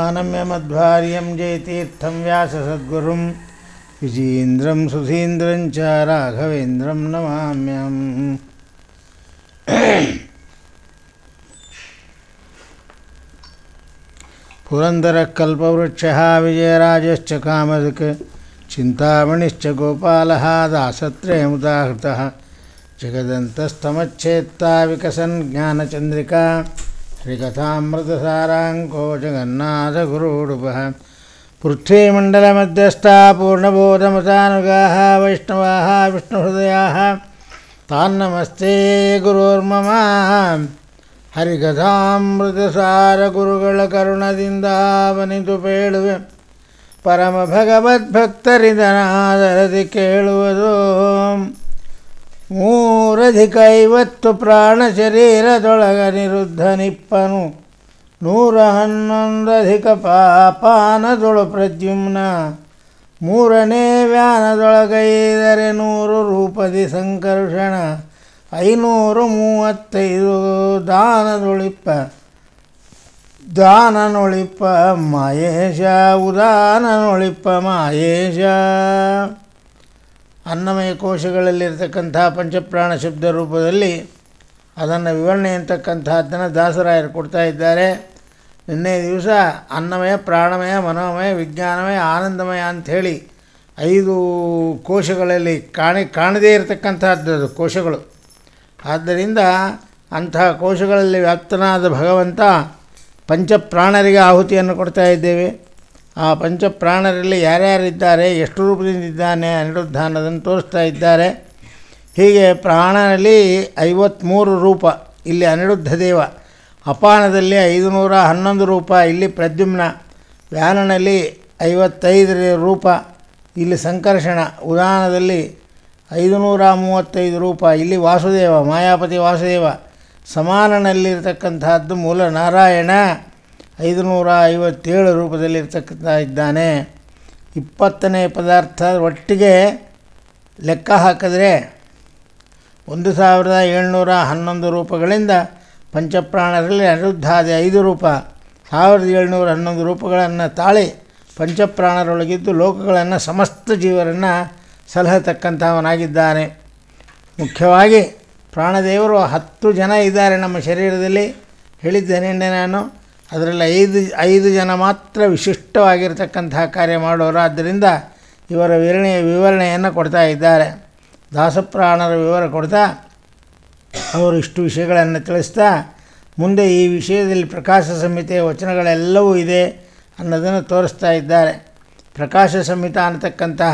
ಪ್ರಣಮ್ಯ ಮಧ್ವಾರ್ಯಂ ಜಯತೀರ್ಥಂ ವ್ಯಾಸಸದ್ಗುರುಂ ವಿಜೀಂದ್ರಂ ಸುಧೀಂದ್ರಂ ಚ ರಾಘವೇಂದ್ರಂ ನಮಾಮ್ಯಹಂ पुरन्दरकल्पवृक्षः विजयराजश्च कामधुक् चिन्तामणिश्च गोपालः दासत्रयमुदाहृतः जगदन्तस्तमच्छेत्ता विकसन् ज्ञानचन्द्रिका श्रीकथामृतसाराङ्को जगन्नाथगुरूडुपः पृथ्वीमण्डलमध्यस्था पूर्णबोधमतानुगाः वैष्णवाः विष्णुहृदयाः तान्नमस्ते गुरोर्मम ಹರಿಕಥಾಮೃತಸಾರ ಗುರುಗಳ ಕರುಣದಿಂದ ಅವನಿದು ಪೇಳುವೆ ಪರಮ ಭಗವದ್ಭಕ್ತರಿದನಾದರದಿ ಕೇಳುವುದು ಮೂರಧಿಕ ಐವತ್ತು ಪ್ರಾಣ ಶರೀರದೊಳಗ ನಿರುದ್ಧ ನಿಪ್ಪನು ನೂರ ಹನ್ನೊಂದಧಿಕ ಪಾಪಾನದೊಳು ಪ್ರದ್ಯುಮ್ನ ಮೂರನೇ ವ್ಯಾನದೊಳಗೈದರೆ ನೂರು ರೂಪದಿ ಸಂಕರ್ಷಣ ಐನೂರು ಮೂವತ್ತೈದು ದಾನದೊಳಿಪ್ಪ ದಾನನೊಳಿಪ್ಪ ಮಾಯೇಶ ಉದಾನನೊಳಿಪ್ಪ ಮಾಯೇಶ ಅನ್ನಮಯ ಕೋಶಗಳಲ್ಲಿರ್ತಕ್ಕಂಥ ಪಂಚಪ್ರಾಣ ಶಬ್ದ ರೂಪದಲ್ಲಿ ಅದನ್ನು ವಿವರಣೆ ಅಂತಕ್ಕಂಥದ್ದನ್ನು ದಾಸರಾಯರು ಕೊಡ್ತಾ ಇದ್ದಾರೆ ನಿನ್ನೆ ದಿವಸ ಅನ್ನಮಯ ಪ್ರಾಣಮಯ ಮನೋಮಯ ವಿಜ್ಞಾನಮಯ ಆನಂದಮಯ ಅಂಥೇಳಿ ಐದು ಕೋಶಗಳಲ್ಲಿ ಕಾಣಿ ಕಾಣದೇ ಇರತಕ್ಕಂಥದ್ದು ಅದು ಕೋಶಗಳು ಆದ್ದರಿಂದ ಅಂತಹ ಕೋಶಗಳಲ್ಲಿ ವ್ಯಾಪ್ತನಾದ ಭಗವಂತ ಪಂಚಪ್ರಾಣರಿಗೆ ಆಹುತಿಯನ್ನು ಕೊಡ್ತಾ ಇದ್ದೇವೆ ಆ ಪಂಚಪ್ರಾಣರಲ್ಲಿ ಯಾರ್ಯಾರಿದ್ದಾರೆ ಎಷ್ಟು ರೂಪದಿಂದಿದ್ದಾನೆ ಅನಿರುದ್ಧ ಅನ್ನೋದನ್ನು ತೋರಿಸ್ತಾ ಇದ್ದಾರೆ ಹೀಗೆ ಪ್ರಾಣನಲ್ಲಿ ಐವತ್ತ್ಮೂರು ರೂಪ ಇಲ್ಲಿ ಅನಿರುದ್ಧ ದೇವ ಅಪಾನದಲ್ಲಿ ಐದು ನೂರ ಹನ್ನೊಂದು ರೂಪ ಇಲ್ಲಿ ಪ್ರದ್ಯುಮ್ನ ವ್ಯಾನನಲ್ಲಿ ಐವತ್ತೈದರ ರೂಪ ಇಲ್ಲಿ ಸಂಕರ್ಷಣ ಉದಾನದಲ್ಲಿ ಐದುನೂರ ಮೂವತ್ತೈದು ರೂಪ ಇಲ್ಲಿ ವಾಸುದೇವ ಮಾಯಾಪತಿ ವಾಸುದೇವ ಸಮಾನನಲ್ಲಿರ್ತಕ್ಕಂಥದ್ದು ಮೂಲ ನಾರಾಯಣ ಐದುನೂರ ಐವತ್ತೇಳು ರೂಪದಲ್ಲಿರ್ತಕ್ಕಂಥ ಇದ್ದಾನೆ ಇಪ್ಪತ್ತನೇ ಪದಾರ್ಥ ಒಟ್ಟಿಗೆ ಲೆಕ್ಕ ಹಾಕಿದ್ರೆ ಒಂದು ಸಾವಿರದ ಏಳ್ನೂರ ಹನ್ನೊಂದು ರೂಪಗಳಿಂದ ಪಂಚಪ್ರಾಣರಲ್ಲಿ ಅನಿರುದ್ಧಾದಿ ಐದು ರೂಪ ಸಾವಿರದ ಏಳ್ನೂರ ಹನ್ನೊಂದು ರೂಪಗಳನ್ನು ತಾಳಿ ಪಂಚಪ್ರಾಣರೊಳಗಿದ್ದು ಲೋಕಗಳನ್ನು ಸಮಸ್ತ ಜೀವರನ್ನು ಸಲಹತಕ್ಕಂಥವನಾಗಿದ್ದಾನೆ ಮುಖ್ಯವಾಗಿ ಪ್ರಾಣದೇವರು ಹತ್ತು ಜನ ಇದ್ದಾರೆ ನಮ್ಮ ಶರೀರದಲ್ಲಿ ಹೇಳಿದ್ದೇನೆ ನಾನು ಅದರಲ್ಲಿ ಐದು ಐದು ಜನ ಮಾತ್ರ ವಿಶಿಷ್ಟವಾಗಿರ್ತಕ್ಕಂತಹ ಕಾರ್ಯ ಮಾಡೋರು ಆದ್ದರಿಂದ ಇವರ ವಿವರಣೆ ವಿವರಣೆಯನ್ನು ಕೊಡ್ತಾ ಇದ್ದಾರೆ ದಾಸಪ್ರಾಣರ ವಿವರ ಕೊಡ್ತಾ ಅವರು ಇಷ್ಟು ವಿಷಯಗಳನ್ನು ತಿಳಿಸ್ತಾ ಮುಂದೆ ಈ ವಿಷಯದಲ್ಲಿ ಪ್ರಕಾಶ ಸಂಹಿತೆಯ ವಚನಗಳೆಲ್ಲವೂ ಇದೆ ಅನ್ನೋದನ್ನು ತೋರಿಸ್ತಾ ಇದ್ದಾರೆ ಪ್ರಕಾಶ ಸಂಹಿತ ಅನ್ನತಕ್ಕಂತಹ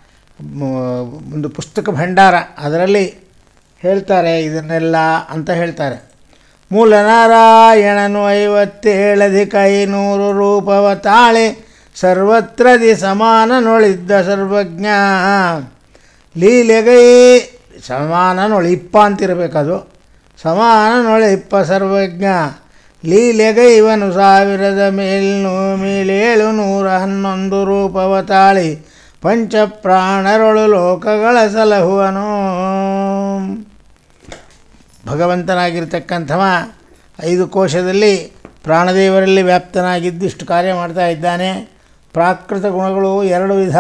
ಒಂದು ಪುಸ್ತಕ ಭಂಡಾರ ಅದರಲ್ಲಿ ಹೇಳ್ತಾರೆ ಇದನ್ನೆಲ್ಲ ಅಂತ ಹೇಳ್ತಾರೆ ಮೂಲ ನಾರಾಯಣನು ಐವತ್ತೇಳಧಿಕ ಐನೂರು ರೂಪವ ತಾಳೆ ಸರ್ವತ್ರದಿ ಸಮಾನನೊಳಿದ್ದ ಸರ್ವಜ್ಞ ಲೀಲೆಗೈ ಸಮಾನನೊಳಿಪ್ಪ ಅಂತಿರಬೇಕದು ಸಮಾನನೊಳಿಪ್ಪ ಸರ್ವಜ್ಞ ಲೀಲೆಗೈವನು ಸಾವಿರದ ಮೇಲ್ನು ಮೇಲೇಳು ನೂರ ಹನ್ನೊಂದು ರೂಪವ ತಾಳಿ ಪಂಚಪ್ರಾಣರೊಳು ಲೋಕಗಳ ಸಲಹುವನು ಭಗವಂತನಾಗಿರ್ತಕ್ಕಂಥವ ಐದು ಕೋಶದಲ್ಲಿ ಪ್ರಾಣದೇವರಲ್ಲಿ ವ್ಯಾಪ್ತನಾಗಿದ್ದು ಇಷ್ಟು ಕಾರ್ಯ ಮಾಡ್ತಾ ಇದ್ದಾನೆ ಪ್ರಾಕೃತ ಗುಣಗಳು ಎರಡು ವಿಧ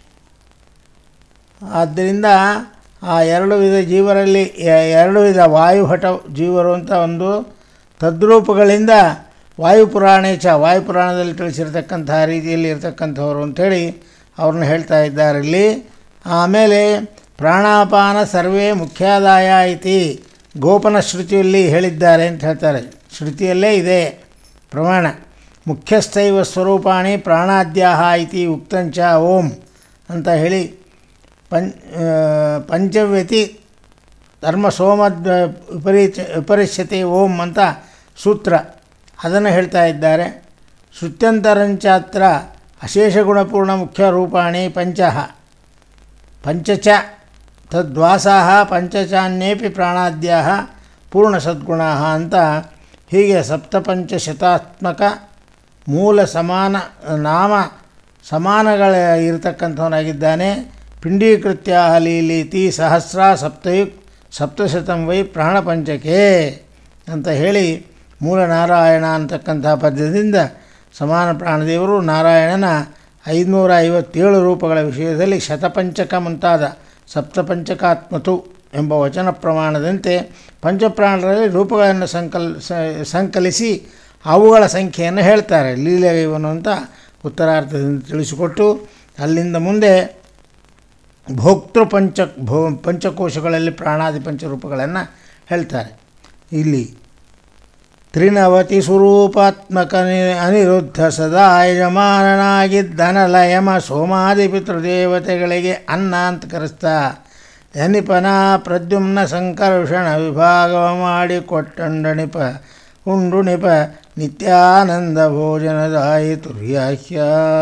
ಆದ್ದರಿಂದ ಆ ಎರಡು ವಿಧ ಜೀವರಲ್ಲಿ ಎರಡು ವಿಧ ವಾಯುಹಟ ಜೀವರು ಅಂತ ಒಂದು ತದ್ರೂಪಗಳಿಂದ ವಾಯುಪುರಾಣೇಚ ವಾಯುಪುರಾಣದಲ್ಲಿ ತಿಳಿಸಿರ್ತಕ್ಕಂಥ ರೀತಿಯಲ್ಲಿ ಇರ್ತಕ್ಕಂಥವ್ರು ಅಂಥೇಳಿ ಅವ್ರನ್ನ ಹೇಳ್ತಾ ಇದ್ದಾರೆ ಇಲ್ಲಿ ಆಮೇಲೆ ಪ್ರಾಣಾಪಾನ ಸರ್ವೇ ಮುಖ್ಯಾದಾಯ ಐತಿ ಗೋಪನ ಶ್ರುತಿಯಲ್ಲಿ ಹೇಳಿದ್ದಾರೆ ಅಂತ ಹೇಳ್ತಾರೆ ಶ್ರುತಿಯಲ್ಲೇ ಇದೆ ಪ್ರಮಾಣ ಮುಖ್ಯಸ್ಥೈವ ಸ್ವರೂಪಾಣಿ ಪ್ರಾಣಾದ್ಯಾಹ ಐತಿ ಉಕ್ತಂಚ ಓಂ ಅಂತ ಹೇಳಿ ಪಂ ಪಂಚವ್ಯತಿ ಧರ್ಮ ಸೋಮ ವಿಪರೀಚ ವಿಪರೀಶ್ಯತೆ ಓಂ ಅಂತ ಸೂತ್ರ ಅದನ್ನು ಹೇಳ್ತಾ ಇದ್ದಾರೆ ಶ್ರುತ್ಯಂತರಂಚಾತ್ರ ಅಶೇಷ ಗುಣಪೂರ್ಣ ಮುಖ್ಯ ರೂಪಾಣಿ ಪಂಚ ಪಂಚಚ ತದ್ವಾಸಾ ಪಂಚಚಾನ್ಯೇಪಿ ಪ್ರಾಣಾದ್ಯ ಪೂರ್ಣ ಸದ್ಗುಣ ಅಂತ ಹೀಗೆ ಸಪ್ತಪಂಚಶತಾತ್ಮಕ ಮೂಲ ಸಮಾನ ನಾಮ ಸಮಾನಗಳ ಇರತಕ್ಕಂಥವನಾಗಿದ್ದಾನೆ ಪಿಂಡೀಕೃತ್ಯ ಲೀಲೀತಿ ಸಹಸ್ರ ಸಪ್ತಯುಕ್ ಸಪ್ತಶತಂ ವೈ ಪ್ರಾಣಪಂಚಕೆ ಅಂತ ಹೇಳಿ ಮೂಲ ನಾರಾಯಣ ಅಂತಕ್ಕಂಥ ಪದ್ಯದಿಂದ ಸಮಾನ ಪ್ರಾಣದೇವರು ನಾರಾಯಣನ ಐದುನೂರ ಐವತ್ತೇಳು ರೂಪಗಳ ವಿಷಯದಲ್ಲಿ ಶತಪಂಚಕ ಮುಂತಾದ ಸಪ್ತಪಂಚಕಾತ್ಮತು ಎಂಬ ವಚನ ಪ್ರಮಾಣದಂತೆ ಪಂಚಪ್ರಾಣರಲ್ಲಿ ರೂಪಗಳನ್ನು ಸಂಕಲ್ ಸ- ಸಂಕಲಿಸಿ ಅವುಗಳ ಸಂಖ್ಯೆಯನ್ನು ಹೇಳ್ತಾರೆ ಲೀಲೆಗೈವನು ಅಂತ ಉತ್ತರಾರ್ಥದಿಂದ ತಿಳಿಸಿಕೊಟ್ಟು ಅಲ್ಲಿಂದ ಮುಂದೆ ಭೋಕ್ತೃ ಪಂಚ ಭೋ ಪಂಚಕೋಶಗಳಲ್ಲಿ ಪ್ರಾಣಾದಿ ಪಂಚರೂಪಗಳನ್ನು ಹೇಳ್ತಾರೆ ಇಲ್ಲಿ ತ್ರಿನವತಿ ಸ್ವರೂಪಾತ್ಮಕ ನಿ- ಅನಿರುದ್ಧ ಸದಾ ಯಜಮಾನನಾಗಿದ್ದನಲ ಯಮ ಸೋಮಾದಿ ಪಿತೃದೇವತೆಗಳಿಗೆ ಅನ್ನ ಅಂತ ಕರೆಸ್ತಾ ಯನಿಪನ ಪ್ರದ್ಯುಮ್ನ ಸಂಕರ್ಷಣ ವಿಭಾಗವ ಮಾಡಿ ಕೊಟ್ಟಂಡಣಿಪ ಉಂಡುಣಿಪ ನಿತ್ಯಾನಂದ ಭೋಜನದಾಯಿ ತುರ್ಯಾಹ್ಯ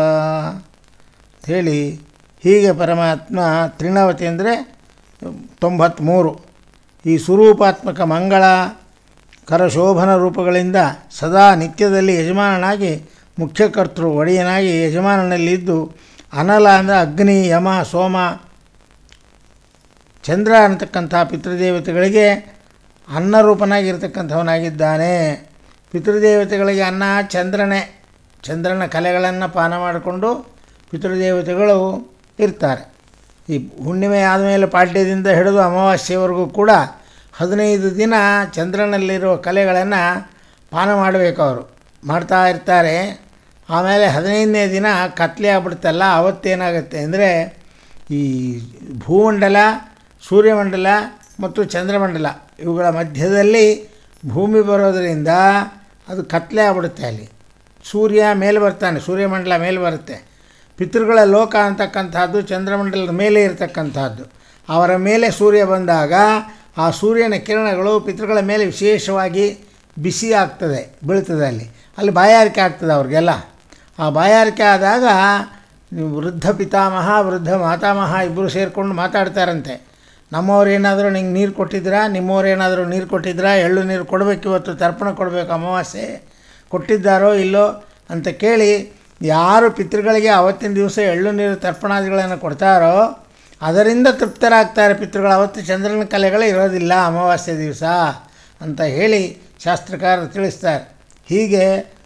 ಹೇಳಿ ಹೀಗೆ ಪರಮಾತ್ಮ ತ್ರಿನವತಿ ಅಂದರೆ ತೊಂಬತ್ತ್ಮೂರು ಈ ಸ್ವರೂಪಾತ್ಮಕ ಮಂಗಳ ಕರಶೋಭನ ರೂಪಗಳಿಂದ ಸದಾ ನಿತ್ಯದಲ್ಲಿ ಯಜಮಾನನಾಗಿ ಮುಖ್ಯಕರ್ತೃ ಒಡೆಯನಾಗಿ ಯಜಮಾನನಲ್ಲಿದ್ದು ಅನಲ ಅಂದರೆ ಅಗ್ನಿ ಯಮ ಸೋಮ ಚಂದ್ರ ಅನ್ನತಕ್ಕಂಥ ಪಿತೃದೇವತೆಗಳಿಗೆ ಅನ್ನರೂಪನಾಗಿರ್ತಕ್ಕಂಥವನಾಗಿದ್ದಾನೆ ಪಿತೃದೇವತೆಗಳಿಗೆ ಅನ್ನ ಚಂದ್ರನೇ ಚಂದ್ರನ ಕಲೆಗಳನ್ನು ಪಾನ ಮಾಡಿಕೊಂಡು ಪಿತೃದೇವತೆಗಳು ಇರ್ತಾರೆ ಈ ಹುಣ್ಣಿಮೆ ಆದಮೇಲೆ ಪಾಡ್ಯದಿಂದ ಹಿಡಿದು ಅಮಾವಾಸ್ಯೆವರೆಗೂ ಕೂಡ ಹದಿನೈದು ದಿನ ಚಂದ್ರನಲ್ಲಿರುವ ಕಲೆಗಳನ್ನು ಪಾನ ಮಾಡಬೇಕು ಅವರು ಮಾಡ್ತಾ ಇರ್ತಾರೆ ಆಮೇಲೆ ಹದಿನೈದನೇ ದಿನ ಕತ್ಲೆ ಆಗ್ಬಿಡುತ್ತಲ್ಲ ಅವತ್ತೇನಾಗುತ್ತೆ ಅಂದರೆ ಈ ಭೂಮಂಡಲ ಸೂರ್ಯಮಂಡಲ ಮತ್ತು ಚಂದ್ರಮಂಡಲ ಇವುಗಳ ಮಧ್ಯದಲ್ಲಿ ಭೂಮಿ ಬರೋದರಿಂದ ಅದು ಕತ್ಲೆ ಆಗ್ಬಿಡುತ್ತೆ ಅಲ್ಲಿ ಸೂರ್ಯ ಮೇಲೆ ಬರ್ತಾನೆ ಸೂರ್ಯಮಂಡಲ ಮೇಲೆ ಬರುತ್ತೆ ಪಿತೃಗಳ ಲೋಕ ಅಂತಕ್ಕಂಥದ್ದು ಚಂದ್ರಮಂಡಲದ ಮೇಲೆ ಇರತಕ್ಕಂಥದ್ದು ಅವರ ಮೇಲೆ ಸೂರ್ಯ ಬಂದಾಗ ಆ ಸೂರ್ಯನ ಕಿರಣಗಳು ಪಿತೃಗಳ ಮೇಲೆ ವಿಶೇಷವಾಗಿ ಬಿಸಿ ಆಗ್ತದೆ ಬೀಳ್ತದೆ ಅಲ್ಲಿ ಅಲ್ಲಿ ಬಾಯಾರಿಕೆ ಆಗ್ತದೆ ಅವ್ರಿಗೆಲ್ಲ ಆ ಬಾಯಾರಿಕೆ ಆದಾಗ ವೃದ್ಧ ಪಿತಾಮಹ ವೃದ್ಧ ಮಾತಾಮಹ ಇಬ್ಬರು ಸೇರಿಕೊಂಡು ಮಾತಾಡ್ತಾರಂತೆ ನಮ್ಮವ್ರು ಏನಾದರೂ ನಿಂಗೆ ನೀರು ಕೊಟ್ಟಿದ್ರಾ ನಿಮ್ಮವ್ರು ಏನಾದರೂ ನೀರು ಕೊಟ್ಟಿದ್ರಾ ಎಳ್ಳು ನೀರು ಕೊಡಬೇಕು ಇವತ್ತು ತರ್ಪಣ ಕೊಡಬೇಕು ಅಮಾವಾಸ್ಯೆ ಕೊಟ್ಟಿದ್ದಾರೋ ಇಲ್ಲೋ ಅಂತ ಕೇಳಿ ಯಾರು ಪಿತೃಗಳಿಗೆ ಆವತ್ತಿನ ದಿವಸ ಎಳ್ಳು ನೀರು ತರ್ಪಣಾದಿಗಳನ್ನು ಕೊಡ್ತಾರೋ ಅದರಿಂದ ತೃಪ್ತರಾಗ್ತಾರೆ ಪಿತೃಗಳು ಅವತ್ತು ಚಂದ್ರನ ಕಲೆಗಳು ಇರೋದಿಲ್ಲ ಅಮಾವಾಸ್ಯೆ ದಿವಸ ಅಂತ ಹೇಳಿ ಶಾಸ್ತ್ರಕಾರರು ತಿಳಿಸ್ತಾರೆ ಹೀಗೆ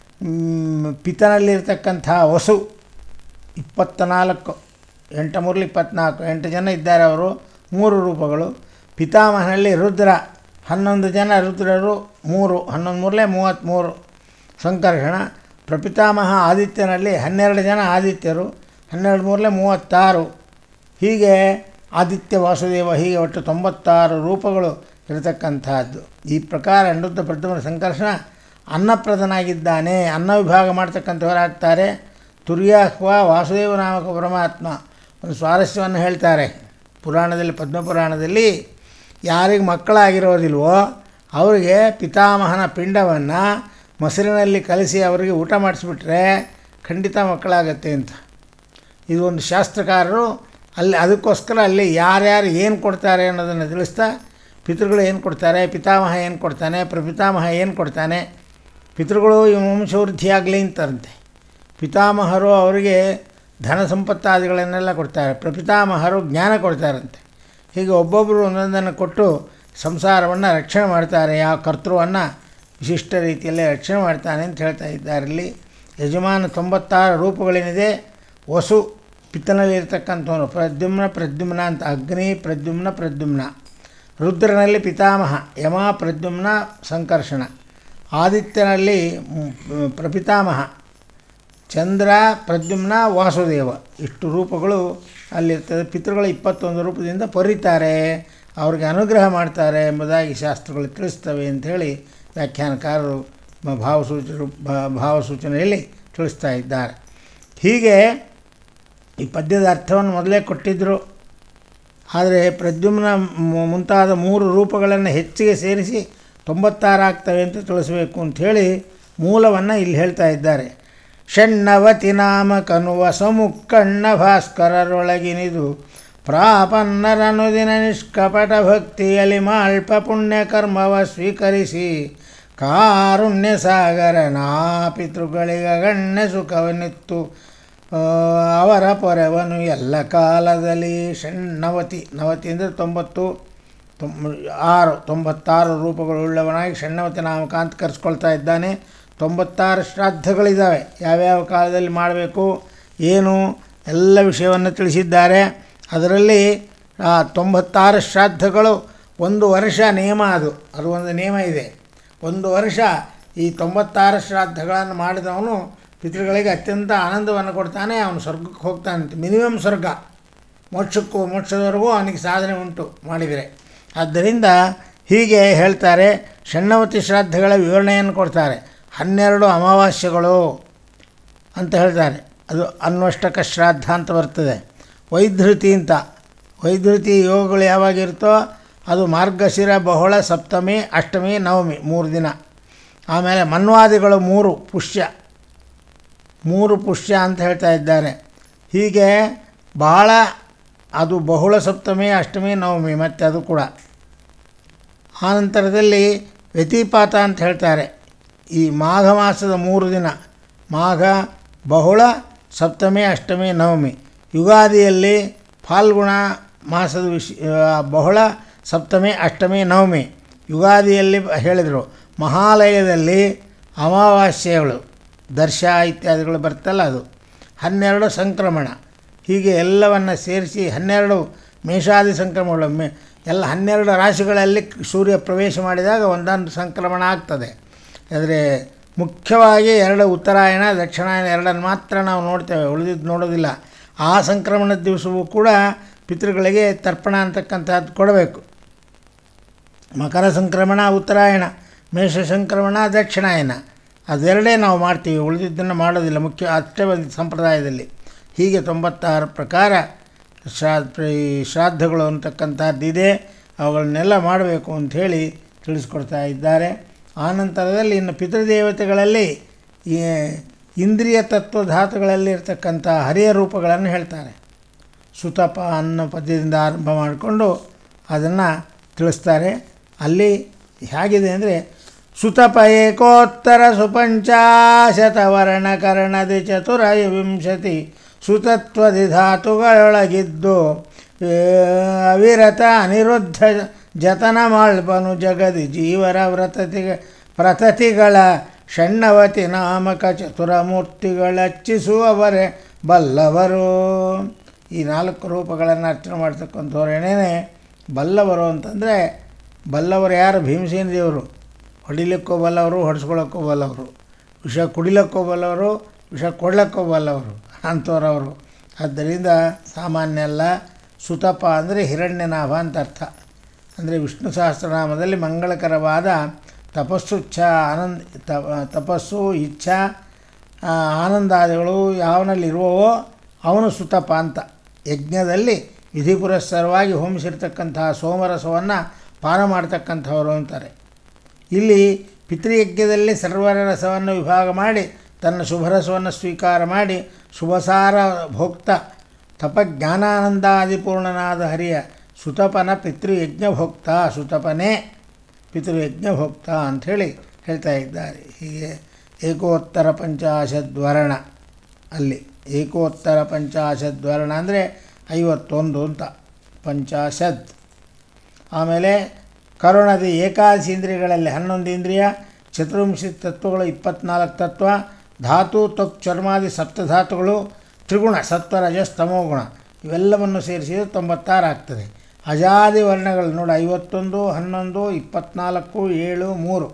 ಮ್, ಪಿತನಲ್ಲಿರ್ತಕ್ಕಂಥ ವಸು ಇಪ್ಪತ್ತ ನಾಲ್ಕು ಎಂಟು ಮೂರಲಿ ಇಪ್ಪತ್ನಾಲ್ಕು ಎಂಟು ಜನ ಇದ್ದಾರೆ ಅವರು ಮೂರು ರೂಪಗಳು ಪಿತಾಮಹನಲ್ಲಿ ರುದ್ರ ಹನ್ನೊಂದು ಜನ ರುದ್ರರು ಮೂರು ಹನ್ನೊಂದು ಮೂರಲೇ ಮೂವತ್ತ್ಮೂರು ಸಂಕರ್ಷಣ ಪ್ರಪಿತಾಮಹ ಆದಿತ್ಯನಲ್ಲಿ ಹನ್ನೆರಡು ಜನ ಆದಿತ್ಯರು ಹನ್ನೆರಡು ಮೂರಲೇ ಮೂವತ್ತಾರು ಹೀಗೆ ಆದಿತ್ಯ ವಾಸುದೇವ ಹೀಗೆ ಒಟ್ಟು ತೊಂಬತ್ತಾರು ರೂಪಗಳು ಇರತಕ್ಕಂಥದ್ದು ಈ ಪ್ರಕಾರ ಅನಿರುದ್ಧ ಪ್ರದ್ಯುಮ್ನ ಸಂಕರ್ಷಣ ಅನ್ನಪ್ರದನಾಗಿದ್ದಾನೆ ಅನ್ನ ವಿಭಾಗ ಮಾಡ್ತಕ್ಕಂಥವರಾಗ್ತಾರೆ ತುರ್ಯಾಹ್ವ ವಾಸುದೇವ ನಾಮಕ ಪರಮಾತ್ಮ ಒಂದು ಸ್ವಾರಸ್ಯವನ್ನು ಹೇಳ್ತಾರೆ ಪುರಾಣದಲ್ಲಿ ಪದ್ಮಪುರಾಣದಲ್ಲಿ ಯಾರಿಗೆ ಮಕ್ಕಳಾಗಿರೋದಿಲ್ವೋ ಅವರಿಗೆ ಪಿತಾಮಹನ ಪಿಂಡವನ್ನು ಮೊಸರಿನಲ್ಲಿ ಕಲಸಿ ಅವರಿಗೆ ಊಟ ಮಾಡಿಸ್ಬಿಟ್ರೆ ಖಂಡಿತ ಮಕ್ಕಳಾಗತ್ತೆ ಅಂತ ಇದು ಒಂದು ಶಾಸ್ತ್ರಕಾರರು ಅಲ್ಲಿ ಅದಕ್ಕೋಸ್ಕರ ಅಲ್ಲಿ ಯಾರ್ಯಾರು ಏನು ಕೊಡ್ತಾರೆ ಅನ್ನೋದನ್ನು ತಿಳಿಸ್ತಾ ಪಿತೃಗಳು ಏನು ಕೊಡ್ತಾರೆ ಪಿತಾಮಹ ಏನು ಕೊಡ್ತಾನೆ ಪ್ರಪಿತಾಮಹ ಏನು ಕೊಡ್ತಾನೆ ಪಿತೃಗಳು ಈ ವಂಶವೃದ್ಧಿ ಆಗಲಿ ಅಂತಾರಂತೆ ಪಿತಾಮಹರು ಅವರಿಗೆ ಧನ ಸಂಪತ್ತಾದಿಗಳನ್ನೆಲ್ಲ ಕೊಡ್ತಾರೆ ಪ್ರಪಿತಾಮಹರು ಜ್ಞಾನ ಕೊಡ್ತಾರಂತೆ ಹೀಗೆ ಒಬ್ಬೊಬ್ಬರು ಒಂದೊಂದನ್ನು ಕೊಟ್ಟು ಸಂಸಾರವನ್ನು ರಕ್ಷಣೆ ಮಾಡ್ತಾರೆ ಯಾವ ಕರ್ತೃವನ್ನು ವಿಶಿಷ್ಟ ರೀತಿಯಲ್ಲಿ ರಕ್ಷಣೆ ಮಾಡ್ತಾನೆ ಅಂತ ಹೇಳ್ತಾ ಇದ್ದಾರೆ ಇಲ್ಲಿ ಯಜಮಾನ ತೊಂಬತ್ತಾರು ರೂಪಗಳೇನಿದೆ ವಸು ಪಿತ್ತನಲ್ಲಿರ್ತಕ್ಕಂಥವನು ಪ್ರದ್ಯುಮ್ನ ಪ್ರದ್ಯುಮ್ನ ಅಂತ ಅಗ್ನಿ ಪ್ರದ್ಯುಮ್ನ ಪ್ರದ್ಯುಮ್ನ ರುದ್ರನಲ್ಲಿ ಪಿತಾಮಹ ಯಮ ಪ್ರದ್ಯುಮ್ನ ಸಂಕರ್ಷಣ ಆದಿತ್ಯನಲ್ಲಿ ಮ್, ಪ್ರಪಿತಾಮಹ ಚಂದ್ರ ಪ್ರದ್ಯುಮ್ನ ವಾಸುದೇವ ಇಷ್ಟು ರೂಪಗಳು ಅಲ್ಲಿರ್ತದೆ ಪಿತೃಗಳು ಇಪ್ಪತ್ತೊಂದು ರೂಪದಿಂದ ಪೊರಿತಾರೆ ಅವ್ರಿಗೆ ಅನುಗ್ರಹ ಮಾಡ್ತಾರೆ ಎಂಬುದಾಗಿ ಶಾಸ್ತ್ರಗಳು ತಿಳಿಸ್ತವೆ ಅಂಥೇಳಿ ವ್ಯಾಖ್ಯಾನಕಾರರು ಮ- ಭಾವಸೂಚ ಭಾ- ಭಾವಸೂಚನೆಯಲ್ಲಿ ತಿಳಿಸ್ತಾ ಇದ್ದಾರೆ ಹೀಗೆ ಈ ಪದ್ಯದ ಅರ್ಥವನ್ನು ಮೊದಲೇ ಕೊಟ್ಟಿದ್ದರು ಆದರೆ ಪ್ರದ್ಯುಮ್ನ ಮು- ಮುಂತಾದ ಮೂರು ರೂಪಗಳನ್ನು ಹೆಚ್ಚಿಗೆ ಸೇರಿಸಿ ತೊಂಬತ್ತಾರು ಆಗ್ತವೆ ಅಂತ ತಿಳಿಸಬೇಕು ಅಂಥೇಳಿ ಮೂಲವನ್ನು ಇಲ್ಲಿ ಹೇಳ್ತಾ ಇದ್ದಾರೆ ಷಣ್ಣವತಿ ನಾಮ ಕನುವ ಸಮುಕ್ಕಣ್ಣ ಭಾಸ್ಕರರೊಳಗಿನಿದು ಪ್ರಾಪನ್ನರನುದಿನ ನಿಷ್ಕಪಟ ಭಕ್ತಿಯಲ್ಲಿ ಮಾಲ್ಪ ಪುಣ್ಯ ಕರ್ಮವ ಸ್ವೀಕರಿಸಿ ಕಾರುಣ್ಯ ಸಾಗರ ನಾ ಪಿತೃಗಳಿಗ ಗಣ್ಯ ಸುಖವನಿತ್ತು ಆ, ಅವರ ಪೊರೆವನು ಎಲ್ಲ ಕಾಲದಲ್ಲಿ ಷಣ್ಣವತಿ ನವತಿ ಅಂದರೆ ತೊಂಬತ್ತು ತೊಂಬ ಆರು ತೊಂಬತ್ತಾರು ರೂಪಗಳುಳ್ಳವನಾಗಿ ಷಣ್ಣವತಿ ನಾಮಕ ಅಂತ ಕರೆಸ್ಕೊಳ್ತಾ ಇದ್ದಾನೆ ತೊಂಬತ್ತಾರು ಶ್ರಾದ್ದಗಳಿದ್ದಾವೆ ಯಾವ್ಯಾವ ಕಾಲದಲ್ಲಿ ಮಾಡಬೇಕು ಏನು ಎಲ್ಲ ವಿಷಯವನ್ನು ತಿಳಿಸಿದ್ದಾರೆ ಅದರಲ್ಲಿ ಆ ತೊಂಬತ್ತಾರು ಶ್ರಾದ್ದಗಳು ಒಂದು ವರ್ಷ ನಿಯಮ ಅದು ಅದು ಒಂದು ನಿಯಮ ಇದೆ ಒಂದು ವರ್ಷ ಈ ತೊಂಬತ್ತಾರು ಶ್ರಾದ್ದಗಳನ್ನು ಮಾಡಿದವನು ಪಿತೃಗಳಿಗೆ ಅತ್ಯಂತ ಆನಂದವನ್ನು ಕೊಡ್ತಾನೆ ಅವನು ಸ್ವರ್ಗಕ್ಕೆ ಹೋಗ್ತಾನಂತೆ ಮಿನಿಮಮ್ ಸ್ವರ್ಗ ಮೋಕ್ಷಕ್ಕೂ ಮೋಕ್ಷದವರೆಗೂ ಅವನಿಗೆ ಸಾಧನೆ ಉಂಟು ಮಾಡಿದರೆ ಆದ್ದರಿಂದ ಹೀಗೆ ಹೇಳ್ತಾರೆ ಷಣ್ಣವತಿ ಶ್ರಾದ್ದಗಳ ವಿವರಣೆಯನ್ನು ಕೊಡ್ತಾರೆ ಹನ್ನೆರಡು ಅಮಾವಾಸ್ಯೆಗಳು ಅಂತ ಹೇಳ್ತಾರೆ ಅದು ಅನ್ವಷ್ಟಕ ಶ್ರಾದ್ದ ಅಂತ ಬರ್ತದೆ ವೈಧೃತಿ ಅಂತ ವೈಧೃತಿ ಯೋಗಗಳು ಯಾವಾಗಿರುತ್ತೋ ಅದು ಮಾರ್ಗಶಿರ ಬಹುಳ ಸಪ್ತಮಿ ಅಷ್ಟಮಿ ನವಮಿ ಮೂರು ದಿನ ಆಮೇಲೆ ಮನ್ವಾದಿಗಳು ಮೂರು ಪುಷ್ಯ ಮೂರು ಪುಷ್ಯ ಅಂತ ಹೇಳ್ತಾ ಇದ್ದಾರೆ ಹೀಗೆ ಬಹಳ ಅದು ಬಹುಳ ಸಪ್ತಮಿ ಅಷ್ಟಮಿ ನವಮಿ ಮತ್ತು ಅದು ಕೂಡ ಆನಂತರದಲ್ಲಿ ವ್ಯತಿಪಾತ ಅಂತ ಹೇಳ್ತಾರೆ ಈ ಮಾಘ ಮಾಸದ ಮೂರು ದಿನ ಮಾಘ ಬಹುಳ ಸಪ್ತಮಿ ಅಷ್ಟಮಿ ನವಮಿ ಯುಗಾದಿಯಲ್ಲಿ ಫಾಲ್ಗುಣ ಮಾಸದ ವಿಶ್ ಆ, ಬಹುಳ ಸಪ್ತಮಿ ಅಷ್ಟಮಿ ನವಮಿ ಯುಗಾದಿಯಲ್ಲಿ ಹೇಳಿದರು ಮಹಾಲಯದಲ್ಲಿ ಅಮಾವಾಸ್ಯೆಗಳು ದರ್ಶ ಇತ್ಯಾದಿಗಳು ಬರ್ತಲ್ಲ ಅದು ಹನ್ನೆರಡು ಸಂಕ್ರಮಣ ಹೀಗೆ ಎಲ್ಲವನ್ನು ಸೇರಿಸಿ ಹನ್ನೆರಡು ಮೇಷಾದಿ ಸಂಕ್ರಮಣಗಳು ಮೇ ಎಲ್ಲ ಹನ್ನೆರಡು ರಾಶಿಗಳಲ್ಲಿ ಸೂರ್ಯ ಪ್ರವೇಶ ಮಾಡಿದಾಗ ಒಂದೊಂದು ಸಂಕ್ರಮಣ ಆಗ್ತದೆ ಆದರೆ ಮುಖ್ಯವಾಗಿ ಎರಡು ಉತ್ತರಾಯಣ ದಕ್ಷಿಣಾಯನ ಎರಡನ್ನು ಮಾತ್ರ ನಾವು ನೋಡ್ತೇವೆ ಉಳಿದಿದ್ದು ನೋಡೋದಿಲ್ಲ ಆ ಸಂಕ್ರಮಣದ ದಿವಸವೂ ಕೂಡ ಪಿತೃಗಳಿಗೆ ತರ್ಪಣ ಅಂತಕ್ಕಂಥದ್ದು ಕೊಡಬೇಕು ಮಕರ ಸಂಕ್ರಮಣ ಉತ್ತರಾಯಣ ಮೇಷ ಸಂಕ್ರಮಣ ದಕ್ಷಿಣಾಯನ ಅದೆರಡೇ ನಾವು ಮಾಡ್ತೀವಿ ಉಳಿದಿದ್ದನ್ನು ಮಾಡೋದಿಲ್ಲ ಮುಖ್ಯ ಅಷ್ಟೇ ಒಂದು ಸಂಪ್ರದಾಯದಲ್ಲಿ ಹೀಗೆ ತೊಂಬತ್ತಾರು ಪ್ರಕಾರ ಶ್ರಾದ್ದ ಈ ಶ್ರಾದ್ದಗಳು ಅಂತಕ್ಕಂಥದ್ದಿದೆ ಅವುಗಳನ್ನೆಲ್ಲ ಮಾಡಬೇಕು ಅಂಥೇಳಿ ತಿಳಿಸ್ಕೊಡ್ತಾ ಇದ್ದಾರೆ ಆನಂತರದಲ್ಲಿ ಇನ್ನು ಪಿತೃದೇವತೆಗಳಲ್ಲಿ ಈ ಇಂದ್ರಿಯ ತತ್ವ ಧಾತುಗಳಲ್ಲಿ ಇರ್ತಕ್ಕಂಥ ಹರಿಯ ರೂಪಗಳನ್ನು ಹೇಳ್ತಾರೆ ಸುತಪ ಅನ್ನೋ ಪದ್ಯದಿಂದ ಆರಂಭ ಮಾಡಿಕೊಂಡು ಅದನ್ನು ತಿಳಿಸ್ತಾರೆ ಅಲ್ಲಿ ಹೇಗಿದೆ ಅಂದರೆ ಸುತಪ ಏಕೋತ್ತರ ಸುಪಂಚಾಶತ ವರ್ಣಕರ್ಣದಿ ಚತುರಯ ವಿಂಶತಿ ಸುತತ್ವದಿ ಧಾತುಗಳೊಳಗಿದ್ದು ಏ, ಅವಿರತ ಅನಿರುದ್ಧ ಜತನ ಮಾಳ್ಪನು ಜಗದಿ ಜೀವರ ವ್ರತತಿಗ ಪ್ರತತಿಗಳ ಷಣ್ಣವತಿ ನಾಮಕ ಚತುರಮೂರ್ತಿಗಳಚ್ಚಿಸುವವರೇ ಬಲ್ಲವರು ಈ ನಾಲ್ಕು ರೂಪಗಳನ್ನು ಅರ್ಚನೆ ಮಾಡ್ತಕ್ಕಂಥವ್ರೇನೇ ಬಲ್ಲವರು ಅಂತಂದರೆ ಬಲ್ಲವರು ಯಾರು ಭೀಮಸೇನ ದೇವರು ಹೊಡಿಲಿಕ್ಕೂ ಬಲ್ಲವರು ಹೊಡೆಸ್ಕೊಳ್ಳೋಕ್ಕೂ ಬಲ್ಲವರು ವಿಷ ಕುಡಿಲಕ್ಕೂ ಬಲ್ಲವರು ವಿಷ ಕೊಡ್ಲಕ್ಕೂ ಬಲ್ಲವರು ಅಂಥವ್ರವರು ಆದ್ದರಿಂದ ಸಾಮಾನ್ಯ ಅಲ್ಲ ಸುತಪ ಅಂದರೆ ಹಿರಣ್ಯನಾಭ ಅಂತ ಅರ್ಥ ಅಂದರೆ ವಿಷ್ಣು ಸಹಸ್ರನಾಮದಲ್ಲಿ ಮಂಗಳಕರವಾದ ತಪಸ್ಸು ಇಚ್ಛಾ ಆನಂದ ತ- ತಪಸ್ಸು ಇಚ್ಛಾ ಆ, ಆನಂದಾದಿಗಳು ಯಾವನಲ್ಲಿರುವವೋ ಅವನು ಸುತಪ ಅಂತ ಯಜ್ಞದಲ್ಲಿ ವಿಧಿ ಪುರಸ್ಸರವಾಗಿ ಹೋಮಿಸಿರ್ತಕ್ಕಂತಹ ಸೋಮರಸವನ್ನು ಪಾನ ಮಾಡ್ತಕ್ಕಂಥವರು ಅಂತಾರೆ ಇಲ್ಲಿ ಪಿತೃಯಜ್ಞದಲ್ಲಿ ಸರ್ವರ ರಸವನ್ನು ವಿಭಾಗ ಮಾಡಿ ತನ್ನ ಶುಭರಸವನ್ನು ಸ್ವೀಕಾರ ಮಾಡಿ ಶುಭಸಾರ ಭೋಕ್ತ ತಪಜ್ಞಾನಾನಂದಾದಿಪೂರ್ಣನಾದ ಹರಿಯ ಸುತಪನ ಪಿತೃಯಜ್ಞ ಭೋಕ್ತ ಸುತಪನೇ ಪಿತೃಯಜ್ಞ ಅಂಥೇಳಿ ಹೇಳ್ತಾ ಇದ್ದಾರೆ ಹೀಗೆ ಏಕೋತ್ತರ ಪಂಚಾಶದ್ವರ್ಣ ಅಲ್ಲಿ ಏಕೋತ್ತರ ಪಂಚಾಶದ್ವರ್ಣ ಅಂದರೆ ಐವತ್ತೊಂದು ಅಂತ ಪಂಚಾಶದ್ ಆಮೇಲೆ ಕರುಣದಿ ಏಕಾದಶಿ ಇಂದ್ರಿಯಗಳಲ್ಲಿ ಹನ್ನೊಂದು ಇಂದ್ರಿಯ ಚತುರ್ವಿಂಶ ತತ್ವಗಳು ಇಪ್ಪತ್ನಾಲ್ಕು ತತ್ವ ಧಾತು ತ್ವಕ್ ಚರ್ಮಾದಿ ಸಪ್ತಧಾತುಗಳು ತ್ರಿಗುಣ ಸತ್ವ ರಜಸ್ ತಮೋಗುಣ ಇವೆಲ್ಲವನ್ನು ಸೇರಿಸಿದರೆ ತೊಂಬತ್ತಾರು ಆಗ್ತದೆ ಅಜಾದಿ ವರ್ಣಗಳು ನೋಡಿ ಐವತ್ತೊಂದು ಹನ್ನೊಂದು ಇಪ್ಪತ್ನಾಲ್ಕು ಏಳು ಮೂರು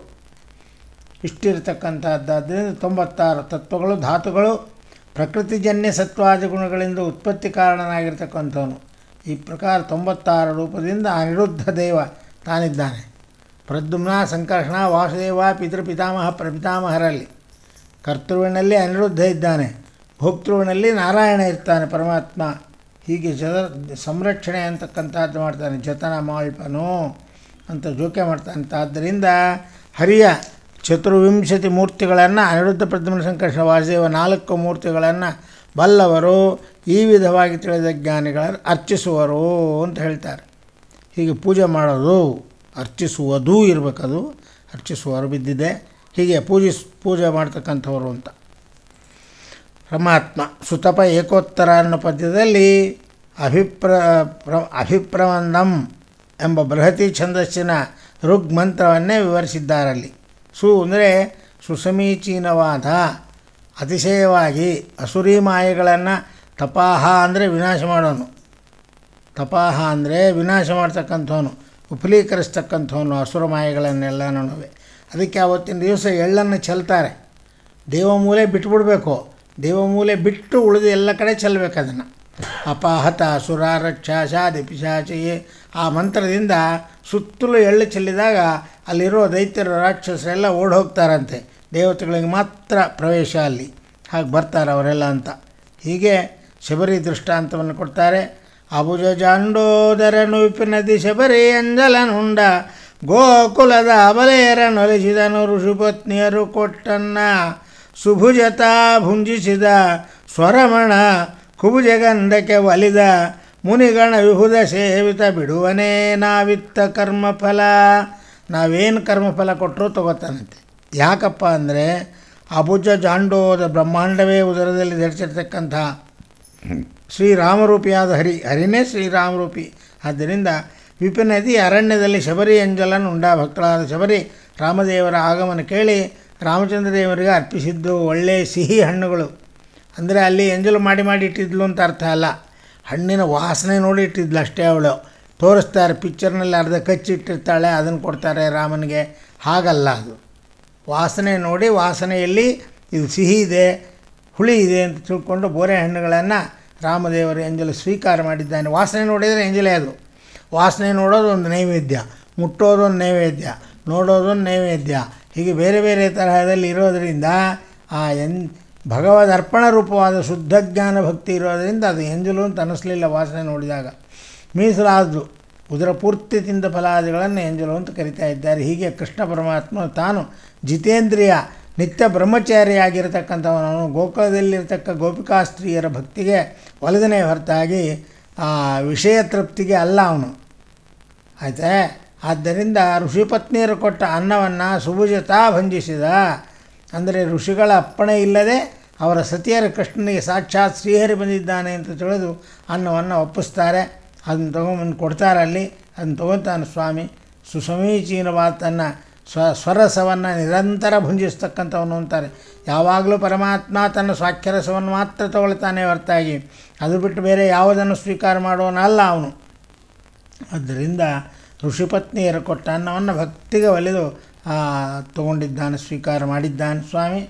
ಇಷ್ಟಿರ್ತಕ್ಕಂಥದ್ದಾದ್ದರಿಂದ ತೊಂಬತ್ತಾರು ತತ್ವಗಳು ಧಾತುಗಳು ಪ್ರಕೃತಿಜನ್ಯ ಸತ್ವಾದಿ ಗುಣಗಳಿಂದ ಉತ್ಪತ್ತಿ ಕಾರಣನಾಗಿರ್ತಕ್ಕಂಥವನು ಈ ಪ್ರಕಾರ ತೊಂಬತ್ತಾರು ರೂಪದಿಂದ ಅನಿರುದ್ಧ ದೇವ ತಾನಿದ್ದಾನೆ ಪ್ರದ್ಯುಮ್ನ ಸಂಕರ್ಷಣ ವಾಸುದೇವ ಪಿತೃಪಿತಾಮಹ ಪ್ರಪಿತಾಮಹರಲ್ಲಿ ಕರ್ತೃವಿನಲ್ಲಿ ಅನಿರುದ್ಧ ಇದ್ದಾನೆ ಭೋಕ್ತೃವಿನಲ್ಲಿ ನಾರಾಯಣ ಇರ್ತಾನೆ ಪರಮಾತ್ಮ ಹೀಗೆ ಜನ ಸಂರಕ್ಷಣೆ ಅಂತಕ್ಕಂಥದ್ದು ಮಾಡ್ತಾನೆ ಜತನ ಮಾಳ್ಪನು ಅಂತ ಜೋಕೆ ಮಾಡ್ತಾನೆ ಆದ್ದರಿಂದ ಹರಿಯ ಚತುರ್ವಿಂಶತಿ ಮೂರ್ತಿಗಳನ್ನು ಅನಿರುದ್ಧ ಪ್ರದ್ಯುಮ್ನ ಸಂಕರ್ಷಣ ವಾಸುದೇವ ನಾಲ್ಕು ಮೂರ್ತಿಗಳನ್ನು ಬಲ್ಲವರು ಈ ವಿಧವಾಗಿ ತಿಳಿದ ಜ್ಞಾನಿಗಳನ್ನು ಅರ್ಚಿಸುವರು ಅಂತ ಹೇಳ್ತಾರೆ ಹೀಗೆ ಪೂಜೆ ಮಾಡೋದು ಅರ್ಚಿಸುವುದೂ ಇರಬೇಕದು ಅರ್ಚಿಸುವರು ಬಿದ್ದಿದೆ ಹೀಗೆ ಪೂಜಿಸ್ ಪೂಜೆ ಮಾಡ್ತಕ್ಕಂಥವ್ರು ಅಂತ ಪರಮಾತ್ಮ ಸುತಪ ಏಕೋತ್ತರ ಅನ್ನೋ ಪದ್ಯದಲ್ಲಿ ಅಭಿಪ್ರ ಪ್ರ ಅಭಿಪ್ರವಂದಂ ಎಂಬ ಬೃಹತಿ ಛಂದಸ್ಸಿನ ಋಗ್ ಮಂತ್ರವನ್ನೇ ವಿವರಿಸಿದ್ದಾರಲ್ಲಿ ಸು ಅಂದರೆ ಸುಸಮೀಚೀನವಾದ ಅತಿಶಯವಾಗಿ ಅಸುರಿ ಮಾಯೆಗಳನ್ನು ತಪಾಹ ಅಂದರೆ ವಿನಾಶ ಮಾಡೋನು ತಪಾಹ ಅಂದರೆ ವಿನಾಶ ಮಾಡ್ತಕ್ಕಂಥವನು ಉಫಲೀಕರಿಸ್ತಕ್ಕಂಥವನು ಅಸುರ ಮಾಯೆಗಳನ್ನೆಲ್ಲ ನೋಡುವೆ ಅದಕ್ಕೆ ಆವತ್ತಿನ ದಿವಸ ಎಳ್ಳನ್ನು ಚೆಲ್ತಾರೆ ದೇವಮೂಲೆ ಬಿಟ್ಬಿಡ್ಬೇಕು ದೇವಮೂಲೆ ಬಿಟ್ಟು ಉಳಿದು ಎಲ್ಲ ಕಡೆ ಚೆಲ್ಲಬೇಕು ಅದನ್ನು ಅಪಾಹತ ಅಸುರ ರಕ್ಷಾಶಾದಿ ಪಿಶಾಚಿಯೇ ಆ ಮಂತ್ರದಿಂದ ಸುತ್ತಲೂ ಎಳ್ಳು ಚೆಲ್ಲಿದಾಗ ಅಲ್ಲಿರೋ ದೈತ್ಯರು ರಾಕ್ಷಸರೆಲ್ಲ ಓಡಿ ಹೋಗ್ತಾರಂತೆ ದೇವತೆಗಳಿಗೆ ಮಾತ್ರ ಪ್ರವೇಶ ಅಲ್ಲಿ ಹಾಗೆ ಬರ್ತಾರೆ ಅವರೆಲ್ಲ ಅಂತ ಹೀಗೆ ಶಬರಿ ದೃಷ್ಟಾಂತವನ್ನು ಕೊಡ್ತಾರೆ ಅಬುಜ ಜಾಂಡೋದರನು ವಿಪಿನದಿ ಶಬರಿ ಅಂಜಲನುಂಡ ಗೋಕುಲದ ಅಬಲೆಯರನೊಲಿಸಿದನು ಋಷಿಪತ್ನಿಯರು ಕೊಟ್ಟನ್ನ ಸುಭುಜತ ಭುಂಜಿಸಿದ ಸ್ವರಮಣ ಕುಬುಜಗಂಧಕ್ಕೆ ಒಲಿದ ಮುನಿಗಣ ವಿಹುದ ಸೇವಿತ ಬಿಡುವನೇ ನಾವಿತ್ತ ಕರ್ಮಫಲ ನಾವೇನು ಕರ್ಮಫಲ ಕೊಟ್ಟರೂ ತಗೋತಾನಂತೆ ಯಾಕಪ್ಪ ಅಂದರೆ ಅಬುಜ ಜಾಂಡೋದ ಬ್ರಹ್ಮಾಂಡವೇ ಉದರದಲ್ಲಿ ಧರಿಸಿರ್ತಕ್ಕಂಥ ಶ್ರೀರಾಮರೂಪಿಯಾದ ಹರಿ ಹರಿನೇ ಶ್ರೀರಾಮರೂಪಿ ಆದ್ದರಿಂದ ವಿಪಿನದಿ ಅರಣ್ಯದಲ್ಲಿ ಶಬರಿ ಅಂಜಲನ್ನು ಉಂಡ ಭಕ್ತಳಾದ ಶಬರಿ ರಾಮದೇವರ ಆಗಮನ ಕೇಳಿ ರಾಮಚಂದ್ರ ದೇವರಿಗೆ ಅರ್ಪಿಸಿದ್ದು ಒಳ್ಳೆಯ ಸಿಹಿ ಹಣ್ಣುಗಳು ಅಂದರೆ ಅಲ್ಲಿ ಎಂಜಲು ಮಾಡಿ ಮಾಡಿ ಇಟ್ಟಿದ್ಲು ಅಂತ ಅರ್ಥ ಅಲ್ಲ ಹಣ್ಣಿನ ವಾಸನೆ ನೋಡಿ ಇಟ್ಟಿದ್ಲು ಅಷ್ಟೇ ಅವಳು ತೋರಿಸ್ತಾರೆ ಪಿಕ್ಚರ್ನಲ್ಲಿ ಅರ್ಧ ಕಚ್ಚಿಟ್ಟಿರ್ತಾಳೆ ಅದನ್ನು ಕೊಡ್ತಾರೆ ರಾಮನಿಗೆ ಹಾಗಲ್ಲ ಅದು ವಾಸನೆ ನೋಡಿ ವಾಸನೆಯಲ್ಲಿ ಇದು ಸಿಹಿ ಇದೆ ಹುಳಿ ಇದೆ ಅಂತ ತಿಳ್ಕೊಂಡು ಬೋರೆ ಹಣ್ಣುಗಳನ್ನು ರಾಮದೇವರ ಎಂಜಲು ಸ್ವೀಕಾರ ಮಾಡಿದ್ದಾನೆ ವಾಸನೆ ನೋಡಿದರೆ ಎಂಜಲೇ ಅದು ವಾಸನೆ ನೋಡೋದು ಒಂದು ನೈವೇದ್ಯ ಮುಟ್ಟೋದೊಂದು ನೈವೇದ್ಯ ನೋಡೋದೊಂದು ನೈವೇದ್ಯ ಹೀಗೆ ಬೇರೆ ಬೇರೆ ತರಹದಲ್ಲಿ ಇರೋದರಿಂದ ಆ ಎನ್ ಭಗವದ್ ಅರ್ಪಣ ರೂಪವಾದ ಶುದ್ಧ ಜ್ಞಾನ ಭಕ್ತಿ ಇರೋದರಿಂದ ಅದು ಎಂಜಲು ಅಂತ ಅನ್ನಿಸ್ಲಿಲ್ಲ ವಾಸನೆ ನೋಡಿದಾಗ ಮೀಸಲಾದ್ದು ಉದರ ಪೂರ್ತಿ ತಿಂದ ಫಲಾದಿಗಳನ್ನು ಎಂಜಲು ಅಂತ ಕರಿತಾ ಇದ್ದಾರೆ ಹೀಗೆ ಕೃಷ್ಣ ಪರಮಾತ್ಮ ತಾನು ಜಿತೇಂದ್ರಿಯ ನಿತ್ಯ ಬ್ರಹ್ಮಚಾರಿಯಾಗಿರತಕ್ಕಂಥವನು ಗೋಕುಲದಲ್ಲಿರ್ತಕ್ಕ ಗೋಪಿಕಾ ಸ್ತ್ರೀಯರ ಭಕ್ತಿಗೆ ಒಲದನೆ ಹೊರತಾಗಿ ವಿಷಯ ತೃಪ್ತಿಗೆ ಅಲ್ಲ ಅವನು ಆಯಿತಾ ಆದ್ದರಿಂದ ಋಷಿಪತ್ನಿಯರು ಕೊಟ್ಟ ಅನ್ನವನ್ನು ಸುಭುಜತಾ ಭಂಜಿಸಿದ ಅಂದರೆ ಋಷಿಗಳ ಅಪ್ಪಣೆ ಇಲ್ಲದೆ ಅವರ ಸತಿಯರ ಕೃಷ್ಣನಿಗೆ ಸಾಕ್ಷಾತ್ ಶ್ರೀಹರಿ ಬಂದಿದ್ದಾನೆ ಅಂತ ತಿಳಿದು ಅನ್ನವನ್ನು ಒಪ್ಪಿಸ್ತಾರೆ ಅದನ್ನು ತೊಗೊಂಬಂದು ಕೊಡ್ತಾರೆ ಅಲ್ಲಿ ಅದನ್ನು ತೊಗೊತಾನೆ ಸ್ವಾಮಿ ಸುಸಮೀಚೀನವಾದ ತನ್ನ ಸ್ವ ಸ್ವರಸವನ್ನು ನಿರಂತರ ಭುಂಜಿಸ್ತಕ್ಕಂಥವನು ಅಂತಾರೆ ಯಾವಾಗಲೂ ಪರಮಾತ್ಮ ತನ್ನ ಸ್ವಾಖ್ಯರಸವನ್ನು ಮಾತ್ರ ತಗೊಳ್ತಾನೆ ಹೊರತಾಗಿ ಅದು ಬಿಟ್ಟು ಬೇರೆ ಯಾವುದನ್ನು ಸ್ವೀಕಾರ ಮಾಡೋನಲ್ಲ ಅವನು ಆದ್ದರಿಂದ ಋಷಿಪತ್ನಿಯರು ಕೊಟ್ಟ ಅನ್ನವನ್ನು ಭಕ್ತಿಗೆ ಒಲಿದು ತಗೊಂಡಿದ್ದಾನೆ ಸ್ವೀಕಾರ ಮಾಡಿದ್ದಾನೆ ಸ್ವಾಮಿ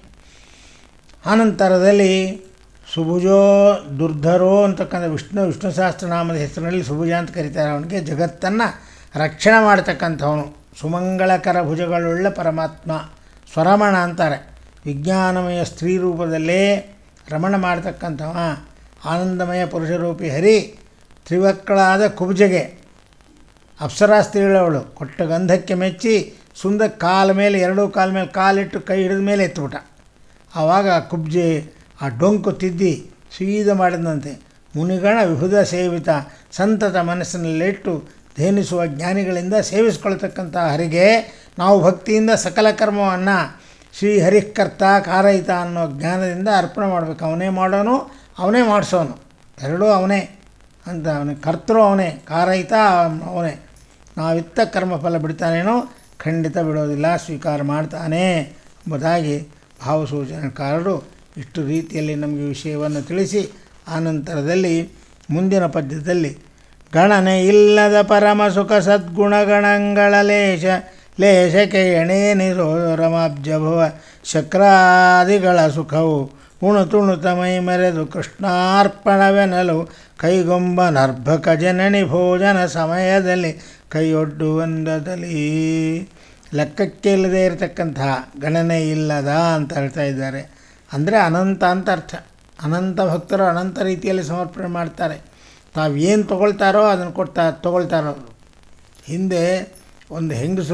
ಆನಂತರದಲ್ಲಿ ಸುಭುಜೋ ದುರ್ಧರೋ ಅಂತಕ್ಕಂಥ ವಿಷ್ಣು ವಿಷ್ಣು ಸಹಸ್ರನಾಮದ ಹೆಸರಿನಲ್ಲಿ ಸುಭುಜ ಅಂತ ಕರೀತಾರೆ ಅವನಿಗೆ ಜಗತ್ತನ್ನು ರಕ್ಷಣೆ ಮಾಡ್ತಕ್ಕಂಥವನು ಸುಮಂಗಳಕರ ಭುಜಗಳುಳ್ಳ ಪರಮಾತ್ಮ ಸ್ವರಮಣ ಅಂತಾರೆ ವಿಜ್ಞಾನಮಯ ಸ್ತ್ರೀ ರೂಪದಲ್ಲೇ ರಮಣ ಮಾಡ್ತಕ್ಕಂಥವ ಆನಂದಮಯ ಪುರುಷರೂಪಿ ಹರಿ ತ್ರಿವಕ್ಕಳಾದ ಕುಬ್ಜಗೆ ಅಪ್ಸರಾ ಸ್ತ್ರೀಗಳವಳು ಕೊಟ್ಟ ಗಂಧಕ್ಕೆ ಮೆಚ್ಚಿ ಸುಂದ ಕಾಲ ಮೇಲೆ ಎರಡೂ ಕಾಲ ಮೇಲೆ ಕಾಲಿಟ್ಟು ಕೈ ಹಿಡಿದ ಮೇಲೆ ಎತ್ಬಿಟ್ಟ ಆವಾಗ ಕುಬ್ಜೆ ಆ ಡೊಂಕು ತಿದ್ದಿ ಸೀದ ಮಾಡಿದಂತೆ ಮುನಿಗಣ ವಿಹುದ ಸೇವಿತ ಸಂತತ ಮನಸ್ಸಿನಲ್ಲಿಟ್ಟು ಧೇನಿಸುವ ಜ್ಞಾನಿಗಳಿಂದ ಸೇವಿಸ್ಕೊಳ್ತಕ್ಕಂಥ ಹರಿಗೆ ನಾವು ಭಕ್ತಿಯಿಂದ ಸಕಲ ಕರ್ಮವನ್ನು ಶ್ರೀ ಹರಿಕರ್ತ ಕಾರಯಿತ ಅನ್ನೋ ಜ್ಞಾನದಿಂದ ಅರ್ಪಣೆ ಮಾಡಬೇಕು ಅವನೇ ಮಾಡೋನು ಅವನೇ ಮಾಡಿಸೋನು ಎರಡೂ ಅವನೇ ಅಂತ ಅವನಿಗೆ ಕರ್ತೃ ಅವನೇ ಕಾರಯಿತ ಅವನೇ ನಾವಿತ್ತ ಕರ್ಮಫಲ ಬಿಡ್ತಾನೇನೋ ಖಂಡಿತ ಬಿಡೋದಿಲ್ಲ ಸ್ವೀಕಾರ ಮಾಡ್ತಾನೆ ಎಂಬುದಾಗಿ ಭಾವಸೂಚನೆಕಾರರು ಇಷ್ಟು ರೀತಿಯಲ್ಲಿ ನಮಗೆ ವಿಷಯವನ್ನು ತಿಳಿಸಿ ಆನಂತರದಲ್ಲಿ ಮುಂದಿನ ಪದ್ಯದಲ್ಲಿ ಗಣನೆ ಇಲ್ಲದ ಪರಮ ಸುಖ ಸದ್ಗುಣಗಣಗಳ ಲೇಷ ಲೇಷಕ್ಕೆ ಎಣೇನಿರೋರಮಾಬ್ಜಭವ ಶಕ್ರಾದಿಗಳ ಸುಖವು ಉಣುತುಣುತ ಮೈ ಮೆರೆದು ಕೃಷ್ಣಾರ್ಪಣವೆನಲು ಕೈಗೊಂಬ ನರ್ಭಕ ಜನನಿ ಭೋಜನ ಸಮಯದಲ್ಲಿ ಕೈಯೊಡ್ಡುವಂದದಲ್ಲಿ ಲೆಕ್ಕಕ್ಕೆ ಇಲ್ಲದೆ ಇರತಕ್ಕಂತಹ ಗಣನೆ ಇಲ್ಲದ ಅಂತ ಹೇಳ್ತಾ ಇದ್ದಾರೆ ಅಂದರೆ ಅನಂತ ಅಂತ ಅರ್ಥ ಅನಂತ ಭಕ್ತರು ಅನಂತ ರೀತಿಯಲ್ಲಿ ಸಮರ್ಪಣೆ ಮಾಡ್ತಾರೆ ತಾವು ಏನು ತೊಗೊಳ್ತಾರೋ ಅದನ್ನು ಕೊಡ್ತಾ ತೊಗೊಳ್ತಾರೋ ಅವರು ಹಿಂದೆ ಒಂದು ಹೆಂಗಸು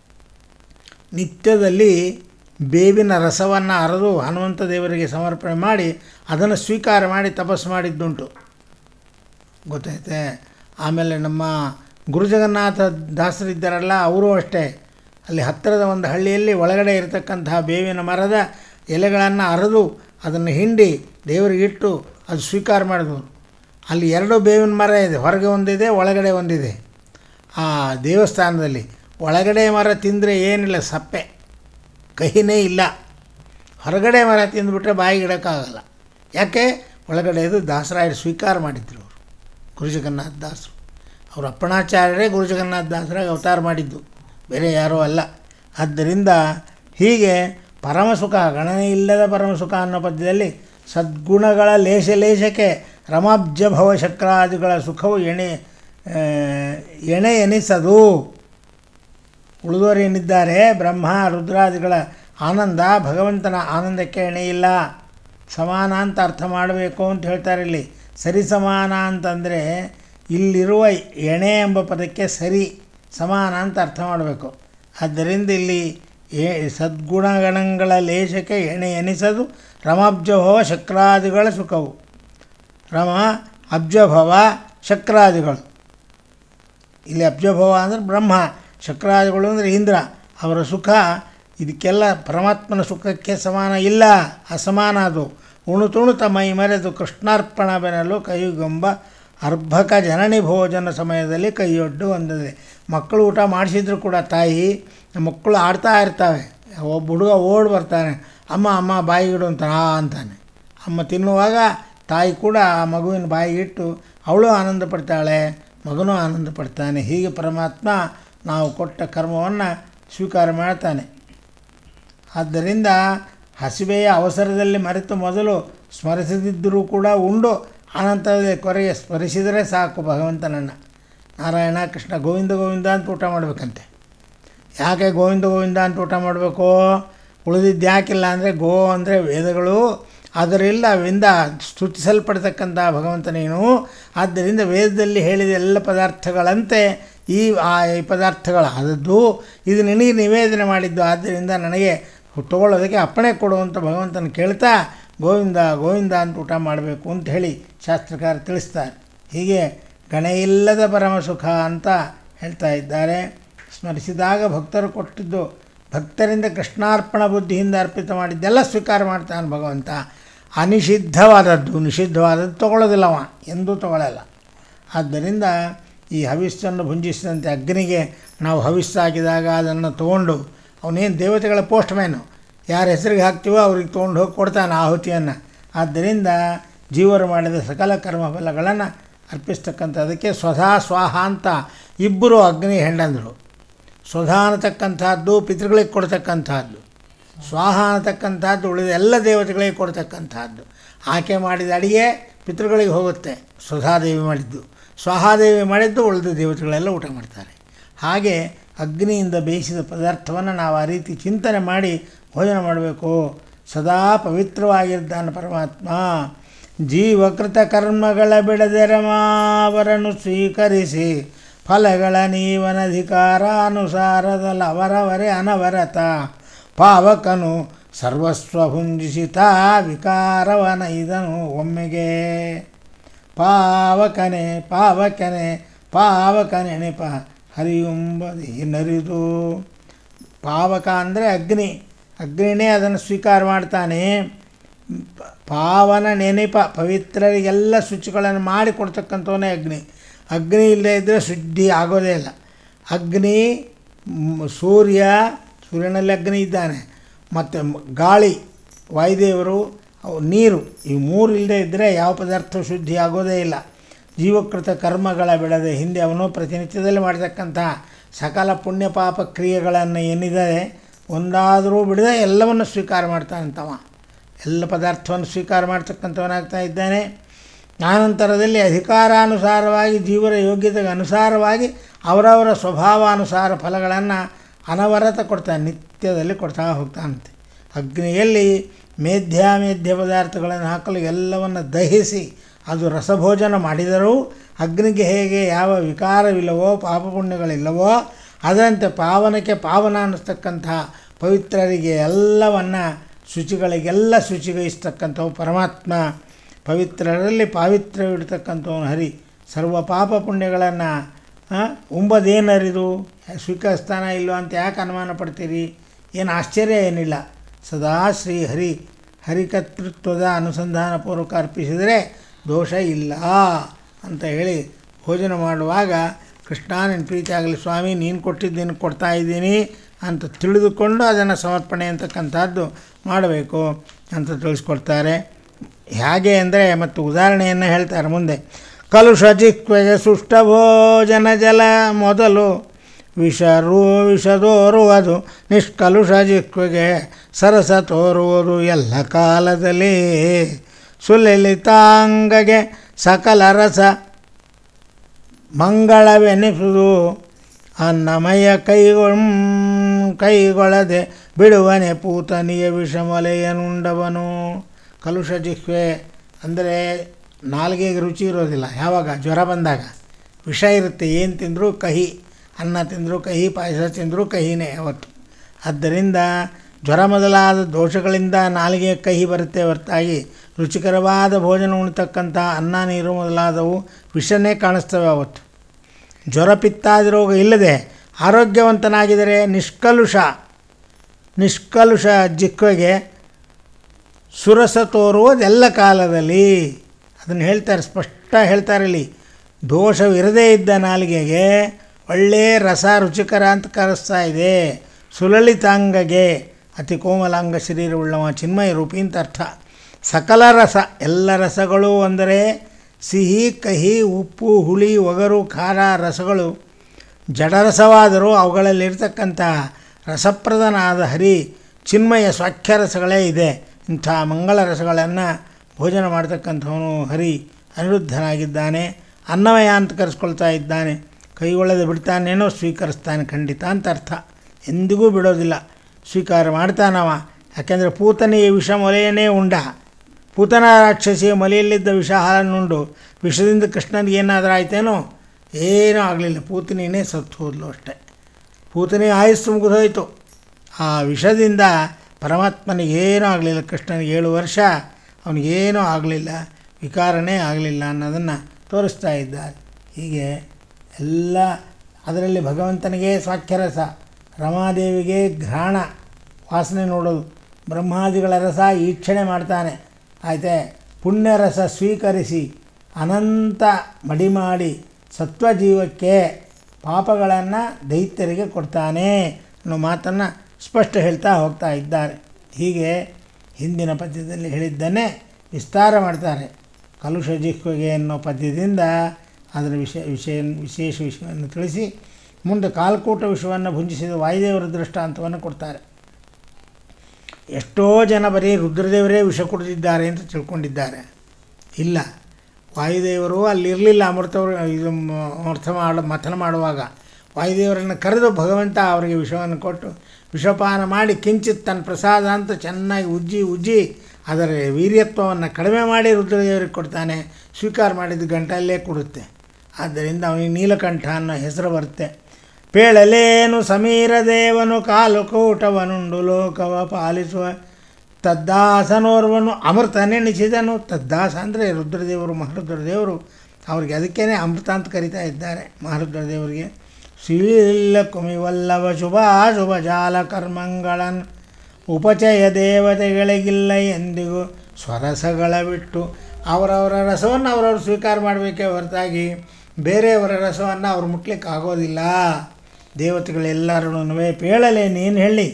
ನಿತ್ಯದಲ್ಲಿ ಬೇವಿನ ರಸವನ್ನು ಅರೆದು ಹನುಮಂತ ದೇವರಿಗೆ ಸಮರ್ಪಣೆ ಮಾಡಿ ಅದನ್ನು ಸ್ವೀಕಾರ ಮಾಡಿ ತಪಸ್ಸು ಮಾಡಿದ್ದುಂಟು ಗೊತ್ತೈತೆ ಆಮೇಲೆ ನಮ್ಮ ಗುರುಜಗನ್ನಾಥ ದಾಸರಿದ್ದಾರಲ್ಲ ಅವರು ಅಷ್ಟೇ ಅಲ್ಲಿ ಹತ್ತಿರದ ಒಂದು ಹಳ್ಳಿಯಲ್ಲಿ ಒಳಗಡೆ ಇರತಕ್ಕಂತಹ ಬೇವಿನ ಮರದ ಎಲೆಗಳನ್ನು ಅರೆದು ಅದನ್ನು ಹಿಂಡಿ ದೇವರಿಗೆ ಇಟ್ಟು ಅದು ಸ್ವೀಕಾರ ಮಾಡಿದವರು ಅಲ್ಲಿ ಎರಡು ಬೇವಿನ ಮರ ಇದೆ ಹೊರಗೆ ಒಂದಿದೆ ಒಳಗಡೆ ಒಂದಿದೆ ಆ ದೇವಸ್ಥಾನದಲ್ಲಿ ಒಳಗಡೆ ಮರ ತಿಂದರೆ ಏನಿಲ್ಲ ಸಪ್ಪೆ ಕಹಿನೇ ಇಲ್ಲ ಹೊರಗಡೆ ಮರ ತಿಂದುಬಿಟ್ರೆ ಬಾಯಿಗೆ ಇಡೋಕ್ಕಾಗಲ್ಲ ಯಾಕೆ ಒಳಗಡೆ ಇದು ದಾಸರಾಯರು ಸ್ವೀಕಾರ ಮಾಡಿದ್ರು ಅವರು ಗುರು ಜಗನ್ನಾಥ ದಾಸರು ಅವರು ಅಪ್ಪಣಾಚಾರ್ಯರೇ ಗುರು ಜಗನ್ನಾಥ ದಾಸರಾಗಿ ಅವತಾರ ಮಾಡಿದ್ದು ಬೇರೆ ಯಾರೂ ಅಲ್ಲ ಆದ್ದರಿಂದ ಹೀಗೆ ಪರಮಸುಖ ಗಣನೆ ಇಲ್ಲದ ಪರಮಸುಖ ಅನ್ನೋ ಪದ್ಯದಲ್ಲಿ ಸದ್ಗುಣಗಳ ಲೇಷ ಲೇಷಕ್ಕೆ ರಮಾಬ್ಜ ಭವ ಶಕ್ರಾದಿಗಳ ಸುಖವು ಎಣೆ ಆ, ಎಣೆ ಎನಿಸದು ಉಳಿದವರು ಏನಿದ್ದಾರೆ ಬ್ರಹ್ಮ ರುದ್ರಾದಿಗಳ ಆನಂದ ಭಗವಂತನ ಆನಂದಕ್ಕೆ ಎಣೆಯಿಲ್ಲ ಸಮಾನ ಅಂತ ಅರ್ಥ ಮಾಡಬೇಕು ಅಂತ ಹೇಳ್ತಾರೆ ಇಲ್ಲಿ ಸರಿ ಸಮಾನ ಅಂತಂದರೆ ಇಲ್ಲಿರುವ ಎಣೆ ಎಂಬ ಪದಕ್ಕೆ ಸರಿ ಸಮಾನ ಅಂತ ಅರ್ಥ ಮಾಡಬೇಕು ಆದ್ದರಿಂದ ಇಲ್ಲಿ ಏ ಸದ್ಗುಣಗಣಗಳ ಲೇಷಕ್ಕೆ ಎಣೆ ಎನಿಸದು ರಮಾಬ್ಜಭವ ಶಕ್ರಾದಿಗಳ ಸುಖವು ರಮ ಅಬ್ಜಭವ ಶಕ್ರಾದಿಗಳು ಇಲ್ಲಿ ಅಬ್ಜಭವ ಅಂದರೆ ಬ್ರಹ್ಮ ಶಕ್ರಾದಿಗಳು ಅಂದರೆ ಇಂದ್ರ ಅವರ ಸುಖ ಇದಕ್ಕೆಲ್ಲ ಪರಮಾತ್ಮನ ಸುಖಕ್ಕೆ ಸಮಾನ ಇಲ್ಲ ಅಸಮಾನ ಅದು ಉಣುತುಣುತ ಮೈ ಮರೆದು ಕೃಷ್ಣಾರ್ಪಣ ಬೆನಲು ಕೈಗೊಂಬ ಅರ್ಭಕ ಜನನಿ ಭೋಜನ ಸಮಯದಲ್ಲಿ ಕೈಯೊಡ್ಡು ಒಂದಿದೆ ಮಕ್ಕಳು ಊಟ ಮಾಡಿಸಿದ್ರು ಕೂಡ ತಾಯಿ ಮಕ್ಕಳು ಆಡ್ತಾ ಇರ್ತಾವೆ ಒಬ್ಬ ಹುಡುಗ ಓಡಿ ಬರ್ತಾನೆ ಅಮ್ಮ ಅಮ್ಮ ಬಾಯಿಗಿಡು ಅಂತ ಆ ಅಂತಾನೆ ಅಮ್ಮ ತಿನ್ನುವಾಗ ತಾಯಿ ಕೂಡ ಆ ಮಗುವಿನ ಬಾಯಿಗಿಟ್ಟು ಅವಳು ಆನಂದ ಪಡ್ತಾಳೆ ಮಗನೂ ಆನಂದ ಪಡ್ತಾನೆ ಹೀಗೆ ಪರಮಾತ್ಮ ನಾವು ಕೊಟ್ಟ ಕರ್ಮವನ್ನು ಸ್ವೀಕಾರ ಮಾಡ್ತಾನೆ ಆದ್ದರಿಂದ ಹಸಿವೆಯ ಅವಸರದಲ್ಲಿ ಮರೆತು ಮೊದಲು ಸ್ಮರಿಸದಿದ್ದರೂ ಕೂಡ ಉಂಡು ಅನಂತರದಲ್ಲಿ ಕೊರೆಗೆ ಸ್ಮರಿಸಿದರೆ ಸಾಕು ಭಗವಂತನನ್ನು ನಾರಾಯಣ ಕೃಷ್ಣ ಗೋವಿಂದ ಗೋವಿಂದ ಅಂತ ಊಟ ಮಾಡಬೇಕಂತೆ ಯಾಕೆ ಗೋವಿಂದ ಗೋವಿಂದ ಅಂತ ಊಟ ಮಾಡಬೇಕು ಉಳಿದಿದ್ದು ಯಾಕಿಲ್ಲ ಅಂದರೆ ಗೋ ಅಂದರೆ ವೇದಗಳು ಅದರಿಲ್ಲ ಅವಿಂದ ಸ್ತುತಿಸಲ್ಪಡ್ತಕ್ಕಂಥ ಭಗವಂತನೇನು ಆದ್ದರಿಂದ ವೇದದಲ್ಲಿ ಹೇಳಿದ ಎಲ್ಲ ಪದಾರ್ಥಗಳಂತೆ ಈ ಆ ಈ ಪದಾರ್ಥಗಳಾದದ್ದು ಇದು ನಿನಗೆ ನಿವೇದನೆ ಮಾಡಿದ್ದು ಆದ್ದರಿಂದ ನನಗೆ ತಗೊಳ್ಳೋದಕ್ಕೆ ಅಪ್ಪಣೆ ಕೊಡುವಂಥ ಭಗವಂತನ ಕೇಳ್ತಾ ಗೋವಿಂದ ಗೋವಿಂದ ಅಂತ ಊಟ ಮಾಡಬೇಕು ಅಂತ ಹೇಳಿ ಶಾಸ್ತ್ರಕಾರ ತಿಳಿಸ್ತಾರೆ ಹೀಗೆ ಗಣ ಇಲ್ಲದ ಪರಮ ಸುಖ ಅಂತ ಹೇಳ್ತಾ ಇದ್ದಾರೆ ಸ್ಮರಿಸಿದಾಗ ಭಕ್ತರು ಕೊಟ್ಟಿದ್ದು ಭಕ್ತರಿಂದ ಕೃಷ್ಣಾರ್ಪಣ ಬುದ್ಧಿಯಿಂದ ಅರ್ಪಿತ ಮಾಡಿದ್ದೆಲ್ಲ ಸ್ವೀಕಾರ ಮಾಡ್ತಾನೆ ಭಗವಂತ ಅನಿಷಿದ್ಧವಾದದ್ದು ನಿಷಿದ್ಧವಾದದ್ದು ತೊಗೊಳ್ಳೋದಿಲ್ಲ ಅವ ಎಂದೂ ತೊಗೊಳ್ಳಲ್ಲ ಆದ್ದರಿಂದ ಈ ಹವಿಸ್ಸನ್ನು ಭುಂಜಿಸಿದಂತೆ ಅಗ್ನಿಗೆ ನಾವು ಹವಿಸ್ಸು ಹಾಕಿದಾಗ ಅದನ್ನು ತೊಗೊಂಡು ಅವನೇನು ದೇವತೆಗಳ ಪೋಸ್ಟ್ ಮ್ಯಾನು ಯಾರ ಹೆಸರಿಗೆ ಹಾಕ್ತೀವೋ ಅವ್ರಿಗೆ ತೊಗೊಂಡು ಹೋಗಿ ಕೊಡ್ತಾನೆ ಆಹುತಿಯನ್ನು ಆದ್ದರಿಂದ ಜೀವರು ಮಾಡಿದ ಸಕಲ ಕರ್ಮಫಲಗಳನ್ನು ಅರ್ಪಿಸ್ತಕ್ಕಂಥದ್ದಕ್ಕೆ ಸ್ವಧಾ ಸ್ವಾಹ ಅಂತ ಇಬ್ಬರು ಅಗ್ನಿ ಹೆಂಡಂದರು ಸ್ವಧಾ ಅನ್ನತಕ್ಕಂಥದ್ದು ಪಿತೃಗಳಿಗೆ ಕೊಡ್ತಕ್ಕಂಥದ್ದು ಸ್ವಾಹ ಅನ್ನತಕ್ಕಂಥದ್ದು ಉಳಿದ ಎಲ್ಲ ದೇವತೆಗಳಿಗೆ ಕೊಡ್ತಕ್ಕಂಥದ್ದು ಆಕೆ ಮಾಡಿದ ಅಡಿಗೆ ಪಿತೃಗಳಿಗೆ ಹೋಗುತ್ತೆ ಸ್ವಧಾದೇವಿ ಮಾಡಿದ್ದು ಸ್ವಾಹಾದೇವಿ ಮಾಡಿದ್ದು ಉಳಿದ ದೇವತೆಗಳೆಲ್ಲ ಊಟ ಮಾಡ್ತಾರೆ ಹಾಗೆ ಅಗ್ನಿಯಿಂದ ಬೇಯಿಸಿದ ಪದಾರ್ಥವನ್ನು ನಾವು ಆ ರೀತಿ ಚಿಂತನೆ ಮಾಡಿ ಭೋಜನ ಮಾಡಬೇಕು ಸದಾ ಪವಿತ್ರವಾಗಿದ್ದಾನೆ ಪರಮಾತ್ಮ ಜೀವಕೃತ ಕರ್ಮಗಳ ಬಿಡದೆ ಮಾವರನ್ನು ಸ್ವೀಕರಿಸಿ ಫಲಗಳ ನೀವನಧಿಕಾರಾನುಸಾರದಲ್ಲಿ ಅವರವರೇ ಅನವರತ ಪಾವಕನು ಸರ್ವಸ್ವ ಹುಂಜಿಸಿತ ವಿಕಾರವನ ಇದನು ಒಮ್ಮೆಗೆ ಪಾವಕನೆ ಪಾವಕನೆ ಪಾವಕನೆನೆಪ ಹರಿಯುಂಬದಿ ನರಿದು ಪಾವಕ ಅಂದರೆ ಅಗ್ನಿ ಅಗ್ನಿನೇ ಅದನ್ನು ಸ್ವೀಕಾರ ಮಾಡ್ತಾನೆ ಪ- ಪಾವನ ನೆನಪ ಪವಿತ್ರರಿಗೆಲ್ಲ ಶುಚಿಗಳನ್ನು ಮಾಡಿ ಕೊಡ್ತಕ್ಕಂಥವನೇ ಅಗ್ನಿ ಅಗ್ನಿ ಇಲ್ಲದೇ ಇದ್ದರೆ ಶುದ್ಧಿ ಆಗೋದೇ ಇಲ್ಲ ಅಗ್ನಿ ಮ್, ಸೂರ್ಯ ಸೂರ್ಯನಲ್ಲಿ ಅಗ್ನಿ ಇದ್ದಾನೆ ಮತ್ತು ಮ್- ಗಾಳಿ ವಾಯುದೇವರು ಅವು ನೀರು ಈ ಮೂರು ಇಲ್ಲದೆ ಇದ್ದರೆ ಯಾವ ಪದಾರ್ಥ ಶುದ್ಧಿ ಆಗೋದೇ ಇಲ್ಲ ಜೀವಕೃತ ಕರ್ಮಗಳ ಬಿಡದೆ ಹಿಂದೆ ಅವನು ಪ್ರತಿನಿತ್ಯದಲ್ಲಿ ಮಾಡತಕ್ಕಂಥ ಸಕಲ ಪುಣ್ಯ ಪಾಪ ಕ್ರಿಯೆಗಳನ್ನು ಏನಿದೆ ಒಂದಾದರೂ ಬಿಡದೆ ಎಲ್ಲವನ್ನು ಸ್ವೀಕಾರ ಮಾಡ್ತಾನಂತವ ಎಲ್ಲ ಪದಾರ್ಥವನ್ನು ಸ್ವೀಕಾರ ಮಾಡ್ತಕ್ಕಂಥವನಾಗ್ತಾ ಇದ್ದಾನೆ ಆನಂತರದಲ್ಲಿ ಅಧಿಕಾರಾನುಸಾರವಾಗಿ ಜೀವರ ಯೋಗ್ಯತೆಗೆ ಅನುಸಾರವಾಗಿ ಅವರವರ ಸ್ವಭಾವಾನುಸಾರ ಫಲಗಳನ್ನು ಅನವರತ ಕೊಡ್ತಾನೆ ನಿತ್ಯದಲ್ಲಿ ಕೊಡ್ತಾ ಹೋಗ್ತಾನಂತೆ ಅಗ್ನಿಯಲ್ಲಿ ಮೇಧ್ಯಾಮೇಧ್ಯ ಪದಾರ್ಥಗಳನ್ನು ಹಾಕಲು ಎಲ್ಲವನ್ನು ದಹಿಸಿ ಅದು ರಸಭೋಜನ ಮಾಡಿದರೂ ಅಗ್ನಿಗೆ ಹೇಗೆ ಯಾವ ವಿಕಾರವಿಲ್ಲವೋ ಪಾಪಪುಣ್ಯಗಳಿಲ್ಲವೋ ಅದರಂತೆ ಪಾವನಕ್ಕೆ ಪಾವನ ಅನ್ನಿಸ್ತಕ್ಕಂತಹ ಪವಿತ್ರರಿಗೆ ಎಲ್ಲವನ್ನು ಶುಚಿಗಳಿಗೆಲ್ಲ ಶುಚಿಗೈಸ್ತಕ್ಕಂಥವು ಪರಮಾತ್ಮ ಪವಿತ್ರರಲ್ಲಿ ಪಾವಿತ್ರ್ಯವಿಡ್ತಕ್ಕಂಥವನು ಹರಿ ಸರ್ವ ಪಾಪ ಪುಣ್ಯಗಳನ್ನು ಉಂಬದೇನರಿದು ಸ್ವೀಕರಿಸ್ತಾನ ಇಲ್ಲೋ ಅಂತ ಯಾಕೆ ಅನುಮಾನ ಪಡ್ತೀರಿ ಏನು ಆಶ್ಚರ್ಯ ಏನಿಲ್ಲ ಸದಾ ಶ್ರೀ ಹರಿ ಹರಿಕರ್ತೃತ್ವದ ಅನುಸಂಧಾನಪೂರ್ವಕ ಅರ್ಪಿಸಿದರೆ ದೋಷ ಇಲ್ಲ ಅಂತ ಹೇಳಿ ಭೋಜನ ಮಾಡುವಾಗ ಕೃಷ್ಣ ನಿನ್ನ ಪ್ರೀತಿ ಆಗಲಿ ಸ್ವಾಮಿ ನೀನು ಕೊಟ್ಟಿದ್ದೇನು ಕೊಡ್ತಾ ಇದ್ದೀನಿ ಅಂತ ತಿಳಿದುಕೊಂಡು ಅದನ್ನು ಸಮರ್ಪಣೆ ಅಂತಕ್ಕಂಥದ್ದು ಮಾಡಬೇಕು ಅಂತ ತಿಳಿಸ್ಕೊಡ್ತಾರೆ ಹೇಗೆ ಅಂದರೆ ಮತ್ತು ಉದಾಹರಣೆಯನ್ನು ಹೇಳ್ತಾರೆ ಮುಂದೆ ಕಲುಷ ಜಿಕ್ವೆಗೆ ಸುಷ್ಟ ಭೋಜನ ಜಲ ಮೊದಲು ವಿಷರು ವಿಷದೋರುವುದು ನಿಷ್ಕಲುಷ ಜಿಕ್ವೆಗೆ ಸರಸ ತೋರುವುದು ಎಲ್ಲ ಕಾಲದಲ್ಲಿ ಸುಲಲಿತಾಂಗಗೆ ಸಕಲ ರಸ ಮಂಗಳವೆನಿಸುವುದು ಅನ್ನಮಯ ಕೈಗೊಳ್ ಕೈಗೊಳ್ಳದೆ ಬಿಡುವನೆ ಪೂತನಿಯ ವಿಷಮಲೆಯನುಂಡವನು ಕಲುಷ ಜಿಹ್ವೆ ಅಂದರೆ ನಾಲ್ಗೆಗೆ ರುಚಿ ಇರೋದಿಲ್ಲ ಯಾವಾಗ ಜ್ವರ ಬಂದಾಗ ವಿಷ ಇರುತ್ತೆ ಏನು ತಿಂದರೂ ಕಹಿ ಅನ್ನ ತಿಂದರೂ ಕಹಿ ಪಾಯಸ ತಿಂದರೂ ಕಹಿನೇ ಯಾವತ್ತು ಆದ್ದರಿಂದ ಜ್ವರ ಮೊದಲಾದ ದೋಷಗಳಿಂದ ನಾಲಿಗೆ ಕಹಿ ಬರುತ್ತೆ ಹೊರತಾಗಿ ರುಚಿಕರವಾದ ಭೋಜನ ಉಣ್ತಕ್ಕಂಥ ಅನ್ನ ನೀರು ಮೊದಲಾದವು ವಿಷನೇ ಕಾಣಿಸ್ತವೆ ಅವತ್ತು ಜ್ವರ ಪಿತ್ತಾದಿ ರೋಗ ಇಲ್ಲದೆ ಆರೋಗ್ಯವಂತನಾಗಿದ್ದರೆ ನಿಷ್ಕಲುಷ ನಿಷ್ಕಲುಷ ಜಿಕ್ವೆಗೆ ಸುರಸ ತೋರುವುದೆಲ್ಲ ಕಾಲದಲ್ಲಿ ಅದನ್ನು ಹೇಳ್ತಾರೆ ಸ್ಪಷ್ಟ ಹೇಳ್ತಾರೆ ಇಲ್ಲಿ ದೋಷವಿರದೇ ಇದ್ದ ನಾಲಿಗೆಗೆ ಒಳ್ಳೆಯ ರಸ ರುಚಿಕರ ಅಂತ ಕರೆಸ್ತಾ ಇದೆ ಸುಲಲಿತಾಂಗಗೆ ಅತಿ ಕೋಮಲಾಂಗ ಶರೀರವುಳ್ಳವ ಚಿನ್ಮಯ ರೂಪಿ ಅಂತ ಅರ್ಥ ಸಕಲ ರಸ ಎಲ್ಲ ರಸಗಳು ಅಂದರೆ ಸಿಹಿ ಕಹಿ ಉಪ್ಪು ಹುಳಿ ಒಗರು ಖಾರ ರಸಗಳು ಜಡರಸವಾದರೂ ಅವುಗಳಲ್ಲಿರ್ತಕ್ಕಂಥ ರಸಪ್ರದನಾದ ಹರಿ ಚಿನ್ಮಯ ಸ್ವಾಖ್ಯ ರಸಗಳೇ ಇದೆ ಇಂಥ ಮಂಗಳ ರಸಗಳನ್ನು ಭೋಜನ ಮಾಡ್ತಕ್ಕಂಥವನು ಹರಿ ಅನಿರುದ್ಧನಾಗಿದ್ದಾನೆ ಅನ್ನಮಯ ಅಂತ ಕರೆಸ್ಕೊಳ್ತಾ ಇದ್ದಾನೆ ಕೈಗೊಳ್ಳದೆ ಬಿಡ್ತಾನೇನೋ ಸ್ವೀಕರಿಸ್ತಾನೆ ಖಂಡಿತ ಅಂತ ಅರ್ಥ ಎಂದಿಗೂ ಬಿಡೋದಿಲ್ಲ ಸ್ವೀಕಾರ ಮಾಡ್ತಾನವ ಯಾಕೆಂದರೆ ಪೂತನಿಯ ವಿಷ ಮೊಲೆಯನ್ನೇ ಉಂಡ ಪೂತನ ರಾಕ್ಷಸಿಯ ಮಲೆಯಲ್ಲಿದ್ದ ವಿಷ ಹಾಲನ್ನುಂಡು ವಿಷದಿಂದ ಕೃಷ್ಣನಿಗೆ ಏನಾದರೂ ಆಯ್ತೇನೋ ಏನೂ ಆಗಲಿಲ್ಲ ಪೂತನಿನೇ ಸತ್ತು ಹೋದ್ಲು ಅಷ್ಟೆ ಪೂತನಿ ಆಯುಸ್ಸು ಮುಗಿದೋಯ್ತು ಆ ವಿಷದಿಂದ ಪರಮಾತ್ಮನಿಗೆ ಏನೂ ಆಗಲಿಲ್ಲ ಕೃಷ್ಣನಿಗೆ ಏಳು ವರ್ಷ ಅವನಿಗೇನೂ ಆಗಲಿಲ್ಲ ವಿಕಾರನೇ ಆಗಲಿಲ್ಲ ಅನ್ನೋದನ್ನು ತೋರಿಸ್ತಾ ಇದ್ದಾರೆ ಹೀಗೆ ಎಲ್ಲ ಅದರಲ್ಲಿ ಭಗವಂತನಿಗೆ ಸ್ವಾಖ್ಯರಸ ರಮಾದೇವಿಗೆ ಘ್ರಾಣ ವಾಸನೆ ನೋಡೋದು ಬ್ರಹ್ಮಾದಿಗಳ ರಸ ಈಕ್ಷಣೆ ಮಾಡ್ತಾನೆ ಆಯ್ತೆ ಪುಣ್ಯರಸ ಸ್ವೀಕರಿಸಿ ಅನಂತ ಮಡಿ ಮಾಡಿ ಸತ್ವಜೀವಕ್ಕೆ ಪಾಪಗಳನ್ನು ದೈತ್ಯರಿಗೆ ಕೊಡ್ತಾನೆ ಅನ್ನೋ ಮಾತನ್ನು ಸ್ಪಷ್ಟ ಹೇಳ್ತಾ ಹೋಗ್ತಾ ಇದ್ದಾರೆ ಹೀಗೆ ಹಿಂದಿನ ಪದ್ಯದಲ್ಲಿ ಹೇಳಿದ್ದನ್ನೇ ವಿಸ್ತಾರ ಮಾಡ್ತಾರೆ ಕಲುಷ ಜಿಹ್ವೆಗೆ ಅನ್ನೋ ಪದ್ಯದಿಂದ ಅದರ ವಿಷಯ ವಿಷಯ ವಿಶೇಷ ವಿಷಯವನ್ನು ತಿಳಿಸಿ ಮುಂದೆ ಕಾಲ್ಕೂಟ ವಿಷವನ್ನು ಭುಂಜಿಸಿದ ವಾಯುದೇವರ ದೃಷ್ಟಾಂತವನ್ನು ಕೊಡ್ತಾರೆ ಎಷ್ಟೋ ಜನ ಬರೀ ರುದ್ರದೇವರೇ ವಿಷ ಕುಡಿದಿದ್ದಾರೆ ಅಂತ ತಿಳ್ಕೊಂಡಿದ್ದಾರೆ ಇಲ್ಲ ವಾಯುದೇವರು ಅಲ್ಲಿರಲಿಲ್ಲ ಅಮೃತವರು ಇದು ಮ- ಅಮೃತ ಮಾಡ ಮಥನ ಮಾಡುವಾಗ ವಾಯುದೇವರನ್ನು ಕರೆದು ಭಗವಂತ ಅವರಿಗೆ ವಿಷವನ್ನು ಕೊಟ್ಟು ವಿಷಪಾನ ಮಾಡಿ ಕಿಂಚಿತ್ ತನ್ನ ಪ್ರಸಾದ ಅಂತ ಚೆನ್ನಾಗಿ ಉಜ್ಜಿ ಉಜ್ಜಿ ಅದರ ವೀರ್ಯತ್ವವನ್ನು ಕಡಿಮೆ ಮಾಡಿ ರುದ್ರದೇವರಿಗೆ ಕೊಡ್ತಾನೆ ಸ್ವೀಕಾರ ಮಾಡಿದ ಗಂಟಲ್ಲೇ ಕೊಡುತ್ತೆ ಆದ್ದರಿಂದ ಅವನಿಗೆ ನೀಲಕಂಠ ಅನ್ನೋ ಹೆಸರು ಬರುತ್ತೆ ಪೇಳಲೇನು ಸಮೀರ ದೇವನು ಕಾಲುಕೂಟವನುಂಡು ಲೋಕವ ಪಾಲಿಸುವ ತದ್ದಾಸನೋರ್ವನು ಅಮೃತ ನೆನೆಸಿದನು ತದ್ದಾಸ ಅಂದರೆ ರುದ್ರದೇವರು ಮಹಾರುದ್ರದೇವರು ಅವ್ರಿಗೆ ಅದಕ್ಕೇ ಅಮೃತ ಅಂತ ಕರಿತಾ ಇದ್ದಾರೆ ಮಹಾರುದ್ರದೇವರಿಗೆ ಶೀಲ ಕುಮಿವಲ್ಲವ ಶುಭ ಶುಭ ಜಾಲ ಕರ್ಮಂಗಳನ್ ಉಪಚಯ ದೇವತೆಗಳಿಗಿಲ್ಲ ಎಂದಿಗೂ ಸ್ವರಸಗಳ ಬಿಟ್ಟು ಅವರವರ ರಸವನ್ನು ಅವರವರು ಸ್ವೀಕಾರ ಮಾಡಬೇಕೇ ಹೊರತಾಗಿ ಬೇರೆಯವರ ರಸವನ್ನು ಅವ್ರು ಮುಟ್ಲಿಕ್ಕೆ ಆಗೋದಿಲ್ಲ ದೇವತೆಗಳೆಲ್ಲರೂ ಪೇಳಲೆ ನೀನು ಹೇಳಿ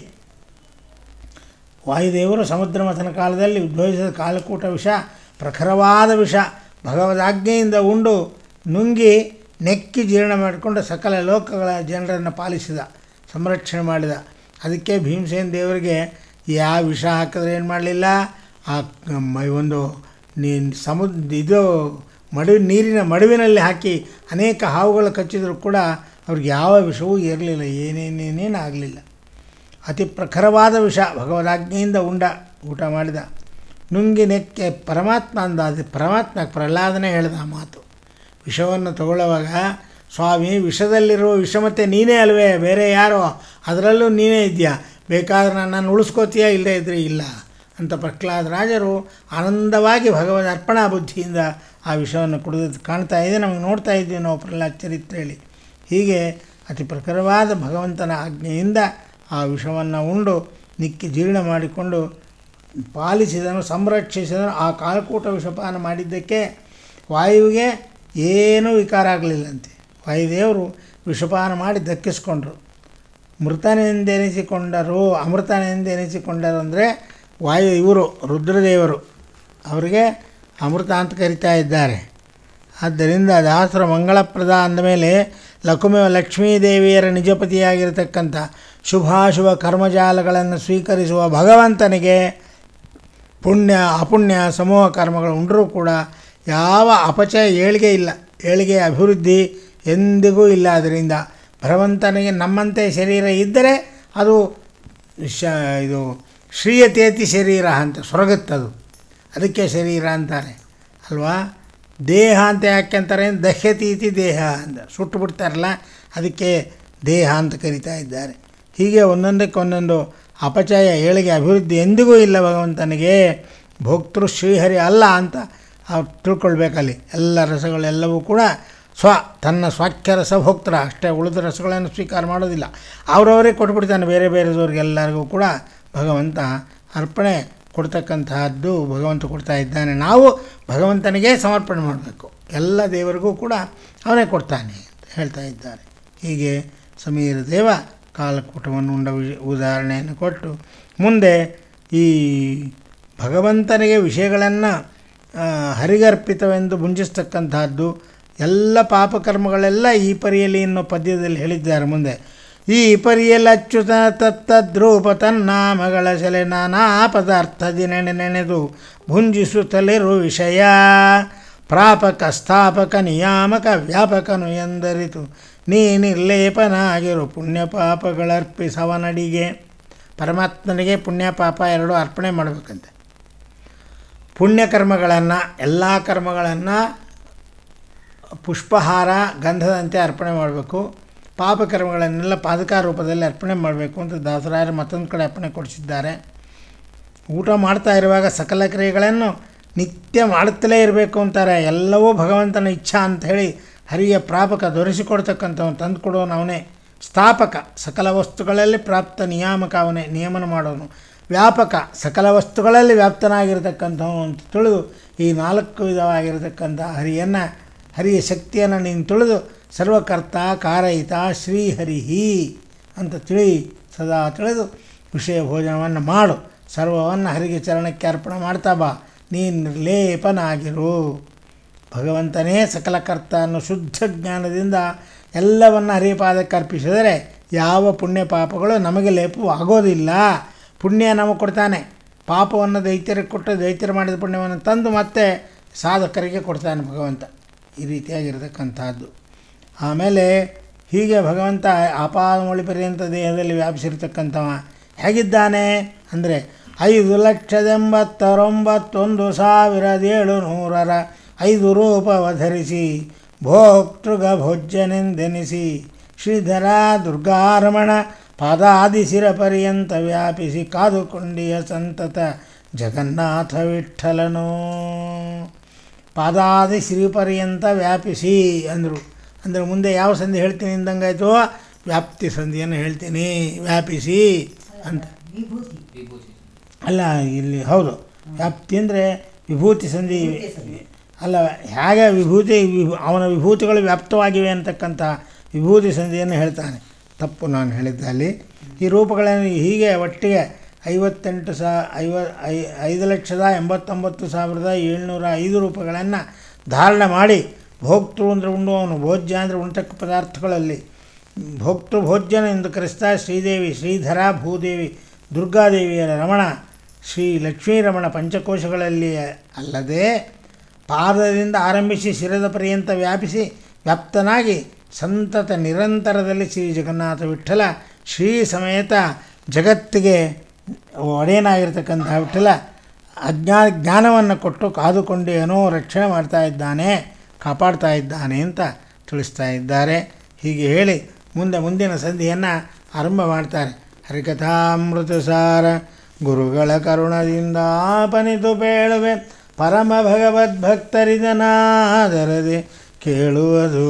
ವಾಯುದೇವರು ಸಮುದ್ರ ಮಥನ ಕಾಲದಲ್ಲಿ ಉದ್ಭವಿಸಿದ ಕಾಲಕೂಟ ವಿಷ ಪ್ರಖರವಾದ ವಿಷ ಭಗವದಾಜ್ಞೆಯಿಂದ ಉಂಡು ನುಂಗಿ ನೆಕ್ಕಿ ಜೀರ್ಣ ಮಾಡಿಕೊಂಡು ಸಕಲ ಲೋಕಗಳ ಜನರನ್ನು ಪಾಲಿಸಿದ ಸಂರಕ್ಷಣೆ ಮಾಡಿದ ಅದಕ್ಕೆ ಭೀಮಸೇನ ದೇವರಿಗೆ ಯಾವ ವಿಷ ಹಾಕಿದ್ರೆ ಏನು ಮಾಡಲಿಲ್ಲ ಆ ಮ- ಒಂದು ನೀ ಸಮುದ್ರ ಇದು ಮಡು ನೀರಿನ ಮಡುವಿನಲ್ಲಿ ಹಾಕಿ ಅನೇಕ ಹಾವುಗಳು ಕಚ್ಚಿದರೂ ಕೂಡ ಅವ್ರಿಗೆ ಯಾವ ವಿಷವೂ ಇರಲಿಲ್ಲ ಏನೇನೇನೇನು ಆಗಲಿಲ್ಲ ಅತಿ ಪ್ರಖರವಾದ ವಿಷ ಭಗವದಾಜ್ಞೆಯಿಂದ ಉಂಡ ಊಟ ಮಾಡಿದ ನುಂಗಿ ನೆಕ್ಕೆ ಪರಮಾತ್ಮ ಅಂದ ಅದು ಪರಮಾತ್ಮ ಪ್ರಹ್ಲಾದನೇ ಹೇಳಿದ ಆ ಮಾತು ವಿಷವನ್ನು ತಗೊಳ್ಳುವಾಗ ಸ್ವಾಮಿ ವಿಷದಲ್ಲಿರೋ ವಿಷಮತೆ ನೀನೇ ಅಲ್ವೇ ಬೇರೆ ಯಾರೋ ಅದರಲ್ಲೂ ನೀನೇ ಇದೆಯಾ ಬೇಕಾದ್ರೆ ನನ್ನನ್ನು ಉಳಿಸ್ಕೋತೀಯಾ ಇಲ್ಲದೇ ಇದ್ರೆ ಇಲ್ಲ ಅಂತ ಪ್ರಹ್ಲಾದ ರಾಜರು ಆನಂದವಾಗಿ ಭಗವದ್ ಅರ್ಪಣಾ ಬುದ್ಧಿಯಿಂದ ಆ ವಿಷವನ್ನು ಕುಡಿದು ಕಾಣ್ತಾ ಇದೆ ನಮಗೆ ನೋಡ್ತಾ ಇದ್ದೀವಿ ನಾವು ಪ್ರಹ್ಲಾದ ಚರಿತ್ರೆಯಲ್ಲಿ ಹೀಗೆ ಅತಿ ಪ್ರಖರವಾದ ಭಗವಂತನ ಆಜ್ಞೆಯಿಂದ ಆ ವಿಷವನ್ನು ಉಂಡು ನಿಕ್ಕಿ ಜೀರ್ಣ ಮಾಡಿಕೊಂಡು ಪಾಲಿಸಿದನು ಸಂರಕ್ಷಿಸಿದನು ಆ ಕಾಲಕೂಟ ವಿಷಪಾನ ಮಾಡಿದ್ದಕ್ಕೆ ವಾಯುವಿಗೆ ಏನೂ ವಿಕಾರ ಆಗಲಿಲ್ಲಂತೆ ವಾಯುದೇವರು ವಿಷಪಾನ ಮಾಡಿ ದಕ್ಕಿಸ್ಕೊಂಡ್ರು ಮೃತನೆಂದೆನಿಸಿಕೊಂಡರು ಅಮೃತನೆಂದೆನಿಸಿಕೊಂಡರು ಅಂದರೆ ವಾಯು ಇವರು ರುದ್ರದೇವರು ಅವರಿಗೆ ಅಮೃತ ಅಂತ ಕರಿತಾ ಇದ್ದಾರೆ ಆದ್ದರಿಂದ ದಾಸರ ಮಂಗಳಪ್ರದ ಅಂದಮೇಲೆ ಲಕುಮೆ ಲಕ್ಷ್ಮೀದೇವಿಯರ ನಿಜಪತಿಯಾಗಿರತಕ್ಕಂಥ ಶುಭಾಶುಭ ಕರ್ಮಜಾಲಗಳನ್ನು ಸ್ವೀಕರಿಸುವ ಭಗವಂತನಿಗೆ ಪುಣ್ಯ ಅಪುಣ್ಯ ಸಮೂಹ ಕರ್ಮಗಳು ಉಂಡರೂ ಕೂಡ ಯಾವ ಅಪಚಯ ಏಳಿಗೆ ಇಲ್ಲ ಏಳಿಗೆ ಅಭಿವೃದ್ಧಿ ಎಂದಿಗೂ ಇಲ್ಲ ಅದರಿಂದ ಭಗವಂತನಿಗೆ ನಮ್ಮಂತೆ ಶರೀರ ಇದ್ದರೆ ಅದು ಶ ಇದು ಶ್ರೀಯತೇತಿ ಶರೀರ ಅಂತ ಸ್ವರ್ಗತ್ತದು ಅದಕ್ಕೆ ಶರೀರ ಅಂತಾರೆ ಅಲ್ವಾ ದೇಹ ಅಂತ ಯಾಕೆ ಅಂತಾರೆ ದಹ್ಯತೀತಿ ದೇಹ ಅಂತ ಸುಟ್ಟು ಬಿಡ್ತಾರಲ್ಲ ಅದಕ್ಕೆ ದೇಹ ಅಂತ ಕರಿತಾ ಇದ್ದಾರೆ ಹೀಗೆ ಒಂದೊಂದಕ್ಕೆ ಒಂದೊಂದು ಅಪಚಯ ಏಳಿಗೆ ಅಭಿವೃದ್ಧಿ ಎಂದಿಗೂ ಇಲ್ಲ ಭಗವಂತನಿಗೆ ಭೋಕ್ತೃ ಶ್ರೀಹರಿ ಅಲ್ಲ ಅಂತ ಅವ್ರು ತಿಳ್ಕೊಳ್ಬೇಕಲ್ಲಿ ಎಲ್ಲ ರಸಗಳೆಲ್ಲವೂ ಕೂಡ ಸ್ವ ತನ್ನ ಸ್ವಾಖ್ಯ ರಸ ಭೋಕ್ತರ ಅಷ್ಟೇ ಉಳಿದ ರಸಗಳನ್ನು ಸ್ವೀಕಾರ ಮಾಡೋದಿಲ್ಲ ಅವರವರೇ ಕೊಟ್ಬಿಡ್ತಾನೆ ಬೇರೆ ಬೇರೆದವ್ರಿಗೆಲ್ಲರಿಗೂ ಕೂಡ ಭಗವಂತ ಅರ್ಪಣೆ ಕೊಡ್ತಕ್ಕಂತಹದ್ದು ಭಗವಂತ ಕೊಡ್ತಾ ಇದ್ದಾನೆ ನಾವು ಭಗವಂತನಿಗೆ ಸಮರ್ಪಣೆ ಮಾಡಬೇಕು ಎಲ್ಲ ದೇವರಿಗೂ ಕೂಡ ಅವನೇ ಕೊಡ್ತಾನೆ ಅಂತ ಹೇಳ್ತಾ ಇದ್ದಾರೆ ಹೀಗೆ ಸಮೀರ ದೇವ ಕಾಲಕೂಟವನ್ನು ಉಂಡ ವಿಷ ಉದಾಹರಣೆಯನ್ನು ಕೊಟ್ಟು ಮುಂದೆ ಈ ಭಗವಂತನಿಗೆ ವಿಷಯಗಳನ್ನು ಹರಿಗರ್ಪಿತವೆಂದು ಮುಂಜಿಸ್ತಕ್ಕಂತಹದ್ದು ಎಲ್ಲ ಪಾಪಕರ್ಮಗಳೆಲ್ಲ ಈ ಪರಿಯಲ್ಲಿ ಅನ್ನೋ ಪದ್ಯದಲ್ಲಿ ಹೇಳಿದ್ದಾರೆ ಮುಂದೆ ಈ ಪರಿಯಲ್ಲಿ ಅಚ್ಯುತ ತತ್ತದ್ರೂಪ ತನ್ನಾಮಗಳ ಸೆಲೆ ನಾನಾ ಪದಾರ್ಥದಿ ನೆನೆ ನೆನೆದು ಭುಂಜಿಸುತ್ತಲಿರು ವಿಷಯ ಪ್ರಾಪಕ ಸ್ಥಾಪಕ ನಿಯಾಮಕ ವ್ಯಾಪಕನು ಎಂದರಿತು ನೀ ನಿರ್ಲೇಪನಾಗಿರು ಪುಣ್ಯ ಪಾಪಗಳರ್ಪಿಸವನಡಿಗೆ ಪರಮಾತ್ಮನಿಗೆ ಪುಣ್ಯ ಪಾಪ ಎರಡು ಅರ್ಪಣೆ ಮಾಡಬೇಕಂತೆ ಪುಣ್ಯಕರ್ಮಗಳನ್ನು ಎಲ್ಲ ಕರ್ಮಗಳನ್ನು ಪುಷ್ಪಹಾರ ಗಂಧದಂತೆ ಅರ್ಪಣೆ ಮಾಡಬೇಕು ಪಾಪಕರ್ಮಗಳನ್ನೆಲ್ಲ ಪಾದಕ ರೂಪದಲ್ಲಿ ಅರ್ಪಣೆ ಮಾಡಬೇಕು ಅಂತ ದಾಸರಾಯರು ಮತ್ತೊಂದು ಕಡೆ ಅರ್ಪಣೆ ಕೊಡಿಸಿದ್ದಾರೆ ಊಟ ಮಾಡ್ತಾ ಇರುವಾಗ ಸಕಲ ಕ್ರಿಯೆಗಳನ್ನು ನಿತ್ಯ ಮಾಡುತ್ತಲೇ ಇರಬೇಕು ಅಂತಾರೆ ಎಲ್ಲವೂ ಭಗವಂತನ ಇಚ್ಛಾ ಅಂತ ಹೇಳಿ ಹರಿಯ ಪ್ರಾಪಕ ದೊರೆಸಿಕೊಡ್ತಕ್ಕಂಥವನು ತಂದು ಕೊಡೋನು ಅವನೇ ಸ್ಥಾಪಕ ಸಕಲ ವಸ್ತುಗಳಲ್ಲಿ ಪ್ರಾಪ್ತ ನಿಯಾಮಕ ಅವನೇ ನಿಯಮನ ಮಾಡೋನು ವ್ಯಾಪಕ ಸಕಲ ವಸ್ತುಗಳಲ್ಲಿ ವ್ಯಾಪ್ತನಾಗಿರತಕ್ಕಂಥವನು ಅಂತ ತಿಳಿದು ಈ ನಾಲ್ಕು ವಿಧವಾಗಿರತಕ್ಕಂಥ ಹರಿಯನ್ನು ಹರಿಯ ಶಕ್ತಿಯನ್ನು ನೀನು ತಿಳಿದು ಸರ್ವಕರ್ತ ಕಾರಯಿತ ಶ್ರೀಹರಿಹಿ ಅಂತ ತಿಳಿ ಸದಾ ತಿಳಿದು ವಿಷಯ ಭೋಜನವನ್ನು ಮಾಡು ಸರ್ವವನ್ನು ಹರಿಗೆ ಚರಣಕ್ಕೆ ಅರ್ಪಣೆ ಮಾಡ್ತಾ ಬಾ ನೀನು ನಿರ್ಲೇಪನಾಗಿರು ಭಗವಂತನೇ ಸಕಲ ಕರ್ತ ಅನ್ನೋ ಶುದ್ಧ ಜ್ಞಾನದಿಂದ ಎಲ್ಲವನ್ನು ಹರಿಪಾದಕ್ಕೆ ಅರ್ಪಿಸಿದರೆ ಯಾವ ಪುಣ್ಯ ಪಾಪಗಳು ನಮಗೆ ಲೇಪು ಆಗೋದಿಲ್ಲ ಪುಣ್ಯ ನಮಗೆ ಕೊಡ್ತಾನೆ ಪಾಪವನ್ನು ದೈತ್ಯರಿಗೆ ಕೊಟ್ಟು ದೈತ್ಯರು ಮಾಡಿದ ಪುಣ್ಯವನ್ನು ತಂದು ಮತ್ತೆ ಸಾಧಕರಿಗೆ ಕೊಡ್ತಾನೆ ಭಗವಂತ ಈ ರೀತಿಯಾಗಿರತಕ್ಕಂಥದ್ದು ಆಮೇಲೆ ಹೀಗೆ ಭಗವಂತ ಆಪಾದಮೊಳಿ ಪರ್ಯಂತ ದೇಹದಲ್ಲಿ ವ್ಯಾಪಿಸಿರ್ತಕ್ಕಂಥವ ಹೇಗಿದ್ದಾನೆ ಅಂದರೆ ಐದು ಲಕ್ಷದ ಎಂಬತ್ತರೊಂಬತ್ತೊಂದು ಸಾವಿರದ ಏಳು ನೂರರ ಐದು ರೂಪವಧರಿಸಿ ಭೋಕ್ತೃಗ ಭೋಜ್ಯನೆಂದೆನಿಸಿ ಶ್ರೀಧರ ದುರ್ಗಾರಮಣ ಪಾದಾದಿಸಿರ ಪರ್ಯಂತ ವ್ಯಾಪಿಸಿ ಕಾದುಕೊಂಡಿಯ ಸಂತತ ಜಗನ್ನಾಥ ವಿಠಲನೋ ಪಾದಾದಿ ಶ್ರೀ ಪರ್ಯಂತ ವ್ಯಾಪಿಸಿ ಅಂದರು ಅಂದರೆ ಮುಂದೆ ಯಾವ ಸಂಧಿ ಹೇಳ್ತೀನಿ ಅಂದಂಗಾಯ್ತು ವ್ಯಾಪ್ತಿ ಸಂಧಿಯನ್ನು ಹೇಳ್ತೀನಿ ವ್ಯಾಪಿಸಿ ಅಂತ ವಿಭೂತಿ ವಿಭೂತಿ ಅಲ್ಲ ಇಲ್ಲಿ ಹೌದು ವ್ಯಾಪ್ತಿ ಅಂದರೆ ವಿಭೂತಿ ಸಂಧಿ ಅಲ್ಲ ಹೇಗೆ ವಿಭೂತಿ ವಿಭೂ ಅವನ ವಿಭೂತಿಗಳು ವ್ಯಾಪ್ತವಾಗಿವೆ ಅಂತಕ್ಕಂಥ ವಿಭೂತಿ ಸಂಧಿಯನ್ನು ಹೇಳ್ತಾನೆ ತಪ್ಪು ನಾನು ಹೇಳಿದ್ದೆ ಅಲ್ಲಿ ಈ ರೂಪಗಳನ್ನು ಹೀಗೆ ಒಟ್ಟಿಗೆ ಐವತ್ತೆಂಟು ಸಾ ಐವ ಐ ಐದು ಲಕ್ಷದ ಎಂಬತ್ತೊಂಬತ್ತು ಸಾವಿರದ ಏಳ್ನೂರ ಐದು ರೂಪಗಳನ್ನು ಧಾರಣೆ ಮಾಡಿ ಭೋಕ್ತೃ ಅಂದರೆ ಉಣ್ಣುವವನು ಭೋಜ್ಯ ಅಂದರೆ ಉಣ್ತಕ್ಕ ಪದಾರ್ಥಗಳಲ್ಲಿ ಭೋಕ್ತೃ ಭೋಜ್ಯನ ಎಂದು ಕರೆಸ್ತಾ ಶ್ರೀದೇವಿ ಶ್ರೀಧರ ಭೂದೇವಿ ದುರ್ಗಾದೇವಿಯರ ರಮಣ ಶ್ರೀ ಲಕ್ಷ್ಮೀರಮಣ ಪಂಚಕೋಶಗಳಲ್ಲಿ ಅಲ್ಲದೆ ಪಾದದಿಂದ ಆರಂಭಿಸಿ ಶಿರದ ಪರ್ಯಂತ ವ್ಯಾಪಿಸಿ ವ್ಯಾಪ್ತನಾಗಿ ಸಂತತ ನಿರಂತರದಲ್ಲಿ ಶ್ರೀ ಜಗನ್ನಾಥ ವಿಠಲ ಶ್ರೀ ಸಮೇತ ಜಗತ್ತಿಗೆ ಒಡೆಯನಾಗಿರ್ತಕ್ಕಂಥ ವಿಠಲ ಅಜ್ಞಾನ ಜ್ಞಾನವನ್ನು ಕೊಟ್ಟು ಕಾದುಕೊಂಡು ಏನೋ ರಕ್ಷಣೆ ಮಾಡ್ತಾ ಇದ್ದಾನೆ ಕಾಪಾಡ್ತಾ ಇದ್ದಾನೆ ಅಂತ ತಿಳಿಸ್ತಾ ಇದ್ದಾರೆ ಹೀಗೆ ಹೇಳಿ ಮುಂದೆ ಮುಂದಿನ ಸಂಧಿಯನ್ನು ಆರಂಭ ಮಾಡ್ತಾರೆ ಹರಿಕಥಾಮೃತ ಸಾರ ಗುರುಗಳ ಕರುಣದಿಂದ ಆಪನಿತು ಬೇಳುವೆ ಪರಮ ಭಗವದ್ಭಕ್ತರಿದನಾದರದೆ ಕೇಳುವುದು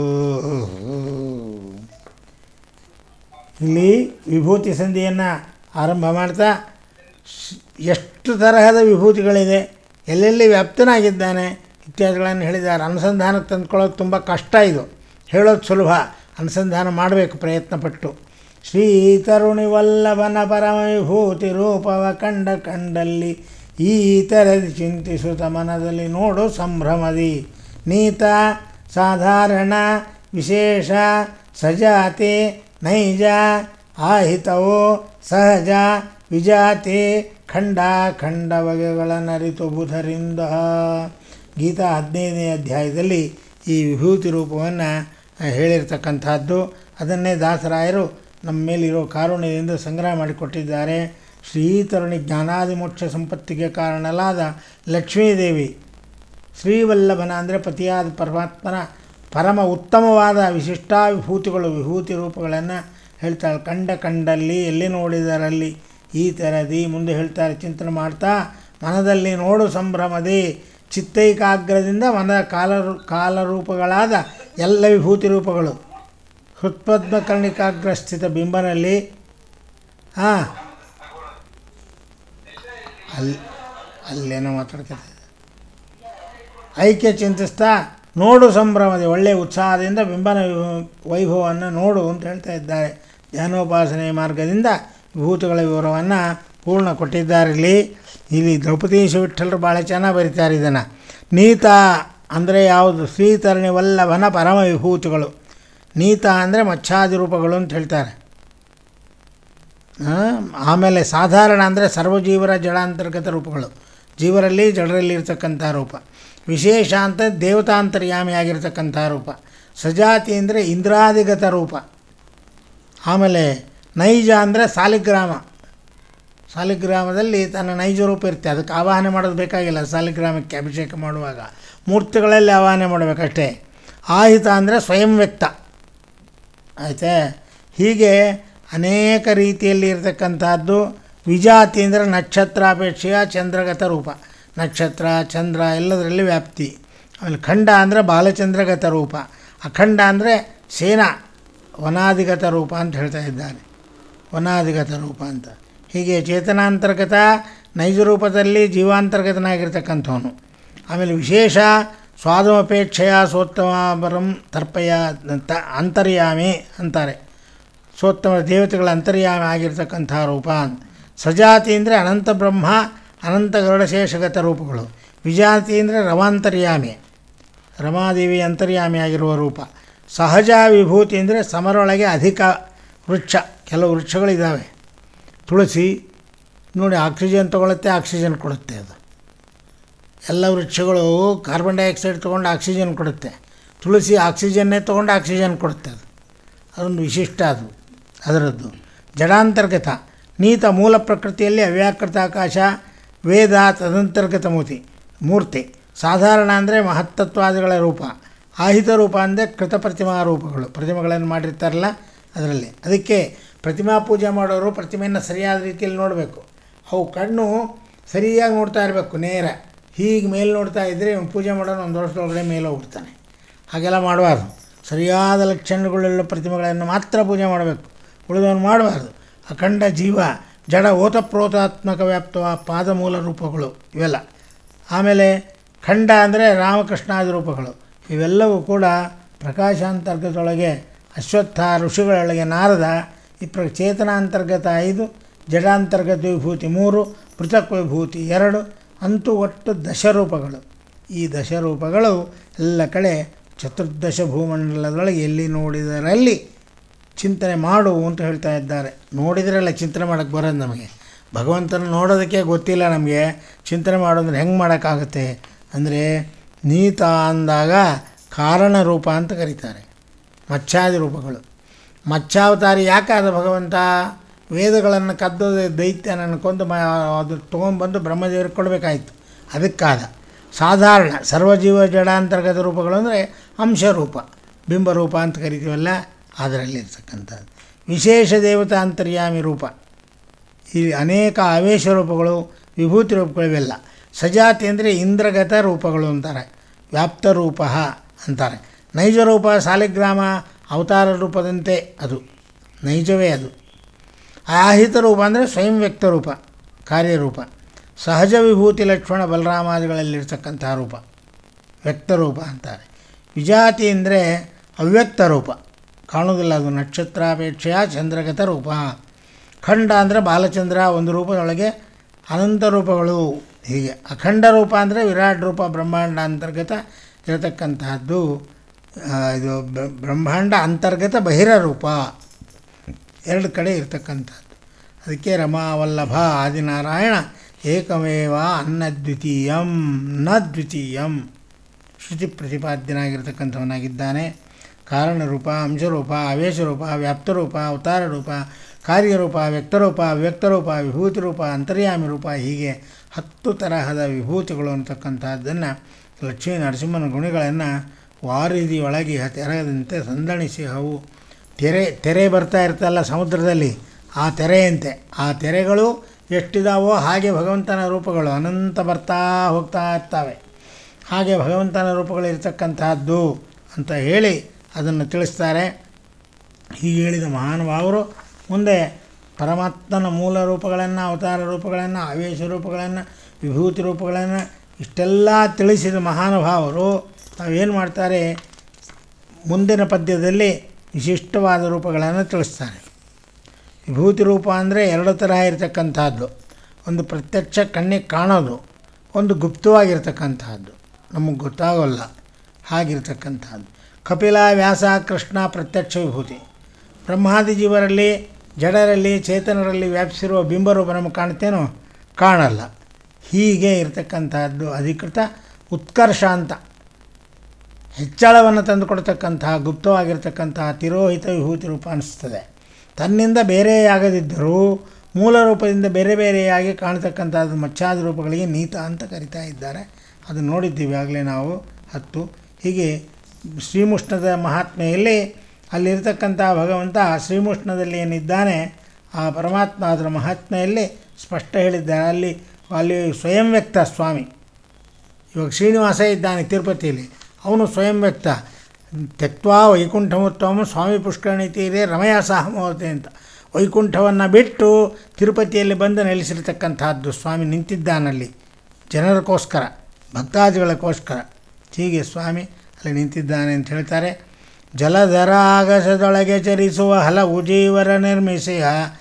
ಇಲ್ಲಿ ವಿಭೂತಿ ಸಂಧಿಯನ್ನು ಆರಂಭ ಮಾಡ್ತಾ ಸ್- ಎಷ್ಟು ತರಹದ ವಿಭೂತಿಗಳಿದೆ ಎಲ್ಲೆಲ್ಲಿ ವ್ಯಾಪ್ತನಾಗಿದ್ದಾನೆ ಇತ್ಯಾದಿಗಳನ್ನು ಹೇಳಿದ್ದಾರೆ ಅನುಸಂಧಾನಕ್ಕೆ ತಂದ್ಕೊಳ್ಳೋದು ತುಂಬ ಕಷ್ಟ ಇದು ಹೇಳೋದು ಸುಲಭ ಅನುಸಂಧಾನ ಮಾಡಬೇಕು ಪ್ರಯತ್ನಪಟ್ಟು ಶ್ರೀತರುಣಿ ವಲ್ಲಭನ ಪರಮ ವಿಭೂತಿ ರೂಪವ ಕಂಡ ಕಂಡಲ್ಲಿ ಈ ಥರದಿ ಚಿಂತಿಸುತ್ತ ಮನದಲ್ಲಿ ನೋಡು ಸಂಭ್ರಮದಿ ನೀತ ಸಾಧಾರಣ ವಿಶೇಷ ಸಜಾತಿ ನೈಜ ಆಹಿತವು ಸಹಜ ವಿಜಾತಿ ಖಂಡ ಖಂಡ ಬಗೆಗಳನ್ನರಿತು ಬುಧರಿಂದ ಗೀತಾ ಹದಿನೈದನೇ ಅಧ್ಯಾಯದಲ್ಲಿ ಈ ವಿಭೂತಿ ರೂಪವನ್ನು ಹೇಳಿರ್ತಕ್ಕಂಥದ್ದು ಅದನ್ನೇ ದಾಸರಾಯರು ನಮ್ಮ ಮೇಲಿರೋ ಕಾರುಣ್ಯದಿಂದ ಸಂಗ್ರಹ ಮಾಡಿಕೊಟ್ಟಿದ್ದಾರೆ ಶ್ರೀತರುಣಿ ಜ್ಞಾನಾದಿ ಮೋಕ್ಷ ಸಂಪತ್ತಿಗೆ ಕಾರಣಲಾದ ಲಕ್ಷ್ಮೀದೇವಿ ಶ್ರೀವಲ್ಲಭನ ಅಂದರೆ ಪತಿಯಾದ ಪರಮಾತ್ಮನ ಪರಮ ಉತ್ತಮವಾದ ವಿಶಿಷ್ಟ ವಿಭೂತಿಗಳು ವಿಭೂತಿ ರೂಪಗಳನ್ನು ಹೇಳ್ತಾಳೆ ಕಂಡ ಕಂಡಲ್ಲಿ ಎಲ್ಲಿ ನೋಡಿದರಲ್ಲಿ ಈ ಥರದಿ ಮುಂದೆ ಹೇಳ್ತಾರೆ ಚಿಂತನೆ ಮಾಡ್ತಾ ಮನದಲ್ಲಿ ನೋಡು ಸಂಭ್ರಮದಿ ಚಿತ್ತೈಕಾಗ್ರದಿಂದ ಮನದ ಕಾಲ ಕಾಲರೂಪಗಳಾದ ಎಲ್ಲ ವಿಭೂತಿ ರೂಪಗಳು ಹೃತ್ಪದ್ಮಕರ್ಣಿಕಾಗ್ರ ಸ್ಥಿತ ಬಿಂಬನಲ್ಲಿ ಹಾಂ ಅಲ್ಲಿ ಅಲ್ಲೇನೋ ಮಾತಾಡ್ಕೊತಿದ್ದೆ ಐಕ್ಯ ಚಿಂತಿಸ್ತಾ ನೋಡು ಸಂಭ್ರಮದ ಒಳ್ಳೆಯ ಉತ್ಸಾಹದಿಂದ ಬಿಂಬನ ವೈಭವವನ್ನು ನೋಡು ಅಂತ ಹೇಳ್ತಾ ಇದ್ದಾರೆ ಧ್ಯಾನೋಪಾಸನೆ ಮಾರ್ಗದಿಂದ ವಿಭೂತಿಗಳ ವಿವರವನ್ನು ಪೂರ್ಣ ಕೊಟ್ಟಿದ್ದಾರೆ ಇಲ್ಲಿ ಇಲ್ಲಿ ದ್ರೌಪದೀಶ ವಿಠಲರು ಭಾಳ ಚೆನ್ನಾಗಿ ಬರೀತಾರೆ ಇದನ್ನು ನೀತ ಅಂದರೆ ಯಾವುದು ಶ್ರೀತರಣಿ ವಲ್ಲಭನ ಪರಮ ವಿಭೂತಿಗಳು ನೀತ ಅಂದರೆ ಮಚ್ಛಾದಿ ರೂಪಗಳು ಅಂತ ಹೇಳ್ತಾರೆ ಆಮೇಲೆ ಸಾಧಾರಣ ಅಂದರೆ ಸರ್ವಜೀವರ ಜಡಾಂತರ್ಗತ ರೂಪಗಳು ಜೀವರಲ್ಲಿ ಜಡರಲ್ಲಿ ಇರ್ತಕ್ಕಂಥ ರೂಪ ವಿಶೇಷ ಅಂತ ದೇವತಾಂತರ್ಯಾಮಿಯಾಗಿರ್ತಕ್ಕಂಥ ರೂಪ ಸಜಾತಿ ಅಂದರೆ ಇಂದ್ರಾದಿಗತ ರೂಪ ಆಮೇಲೆ ನೈಜ ಅಂದರೆ ಸಾಲಿಗ್ರಾಮ ಸಾಲಿಗ್ರಾಮದಲ್ಲಿ ತನ್ನ ನೈಜ ರೂಪ ಇರುತ್ತೆ ಅದಕ್ಕೆ ಆವಾಹನೆ ಮಾಡೋದು ಬೇಕಾಗಿಲ್ಲ ಸಾಲಿಗ್ರಾಮಕ್ಕೆ ಅಭಿಷೇಕ ಮಾಡುವಾಗ ಮೂರ್ತಿಗಳಲ್ಲಿ ಆವಾಹನೆ ಮಾಡಬೇಕಷ್ಟೇ ಆಹಿತ ಅಂದರೆ ಸ್ವಯಂ ವ್ಯಕ್ತ ಆಯಿತಾ ಹೀಗೆ ಅನೇಕ ರೀತಿಯಲ್ಲಿ ಇರತಕ್ಕಂಥದ್ದು ವಿಜಾತಿ ಅಂದರೆ ನಕ್ಷತ್ರಾಪೇಕ್ಷೆಯ ಚಂದ್ರಗತ ರೂಪ ನಕ್ಷತ್ರ ಚಂದ್ರ ಎಲ್ಲದರಲ್ಲಿ ವ್ಯಾಪ್ತಿ ಆಮೇಲೆ ಖಂಡ ಅಂದರೆ ಬಾಲಚಂದ್ರಗತ ರೂಪ ಅಖಂಡ ಅಂದರೆ ಸೇನಾ ವನಾದಿಗತ ರೂಪ ಅಂತ ಹೇಳ್ತಾ ಇದ್ದಾರೆ ವನಾದಿಗತ ರೂಪ ಅಂತ ಹೀಗೆ ಚೇತನಾಂತರ್ಗತ ನೈಜ ರೂಪದಲ್ಲಿ ಜೀವಾಂತರ್ಗತನಾಗಿರ್ತಕ್ಕಂಥವನು ಆಮೇಲೆ ವಿಶೇಷ ಸ್ವಾದಮಪೇಕ್ಷೆಯ ಸೋತ್ತಮ ಬರಂ ತರ್ಪಯ ತ ಅಂತರ್ಯಾಮಿ ಅಂತಾರೆ ಸೋತ್ತಮ ದೇವತೆಗಳ ಅಂತರ್ಯಾಮಿ ಆಗಿರ್ತಕ್ಕಂಥ ರೂಪ ಸಜಾತಿ ಅಂದರೆ ಅನಂತ ಬ್ರಹ್ಮ ಅನಂತ ಗರುಡಶೇಷಗತ ರೂಪಗಳು ವಿಜಾತಿ ಅಂದರೆ ರವಾಂತರ್ಯಾಮಿ ರಮಾದೇವಿ ಅಂತರ್ಯಾಮಿಯಾಗಿರುವ ರೂಪ ಸಹಜ ವಿಭೂತಿ ಅಂದರೆ ಸಮರೊಳಗೆ ಅಧಿಕ ವೃಕ್ಷ ಕೆಲವು ವೃಕ್ಷಗಳಿದ್ದಾವೆ ತುಳಸಿ ನೋಡಿ ಆಕ್ಸಿಜನ್ ತೊಗೊಳುತ್ತೆ ಆಕ್ಸಿಜನ್ ಕೊಡುತ್ತೆ ಅದು ಎಲ್ಲ ವೃಕ್ಷಗಳು ಕಾರ್ಬನ್ ಡೈಆಕ್ಸೈಡ್ ತೊಗೊಂಡು ಆಕ್ಸಿಜನ್ ಕೊಡುತ್ತೆ ತುಳಸಿ ಆಕ್ಸಿಜನ್ನೇ ತೊಗೊಂಡು ಆಕ್ಸಿಜನ್ ಕೊಡುತ್ತೆ ಅದು ಅದೊಂದು ವಿಶಿಷ್ಟ ಅದು ಅದರದ್ದು ಜಡಾಂತರ್ಗತ ನೀತ ಮೂಲ ಪ್ರಕೃತಿಯಲ್ಲಿ ಅವ್ಯಾಕೃತ ಆಕಾಶ ವೇದ ತದಂತರ್ಗತ ಮೂರ್ತಿ ಮೂರ್ತಿ ಸಾಧಾರಣ ಅಂದರೆ ಮಹತ್ತತ್ವಾದಿಗಳ ರೂಪ ಆಹಿತ ರೂಪ ಅಂದರೆ ಕೃತ ಪ್ರತಿಮಾ ರೂಪಗಳು ಪ್ರತಿಮೆಗಳನ್ನು ಮಾಡಿರ್ತಾರಲ್ಲ ಅದರಲ್ಲಿ ಅದಕ್ಕೆ ಪ್ರತಿಮಾ ಪೂಜೆ ಮಾಡೋರು ಪ್ರತಿಮೆಯನ್ನು ಸರಿಯಾದ ರೀತಿಯಲ್ಲಿ ನೋಡಬೇಕು ಅವು ಕಣ್ಣು ಸರಿಯಾಗಿ ನೋಡ್ತಾ ಇರಬೇಕು ನೇರ ಹೀಗೆ ಮೇಲೆ ನೋಡ್ತಾ ಇದ್ದರೆ ಅವ್ನು ಪೂಜೆ ಮಾಡೋನು ಒಂದು ವರ್ಷದೊಳಗಡೆ ಮೇಲೆ ಹೋಗ್ಬಿಡ್ತಾನೆ ಹಾಗೆಲ್ಲ ಮಾಡಬಾರ್ದು ಸರಿಯಾದ ಲಕ್ಷಣಗಳುಳ್ಳ ಪ್ರತಿಮೆಗಳನ್ನು ಮಾತ್ರ ಪೂಜೆ ಮಾಡಬೇಕು ಉಳಿದವನು ಮಾಡಬಾರ್ದು ಅಖಂಡ ಜೀವ ಜಡ ಓತಪ್ರೋತಾತ್ಮಕ ವ್ಯಾಪ್ತವ ಪಾದಮೂಲ ರೂಪಗಳು ಇವೆಲ್ಲ ಆಮೇಲೆ ಖಂಡ ಅಂದರೆ ರಾಮಕೃಷ್ಣಾದಿ ರೂಪಗಳು ಇವೆಲ್ಲವೂ ಕೂಡ ಪ್ರಕಾಶಾಂತರ್ಗತೊಳಗೆ ಅಶ್ವತ್ಥ ಋಷಿಗಳೊಳಗೆ ನಾರದ ಈ ಪ್ರ ಚೇತನಾಂತರ್ಗತ ಐದು ಜಡಾಂತರ್ಗತ ವಿಭೂತಿ ಮೂರು ಪೃಥಕ್ ವಿಭೂತಿ ಎರಡು ಅಂತೂ ಒಟ್ಟು ದಶರೂಪಗಳು ಈ ದಶರೂಪಗಳು ಎಲ್ಲ ಕಡೆ ಚತುರ್ದಶ ಭೂಮಂಡಲದೊಳಗೆ ಎಲ್ಲಿ ನೋಡಿದರಲ್ಲಿ ಚಿಂತನೆ ಮಾಡು ಅಂತ ಹೇಳ್ತಾ ಇದ್ದಾರೆ ನೋಡಿದ್ರೆಲ್ಲ ಚಿಂತನೆ ಮಾಡೋಕ್ಕೆ ಬರೋದು ನಮಗೆ ಭಗವಂತನ ನೋಡೋದಕ್ಕೆ ಗೊತ್ತಿಲ್ಲ ನಮಗೆ ಚಿಂತನೆ ಮಾಡೋದ್ರೆ ಹೆಂಗೆ ಮಾಡೋಕ್ಕಾಗುತ್ತೆ ಅಂದರೆ ನೀತ ಅಂದಾಗ ಕಾರಣ ರೂಪ ಅಂತ ಕರೀತಾರೆ ಮಚ್ಛಾದಿ ರೂಪಗಳು ಮಚ್ಛಾವತಾರಿ ಯಾಕಾದ ಭಗವಂತ ವೇದಗಳನ್ನು ಕದ್ದು ದೈತ್ಯನನ್ನು ಕೊಂದು ಮ ಅದು ತೊಗೊಂಬಂದು ಬ್ರಹ್ಮದೇವರಿಗೆ ಕೊಡಬೇಕಾಯಿತು ಅದಕ್ಕಾದ ಸಾಧಾರಣ ಸರ್ವಜೀವ ಜಡಾಂತರ್ಗತ ರೂಪಗಳು ಅಂದರೆ ಅಂಶರೂಪ ಬಿಂಬರೂಪ ಅಂತ ಕರಿತೀವಲ್ಲ ಅದರಲ್ಲಿರ್ತಕ್ಕಂಥದ್ದು ವಿಶೇಷ ದೇವತಾ ಅಂತರ್ಯಾಮಿ ರೂಪ ಈ ಅನೇಕ ಆವೇಶ ರೂಪಗಳು ವಿಭೂತಿ ರೂಪಗಳಿವೆಲ್ಲ ಸಜಾತಿ ಅಂದರೆ ಇಂದ್ರಗತ ರೂಪಗಳು ಅಂತಾರೆ ವ್ಯಾಪ್ತ ರೂಪ ಅಂತಾರೆ ನೈಜ ರೂಪ ಸಾಲಿಗ್ರಾಮ ಅವತಾರ ರೂಪದಂತೆ ಅದು ನೈಜವೇ ಅದು ಆಹಿತ ರೂಪ ಅಂದರೆ ಸ್ವಯಂ ವ್ಯಕ್ತ ರೂಪ ಕಾರ್ಯರೂಪ ಸಹಜ ವಿಭೂತಿ ಲಕ್ಷ್ಮಣ ಬಲರಾಮಾದಿಗಳಲ್ಲಿರ್ತಕ್ಕಂಥ ರೂಪ ವ್ಯಕ್ತ ರೂಪ ಅಂತಾರೆ ವಿಜಾತಿ ಅಂದರೆ ಅವ್ಯಕ್ತ ರೂಪ ಕಾಣುವುದಿಲ್ಲ ಅದು ನಕ್ಷತ್ರಾಪೇಕ್ಷೆಯ ಚಂದ್ರಗತ ರೂಪ ಖಂಡ ಅಂದರೆ ಬಾಲಚಂದ್ರ ಒಂದು ರೂಪದೊಳಗೆ ಅನಂತ ರೂಪಗಳು ಹೀಗೆ ಅಖಂಡ ರೂಪ ಅಂದರೆ ವಿರಾಟ್ ರೂಪ ಬ್ರಹ್ಮಾಂಡ ಅಂತರ್ಗತ ಇರತಕ್ಕಂತಹದ್ದು ಆ, ಇದು ಬ- ಬ್ರಹ್ಮಾಂಡ ಅಂತರ್ಗತ ಬಹಿರ ರೂಪ ಎರಡು ಕಡೆ ಇರತಕ್ಕಂಥದ್ದು ಅದಕ್ಕೆ ರಮಾವಲ್ಲಭ ಆದಿನಾರಾಯಣ ಏಕಮೇವ ಅನ್ನದ್ವಿತೀಯಂ ನ ದ್ವಿತೀಯಂ ಶ್ರುತಿ ಪ್ರತಿಪಾದ್ಯನಾಗಿರ್ತಕ್ಕಂಥವನಾಗಿದ್ದಾನೆ ಕಾರಣರೂಪ ಅಂಶರೂಪ ಆವೇಶರೂಪ ವ್ಯಾಪ್ತರೂಪ ಅವತಾರ ರೂಪ ಕಾರ್ಯರೂಪ ವ್ಯಕ್ತರೂಪ ಅವ್ಯಕ್ತರೂಪ ವಿಭೂತಿ ರೂಪ ಅಂತರ್ಯಾಮಿ ರೂಪ ಹೀಗೆ ಹತ್ತು ತರಹದ ವಿಭೂತಿಗಳು ಅಂತಕ್ಕಂಥದ್ದನ್ನು ಲಕ್ಷ್ಮೀ ನರಸಿಂಹನ ಗುಣಗಳನ್ನು ವಾರಿದಿಯೊಳಗೆ ತೆರೆದಂತೆ ಸಂದಣಿಸಿ ಅವು ತೆರೆ ತೆರೆ ಬರ್ತಾ ಇರ್ತಲ್ಲ ಸಮುದ್ರದಲ್ಲಿ ಆ ತೆರೆಯಂತೆ ಆ ತೆರೆಗಳು ಎಷ್ಟಿದಾವೋ ಹಾಗೆ ಭಗವಂತನ ರೂಪಗಳು ಅನಂತ ಬರ್ತಾ ಹೋಗ್ತಾ ಇರ್ತವೆ ಹಾಗೆ ಭಗವಂತನ ರೂಪಗಳು ಇರತಕ್ಕಂತಹದ್ದು ಅಂತ ಹೇಳಿ ಅದನ್ನು ತಿಳಿಸ್ತಾರೆ ಹೀಗೆ ಹೇಳಿದ ಮಹಾನುಭಾವರು ಮುಂದೆ ಪರಮಾತ್ಮನ ಮೂಲ ರೂಪಗಳನ್ನು ಅವತಾರ ರೂಪಗಳನ್ನು ಆವೇಶ ರೂಪಗಳನ್ನು ವಿಭೂತಿ ರೂಪಗಳನ್ನು ಇಷ್ಟೆಲ್ಲ ತಿಳಿಸಿದ ಮಹಾನುಭಾವರು ತಾವೇನು ಮಾಡ್ತಾರೆ ಮುಂದಿನ ಪದ್ಯದಲ್ಲಿ ವಿಶಿಷ್ಟವಾದ ರೂಪಗಳನ್ನು ತಿಳಿಸ್ತಾರೆ ವಿಭೂತಿ ರೂಪ ಅಂದರೆ ಎರಡು ತರಹ ಇರತಕ್ಕಂಥದ್ದು ಒಂದು ಪ್ರತ್ಯಕ್ಷ ಕಣ್ಣಿಗೆ ಕಾಣೋದು ಒಂದು ಗುಪ್ತವಾಗಿರ್ತಕ್ಕಂಥದ್ದು ನಮಗೆ ಗೊತ್ತಾಗೋಲ್ಲ ಹಾಗಿರ್ತಕ್ಕಂಥದ್ದು ಕಪಿಲ ವ್ಯಾಸ ಕೃಷ್ಣ ಪ್ರತ್ಯಕ್ಷ ವಿಭೂತಿ ಬ್ರಹ್ಮಾದಿ ಜೀವರಲ್ಲಿ ಜಡರಲ್ಲಿ ಚೇತನರಲ್ಲಿ ವ್ಯಾಪಿಸಿರುವ ಬಿಂಬರೂಪ ನಮಗೆ ಕಾಣ್ತೇನೋ ಕಾಣಲ್ಲ ಹೀಗೆ ಇರತಕ್ಕಂತಹದ್ದು ಅಧಿಕೃತ ಉತ್ಕರ್ಷ ಅಂತ ಹೆಚ್ಚಳವನ್ನು ತಂದುಕೊಡ್ತಕ್ಕಂತಹ ಗುಪ್ತವಾಗಿರ್ತಕ್ಕಂತಹ ತಿರೋಹಿತ ವಿಭೂತಿ ರೂಪ ಅನಿಸ್ತದೆ ತನ್ನಿಂದ ಬೇರೆಯಾಗದಿದ್ದರೂ ಮೂಲ ರೂಪದಿಂದ ಬೇರೆ ಬೇರೆಯಾಗಿ ಕಾಣತಕ್ಕಂಥದ್ದು ಮಚ್ಚಾದ ರೂಪಗಳಿಗೆ ನೀತ ಅಂತ ಕರಿತಾ ಇದ್ದಾರೆ ಅದು ನೋಡಿದ್ದೀವಿ ಆಗಲೇ ನಾವು ಹತ್ತು ಹೀಗೆ ಶ್ರೀಮುಷ್ಣದ ಮಹಾತ್ಮೆಯಲ್ಲಿ ಅಲ್ಲಿರ್ತಕ್ಕಂಥ ಭಗವಂತ ಶ್ರೀಮುಷ್ಣದಲ್ಲಿ ಏನಿದ್ದಾನೆ ಆ ಪರಮಾತ್ಮ ಅದರ ಮಹಾತ್ಮೆಯಲ್ಲಿ ಸ್ಪಷ್ಟ ಹೇಳಿದ್ದಾರೆ ಅಲ್ಲಿ ಅಲ್ಲಿ ಸ್ವಯಂ ವ್ಯಕ್ತ ಸ್ವಾಮಿ ಇವಾಗ ಶ್ರೀನಿವಾಸ ಇದ್ದಾನೆ ತಿರುಪತಿಯಲ್ಲಿ ಅವನು ಸ್ವಯಂ ವ್ಯಕ್ತ ತೆಕ್ವಾ ವೈಕುಂಠಮೋತ್ತಮ ಸ್ವಾಮಿ ಪುಷ್ಕರಣಿ ತೀರೆ ರಮಯ ಸಹಮೋತೆ ಅಂತ ವೈಕುಂಠವನ್ನು ಬಿಟ್ಟು ತಿರುಪತಿಯಲ್ಲಿ ಬಂದು ನೆಲೆಸಿರ್ತಕ್ಕಂಥದ್ದು ಸ್ವಾಮಿ ನಿಂತಿದ್ದಾನಲ್ಲಿ ಜನರಕ್ಕೋಸ್ಕರ ಭಕ್ತಾದಿಗಳಕ್ಕೋಸ್ಕರ ಹೀಗೆ ಸ್ವಾಮಿ ಅಲ್ಲಿ ನಿಂತಿದ್ದಾನೆ ಅಂತ ಹೇಳ್ತಾರೆ ಜಲಧರ ಆಗಸದೊಳಗೆ ಚರಿಸುವ ಹಲವು ಜೀವರ ನಿರ್ಮಿಸಿಯ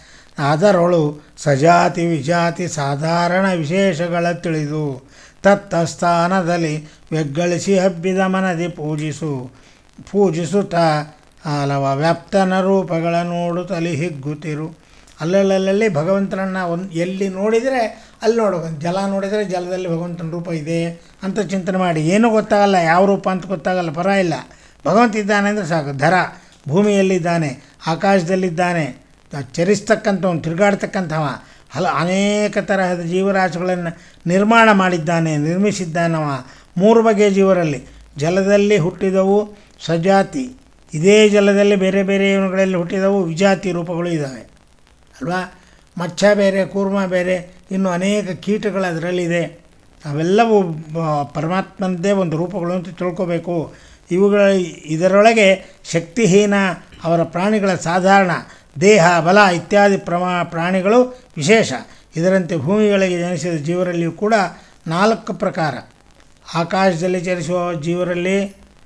ಅದರೊಳು ಸಜಾತಿ ವಿಜಾತಿ ಸಾಧಾರಣ ವಿಶೇಷಗಳ ತಿಳಿದು ತತ್ತ ಸ್ಥಾನದಲ್ಲಿ ಬೆಗ್ಗಳಿಸಿ ಹಬ್ಬಿದ ಮನದಿ ಪೂಜಿಸು ಪೂಜಿಸುತ್ತಾ ಹಲವ ವ್ಯಾಪ್ತನ ರೂಪಗಳ ನೋಡುತ್ತಲಿ ಹಿಗ್ಗುತ್ತಿರು ಅಲ್ಲಲ್ಲಲ್ಲಿ ಭಗವಂತನನ್ನು ಒಂದು ಎಲ್ಲಿ ನೋಡಿದರೆ ಅಲ್ಲಿ ನೋಡಬೇಕು ಜಲ ನೋಡಿದರೆ ಜಲದಲ್ಲಿ ಭಗವಂತನ ರೂಪ ಇದೆ ಅಂತ ಚಿಂತನೆ ಮಾಡಿ ಏನೂ ಗೊತ್ತಾಗಲ್ಲ ಯಾವ ರೂಪ ಅಂತ ಗೊತ್ತಾಗಲ್ಲ ಪರ ಇಲ್ಲ ಭಗವಂತ ಇದ್ದಾನೆ ಅಂದರೆ ಸಾಕು ಧರ ಭೂಮಿಯಲ್ಲಿದ್ದಾನೆ ಆಕಾಶದಲ್ಲಿದ್ದಾನೆ ಚರಿಸ್ತಕ್ಕಂಥವನು ತಿರುಗಾಡ್ತಕ್ಕಂಥವ ಹಲ ಅನೇಕ ತರಹದ ಜೀವರಾಶಿಗಳನ್ನು ನಿರ್ಮಾಣ ಮಾಡಿದ್ದಾನೆ ನಿರ್ಮಿಸಿದ್ದಾನವ ಮೂರು ಬಗೆಯ ಜೀವರಲ್ಲಿ ಜಲದಲ್ಲಿ ಹುಟ್ಟಿದವು ಸಜಾತಿ ಇದೇ ಜಲದಲ್ಲಿ ಬೇರೆ ಬೇರೆ ಇವನುಗಳಲ್ಲಿ ಹುಟ್ಟಿದವು ವಿಜಾತಿ ರೂಪಗಳು ಇದ್ದಾವೆ ಅಲ್ವಾ ಮಚ್ಚ ಬೇರೆ ಕೂರ್ಮ ಬೇರೆ ಇನ್ನು ಅನೇಕ ಕೀಟಗಳು ಅದರಲ್ಲಿದೆ ಅವೆಲ್ಲವೂ ಬ- ಪರಮಾತ್ಮನದ್ದೇ ಒಂದು ರೂಪಗಳು ಅಂತ ತಿಳ್ಕೋಬೇಕು ಇವುಗಳ ಇದರೊಳಗೆ ಶಕ್ತಿಹೀನ ಅವರ ಪ್ರಾಣಿಗಳ ಸಾಧಾರಣ ದೇಹ ಬಲ ಇತ್ಯಾದಿ ಪ್ರಮಾ ಪ್ರಾಣಿಗಳು ವಿಶೇಷ ಇದರಂತೆ ಭೂಮಿಗಳಿಗೆ ಜನಿಸಿದ ಜೀವರಲ್ಲಿಯೂ ಕೂಡ ನಾಲ್ಕು ಪ್ರಕಾರ ಆಕಾಶದಲ್ಲಿ ಚಲಿಸುವ ಜೀವರಲ್ಲಿ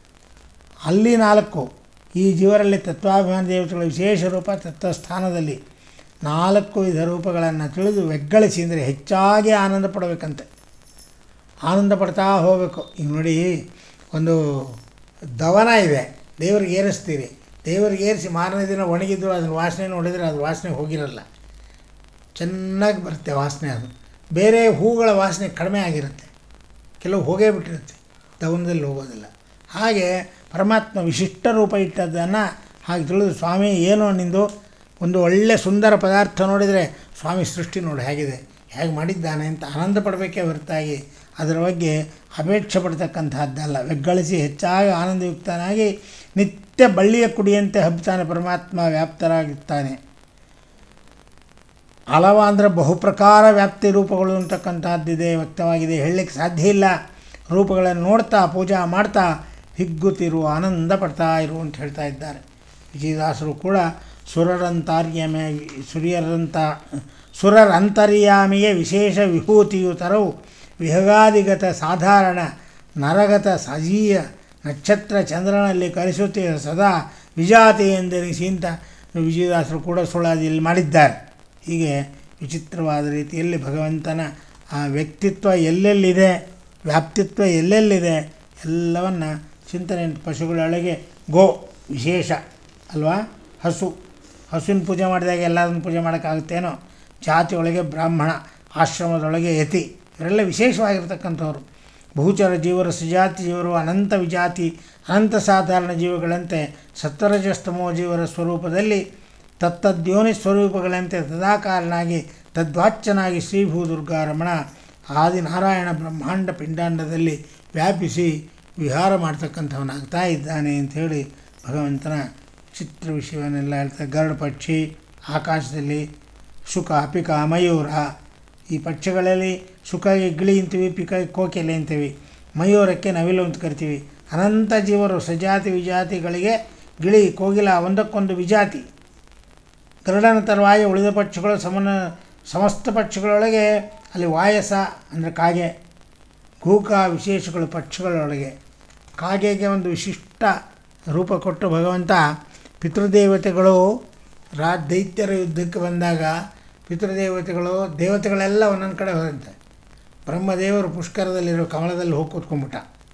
ಅಲ್ಲಿ ನಾಲ್ಕು ಈ ಜೀವರಲ್ಲಿ ತತ್ವಾಭಿಮಾನ ದೇವತೆಗಳ ವಿಶೇಷ ರೂಪ ತತ್ವಸ್ಥಾನದಲ್ಲಿ ನಾಲ್ಕು ವಿಧ ರೂಪಗಳನ್ನು ತಿಳಿದು ಬೆಗ್ಗಳಿಸಿ ಅಂದರೆ ಹೆಚ್ಚಾಗಿ ಆನಂದ ಪಡಬೇಕಂತೆ ಆನಂದ ಪಡ್ತಾ ಹೋಗಬೇಕು ಈಗ ನೋಡಿ ಒಂದು ದವನ ಇದೆ ದೇವರಿಗೆ ಏರಿಸ್ತೀರಿ ದೇವರಿಗೆ ಏರಿಸಿ ಮಾರನೇ ದಿನ ಒಣಗಿದ್ದು ಅದನ್ನ ವಾಸನೆ ನೋಡಿದರೆ ಅದು ವಾಸನೆ ಹೋಗಿರಲ್ಲ ಚೆನ್ನಾಗಿ ಬರುತ್ತೆ ವಾಸನೆ ಅದು ಬೇರೆ ಹೂಗಳ ವಾಸನೆ ಕಡಿಮೆ ಆಗಿರುತ್ತೆ ಕೆಲವು ಹೋಗೇ ಬಿಟ್ಟಿರುತ್ತೆ ದವನದಲ್ಲಿ ಹೋಗೋದಿಲ್ಲ ಹಾಗೆ ಪರಮಾತ್ಮ ವಿಶಿಷ್ಟ ರೂಪ ಇಟ್ಟದ್ದನ್ನು ಹಾಗೆ ತಿಳಿದು ಸ್ವಾಮಿ ಏನೋ ನಿಂದು ಒಂದು ಒಳ್ಳೆ ಸುಂದರ ಪದಾರ್ಥ ನೋಡಿದರೆ ಸ್ವಾಮಿ ಸೃಷ್ಟಿ ನೋಡಿ ಹೇಗಿದೆ ಹೇಗೆ ಮಾಡಿದ್ದಾನೆ ಅಂತ ಆನಂದ ಪಡಬೇಕೇ ಹೊರತಾಗಿ ಅದರ ಬಗ್ಗೆ ಅಪೇಕ್ಷೆ ಪಡ್ತಕ್ಕಂಥದ್ದಲ್ಲ ಬೆಗ್ಗಳಿಸಿ ಹೆಚ್ಚಾಗಿ ಆನಂದಯುಕ್ತನಾಗಿ ನಿತ್ಯ ಬಳ್ಳಿಯ ಕುಡಿಯಂತೆ ಹಬ್ಬುತ್ತಾನೆ ಪರಮಾತ್ಮ ವ್ಯಾಪ್ತರಾಗಿರ್ತಾನೆ ಹಲವ ಅಂದರೆ ಬಹುಪ್ರಕಾರ ವ್ಯಾಪ್ತಿ ರೂಪಗಳು ಅಂತಕ್ಕಂಥದ್ದಿದೆ ವ್ಯಕ್ತವಾಗಿದೆ ಹೇಳಲಿಕ್ಕೆ ಸಾಧ್ಯ ಇಲ್ಲ ರೂಪಗಳನ್ನು ನೋಡ್ತಾ ಪೂಜಾ ಮಾಡ್ತಾ ಹಿಗ್ಗುತ್ತಿರು ಆನಂದ ಪಡ್ತಾ ಇರು ಅಂತ ಹೇಳ್ತಾ ಇದ್ದಾರೆ ವಿಜಯದಾಸರು ಕೂಡ ಸುರರಂತಾರ್ಯಮೆ ಸುರಿಯರಂತ ಸುರರಂತರ್ಯಾಮಿಗೆ ವಿಶೇಷ ವಿಭೂತಿಯು ತರವು ವಿಹಗಾದಿಗತ ಸಾಧಾರಣ ನರಗತ ಸಜೀಯ ನಕ್ಷತ್ರ ಚಂದ್ರನಲ್ಲಿ ಕಲಿಸುತ್ತಿರುವ ಸದಾ ವಿಜಾತಿ ಎಂದೆನಿಸಿ ಅಂತ ವಿಜಯದಾಸರು ಕೂಡ ಸುಳಾದಿಯಲ್ಲಿ ಮಾಡಿದ್ದಾರೆ ಹೀಗೆ ವಿಚಿತ್ರವಾದ ರೀತಿಯಲ್ಲಿ ಭಗವಂತನ ಆ ವ್ಯಕ್ತಿತ್ವ ಎಲ್ಲೆಲ್ಲಿದೆ ವ್ಯಾಪ್ತಿತ್ವ ಎಲ್ಲೆಲ್ಲಿದೆ ಎಲ್ಲವನ್ನು ಚಿಂತನೆ ಪಶುಗಳೊಳಗೆ ಗೋ ವಿಶೇಷ ಅಲ್ವಾ ಹಸು ಹಸುವಿನ ಪೂಜೆ ಮಾಡಿದಾಗ ಎಲ್ಲದನ್ನು ಪೂಜೆ ಮಾಡೋಕ್ಕಾಗುತ್ತೇನೋ ಜಾತಿಯೊಳಗೆ ಬ್ರಾಹ್ಮಣ ಆಶ್ರಮದೊಳಗೆ ಯತಿ ಇವರೆಲ್ಲ ವಿಶೇಷವಾಗಿರ್ತಕ್ಕಂಥವ್ರು ಭೂಚರ ಜೀವರು ಸುಜಾತಿ ಜೀವರು ಅನಂತ ವಿಜಾತಿ ಅನಂತ ಸಾಧಾರಣ ಜೀವಗಳಂತೆ ಸತ್ವರಜಸ್ತಮೋ ಜೀವರ ಸ್ವರೂಪದಲ್ಲಿ ತತ್ತದ್ಯೋನಿ ಸ್ವರೂಪಗಳಂತೆ ತದಾಕಾರನಾಗಿ ತದ್ವಾಚ್ಯನಾಗಿ ಶ್ರೀಭೂ ದುರ್ಗಾರಮಣ ಆದಿನಾರಾಯಣ ಬ್ರಹ್ಮಾಂಡ ಪಿಂಡಾಂಡದಲ್ಲಿ ವ್ಯಾಪಿಸಿ ವಿಹಾರ ಮಾಡ್ತಕ್ಕಂಥವನಾಗ್ತಾ ಇದ್ದಾನೆ ಅಂಥೇಳಿ ಭಗವಂತನ ಚಿತ್ರ ವಿಷಯವನ್ನೆಲ್ಲ ಹೇಳ್ತಾರೆ ಗರುಡ ಪಕ್ಷಿ ಆಕಾಶದಲ್ಲಿ ಶುಕ ಪಿಕ ಮಯೂರ ಈ ಪಕ್ಷಿಗಳಲ್ಲಿ ಶುಕಗೆ ಗಿಳಿ ಅಂತೀವಿ ಪಿಕ ಕೋಕೆಲೆ ಅಂತೀವಿ ಮಯೂರಕ್ಕೆ ನವಿಲು ಅಂತ ಕರಿತೀವಿ ಅನಂತ ಜೀವರು ಸಜಾತಿ ವಿಜಾತಿಗಳಿಗೆ ಗಿಳಿ ಕೋಗಿಲ ಒಂದಕ್ಕೊಂದು ವಿಜಾತಿ ಗರುಡನ ತರುವಾಯ ಉಳಿದ ಪಕ್ಷಿಗಳು ಸಮನ ಸಮಸ್ತ ಪಕ್ಷಿಗಳೊಳಗೆ ಅಲ್ಲಿ ವಾಯಸ ಅಂದರೆ ಕಾಗೆ ಗೂಕ ವಿಶೇಷಗಳು ಪಕ್ಷಿಗಳೊಳಗೆ ಕಾಗೆಗೆ ಒಂದು ವಿಶಿಷ್ಟ ರೂಪ ಕೊಟ್ಟು ಭಗವಂತ ಪಿತೃದೇವತೆಗಳು ರಾ ದೈತ್ಯರ ಯುದ್ಧಕ್ಕೆ ಬಂದಾಗ ಪಿತೃದೇವತೆಗಳು ದೇವತೆಗಳೆಲ್ಲ ಒಂದೊಂದು ಕಡೆ ಹೋದಂತೆ ಬ್ರಹ್ಮದೇವರು ಪುಷ್ಕರದಲ್ಲಿರೋ ಕಮಲದಲ್ಲಿ ಹೋಗಿ ಕೂತ್ಕೊಂಡ್ಬಿಟ್ಟ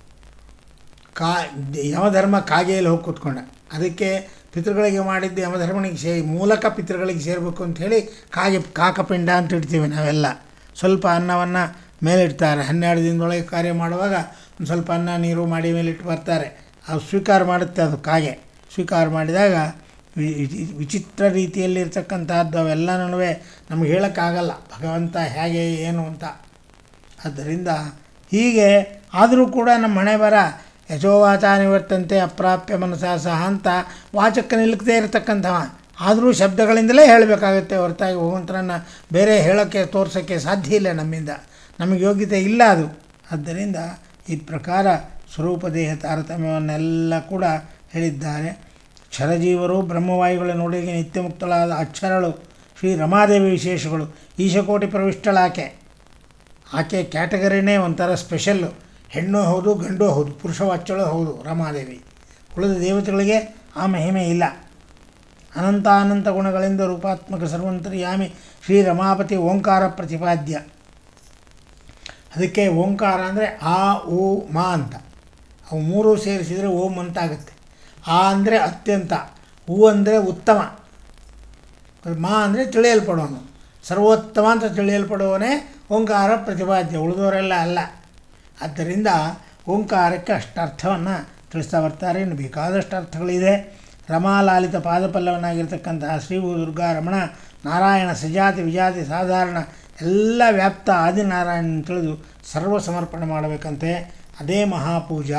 ಕಾ ಯಮಧರ್ಮ ಕಾಗೆಯಲ್ಲಿ ಹೋಗಿ ಕೂತ್ಕೊಂಡ ಅದಕ್ಕೆ ಪಿತೃಗಳಿಗೆ ಮಾಡಿದ್ದು ಯಮಧರ್ಮನಿಗೆ ಸೇ ಮೂಲಕ ಪಿತೃಗಳಿಗೆ ಸೇರಬೇಕು ಅಂಥೇಳಿ ಕಾಗೆ ಕಾಕಪಿಂಡ ಅಂತ ಇಡ್ತೀವಿ ನಾವೆಲ್ಲ ಸ್ವಲ್ಪ ಅನ್ನವನ್ನು ಮೇಲಿಡ್ತಾರೆ ಹನ್ನೆರಡು ದಿನದೊಳಗೆ ಕಾರ್ಯ ಮಾಡುವಾಗ ಒಂದು ಸ್ವಲ್ಪ ಅನ್ನ ನೀರು ಮಾಡಿ ಮೇಲಿಟ್ಟು ಬರ್ತಾರೆ ಅದು ಸ್ವೀಕಾರ ಮಾಡುತ್ತೆ ಅದು ಕಾಗೆ ಸ್ವೀಕಾರ ಮಾಡಿದಾಗ ವಿ- ವಿ- ವಿಚಿತ್ರ ರೀತಿಯಲ್ಲಿ ಇರ್ತಕ್ಕಂಥದ್ದು ಅವೆಲ್ಲ ನಡುವೆ ನಮಗೆ ಹೇಳೋಕ್ಕಾಗಲ್ಲ ಭಗವಂತ ಹೇಗೆ ಏನು ಅಂತ ಆದ್ದರಿಂದ ಹೀಗೆ ಆದರೂ ಕೂಡ ನಮ್ಮ ಹಣೆ ಬರ ಯಶೋವಾಚ ನಿವರ್ತಂತೆ ಅಪ್ರಾಪ್ಯ ಮನಸ ಸಹ ಅಂತ ವಾಚಕ್ಕೆ ನಿಲ್ಲದೇ ಇರತಕ್ಕಂಥವ ಆದರೂ ಶಬ್ದಗಳಿಂದಲೇ ಹೇಳಬೇಕಾಗುತ್ತೆ ಹೊರತಾಗಿ ಭಗವಂತನನ್ನು ಬೇರೆ ಹೇಳೋಕ್ಕೆ ತೋರ್ಸೋಕ್ಕೆ ಸಾಧ್ಯ ಇಲ್ಲ ನಮ್ಮಿಂದ ನಮಗೆ ಯೋಗ್ಯತೆ ಇಲ್ಲ ಅದು ಆದ್ದರಿಂದ ಈ ಪ್ರಕಾರ ಸ್ವರೂಪ ದೇಹ ತಾರತಮ್ಯವನ್ನೆಲ್ಲ ಕೂಡ ಹೇಳಿದ್ದಾರೆ ಕ್ಷರಜೀವರು ಬ್ರಹ್ಮವಾಯುಗಳ ನೋಡಿಗೆ ನಿತ್ಯ ಮುಕ್ತಳಾದ ಅಕ್ಷರಗಳು ಶ್ರೀ ರಮಾದೇವಿ ವಿಶೇಷಗಳು ಈಶಕೋಟಿ ಪ್ರವಿಷ್ಟಳಾಕೆ ಆಕೆ ಕ್ಯಾಟಗರಿನೇ ಒಂಥರ ಸ್ಪೆಷಲ್ಲು ಹೆಣ್ಣು ಹೌದು ಗಂಡು ಹೌದು ಪುರುಷವಾಚ್ಯಳು ಹೌದು ರಮಾದೇವಿ ಉಳಿದ ದೇವತೆಗಳಿಗೆ ಆ ಮಹಿಮೆ ಇಲ್ಲ ಅನಂತ ಅನಂತ ಗುಣಗಳಿಂದ ರೂಪಾತ್ಮಕ ಸರ್ವಂತರ್ಯಾಮಿ ಶ್ರೀ ರಮಾಪತಿ ಓಂಕಾರ ಪ್ರತಿಪಾದ್ಯ ಅದಕ್ಕೆ ಓಂಕಾರ ಅಂದರೆ ಆ ಓ ಮಾ ಅಂತ ಅವು ಮೂರು ಸೇರಿಸಿದರೆ ಓಂ ಅಂತ ಆಗುತ್ತೆ ಆ ಅಂದರೆ ಅತ್ಯಂತ ಹೂ ಅಂದರೆ ಉತ್ತಮ ಮಾ ಅಂದರೆ ತಿಳಿಯಲ್ಪಡೋನು ಸರ್ವೋತ್ತಮ ಅಂತ ತಿಳಿಯಲ್ಪಡುವವನೇ ಓಂಕಾರ ಪ್ರತಿಪಾದ್ಯ ಉಳಿದವರೆಲ್ಲ ಅಲ್ಲ ಆದ್ದರಿಂದ ಓಂಕಾರಕ್ಕೆ ಅಷ್ಟು ಅರ್ಥವನ್ನು ತಿಳಿಸ್ತಾ ಬರ್ತಾರೆ ಇನ್ನು ಬೇಕಾದಷ್ಟು ಅರ್ಥಗಳಿದೆ ರಮಾಲಾಲಿತ ಪಾದಪಲ್ಲವನಾಗಿರ್ತಕ್ಕಂತಹ ಶ್ರೀ ದುರ್ಗಾ ರಮಣ ನಾರಾಯಣ ಸಜಾತಿ ವಿಜಾತಿ ಸಾಧಾರಣ ಎಲ್ಲ ವ್ಯಾಪ್ತ ಆದಿನಾರಾಯಣ ತಿಳಿದು ಸರ್ವ ಸಮರ್ಪಣೆ ಮಾಡಬೇಕಂತೆ ಅದೇ ಮಹಾಪೂಜಾ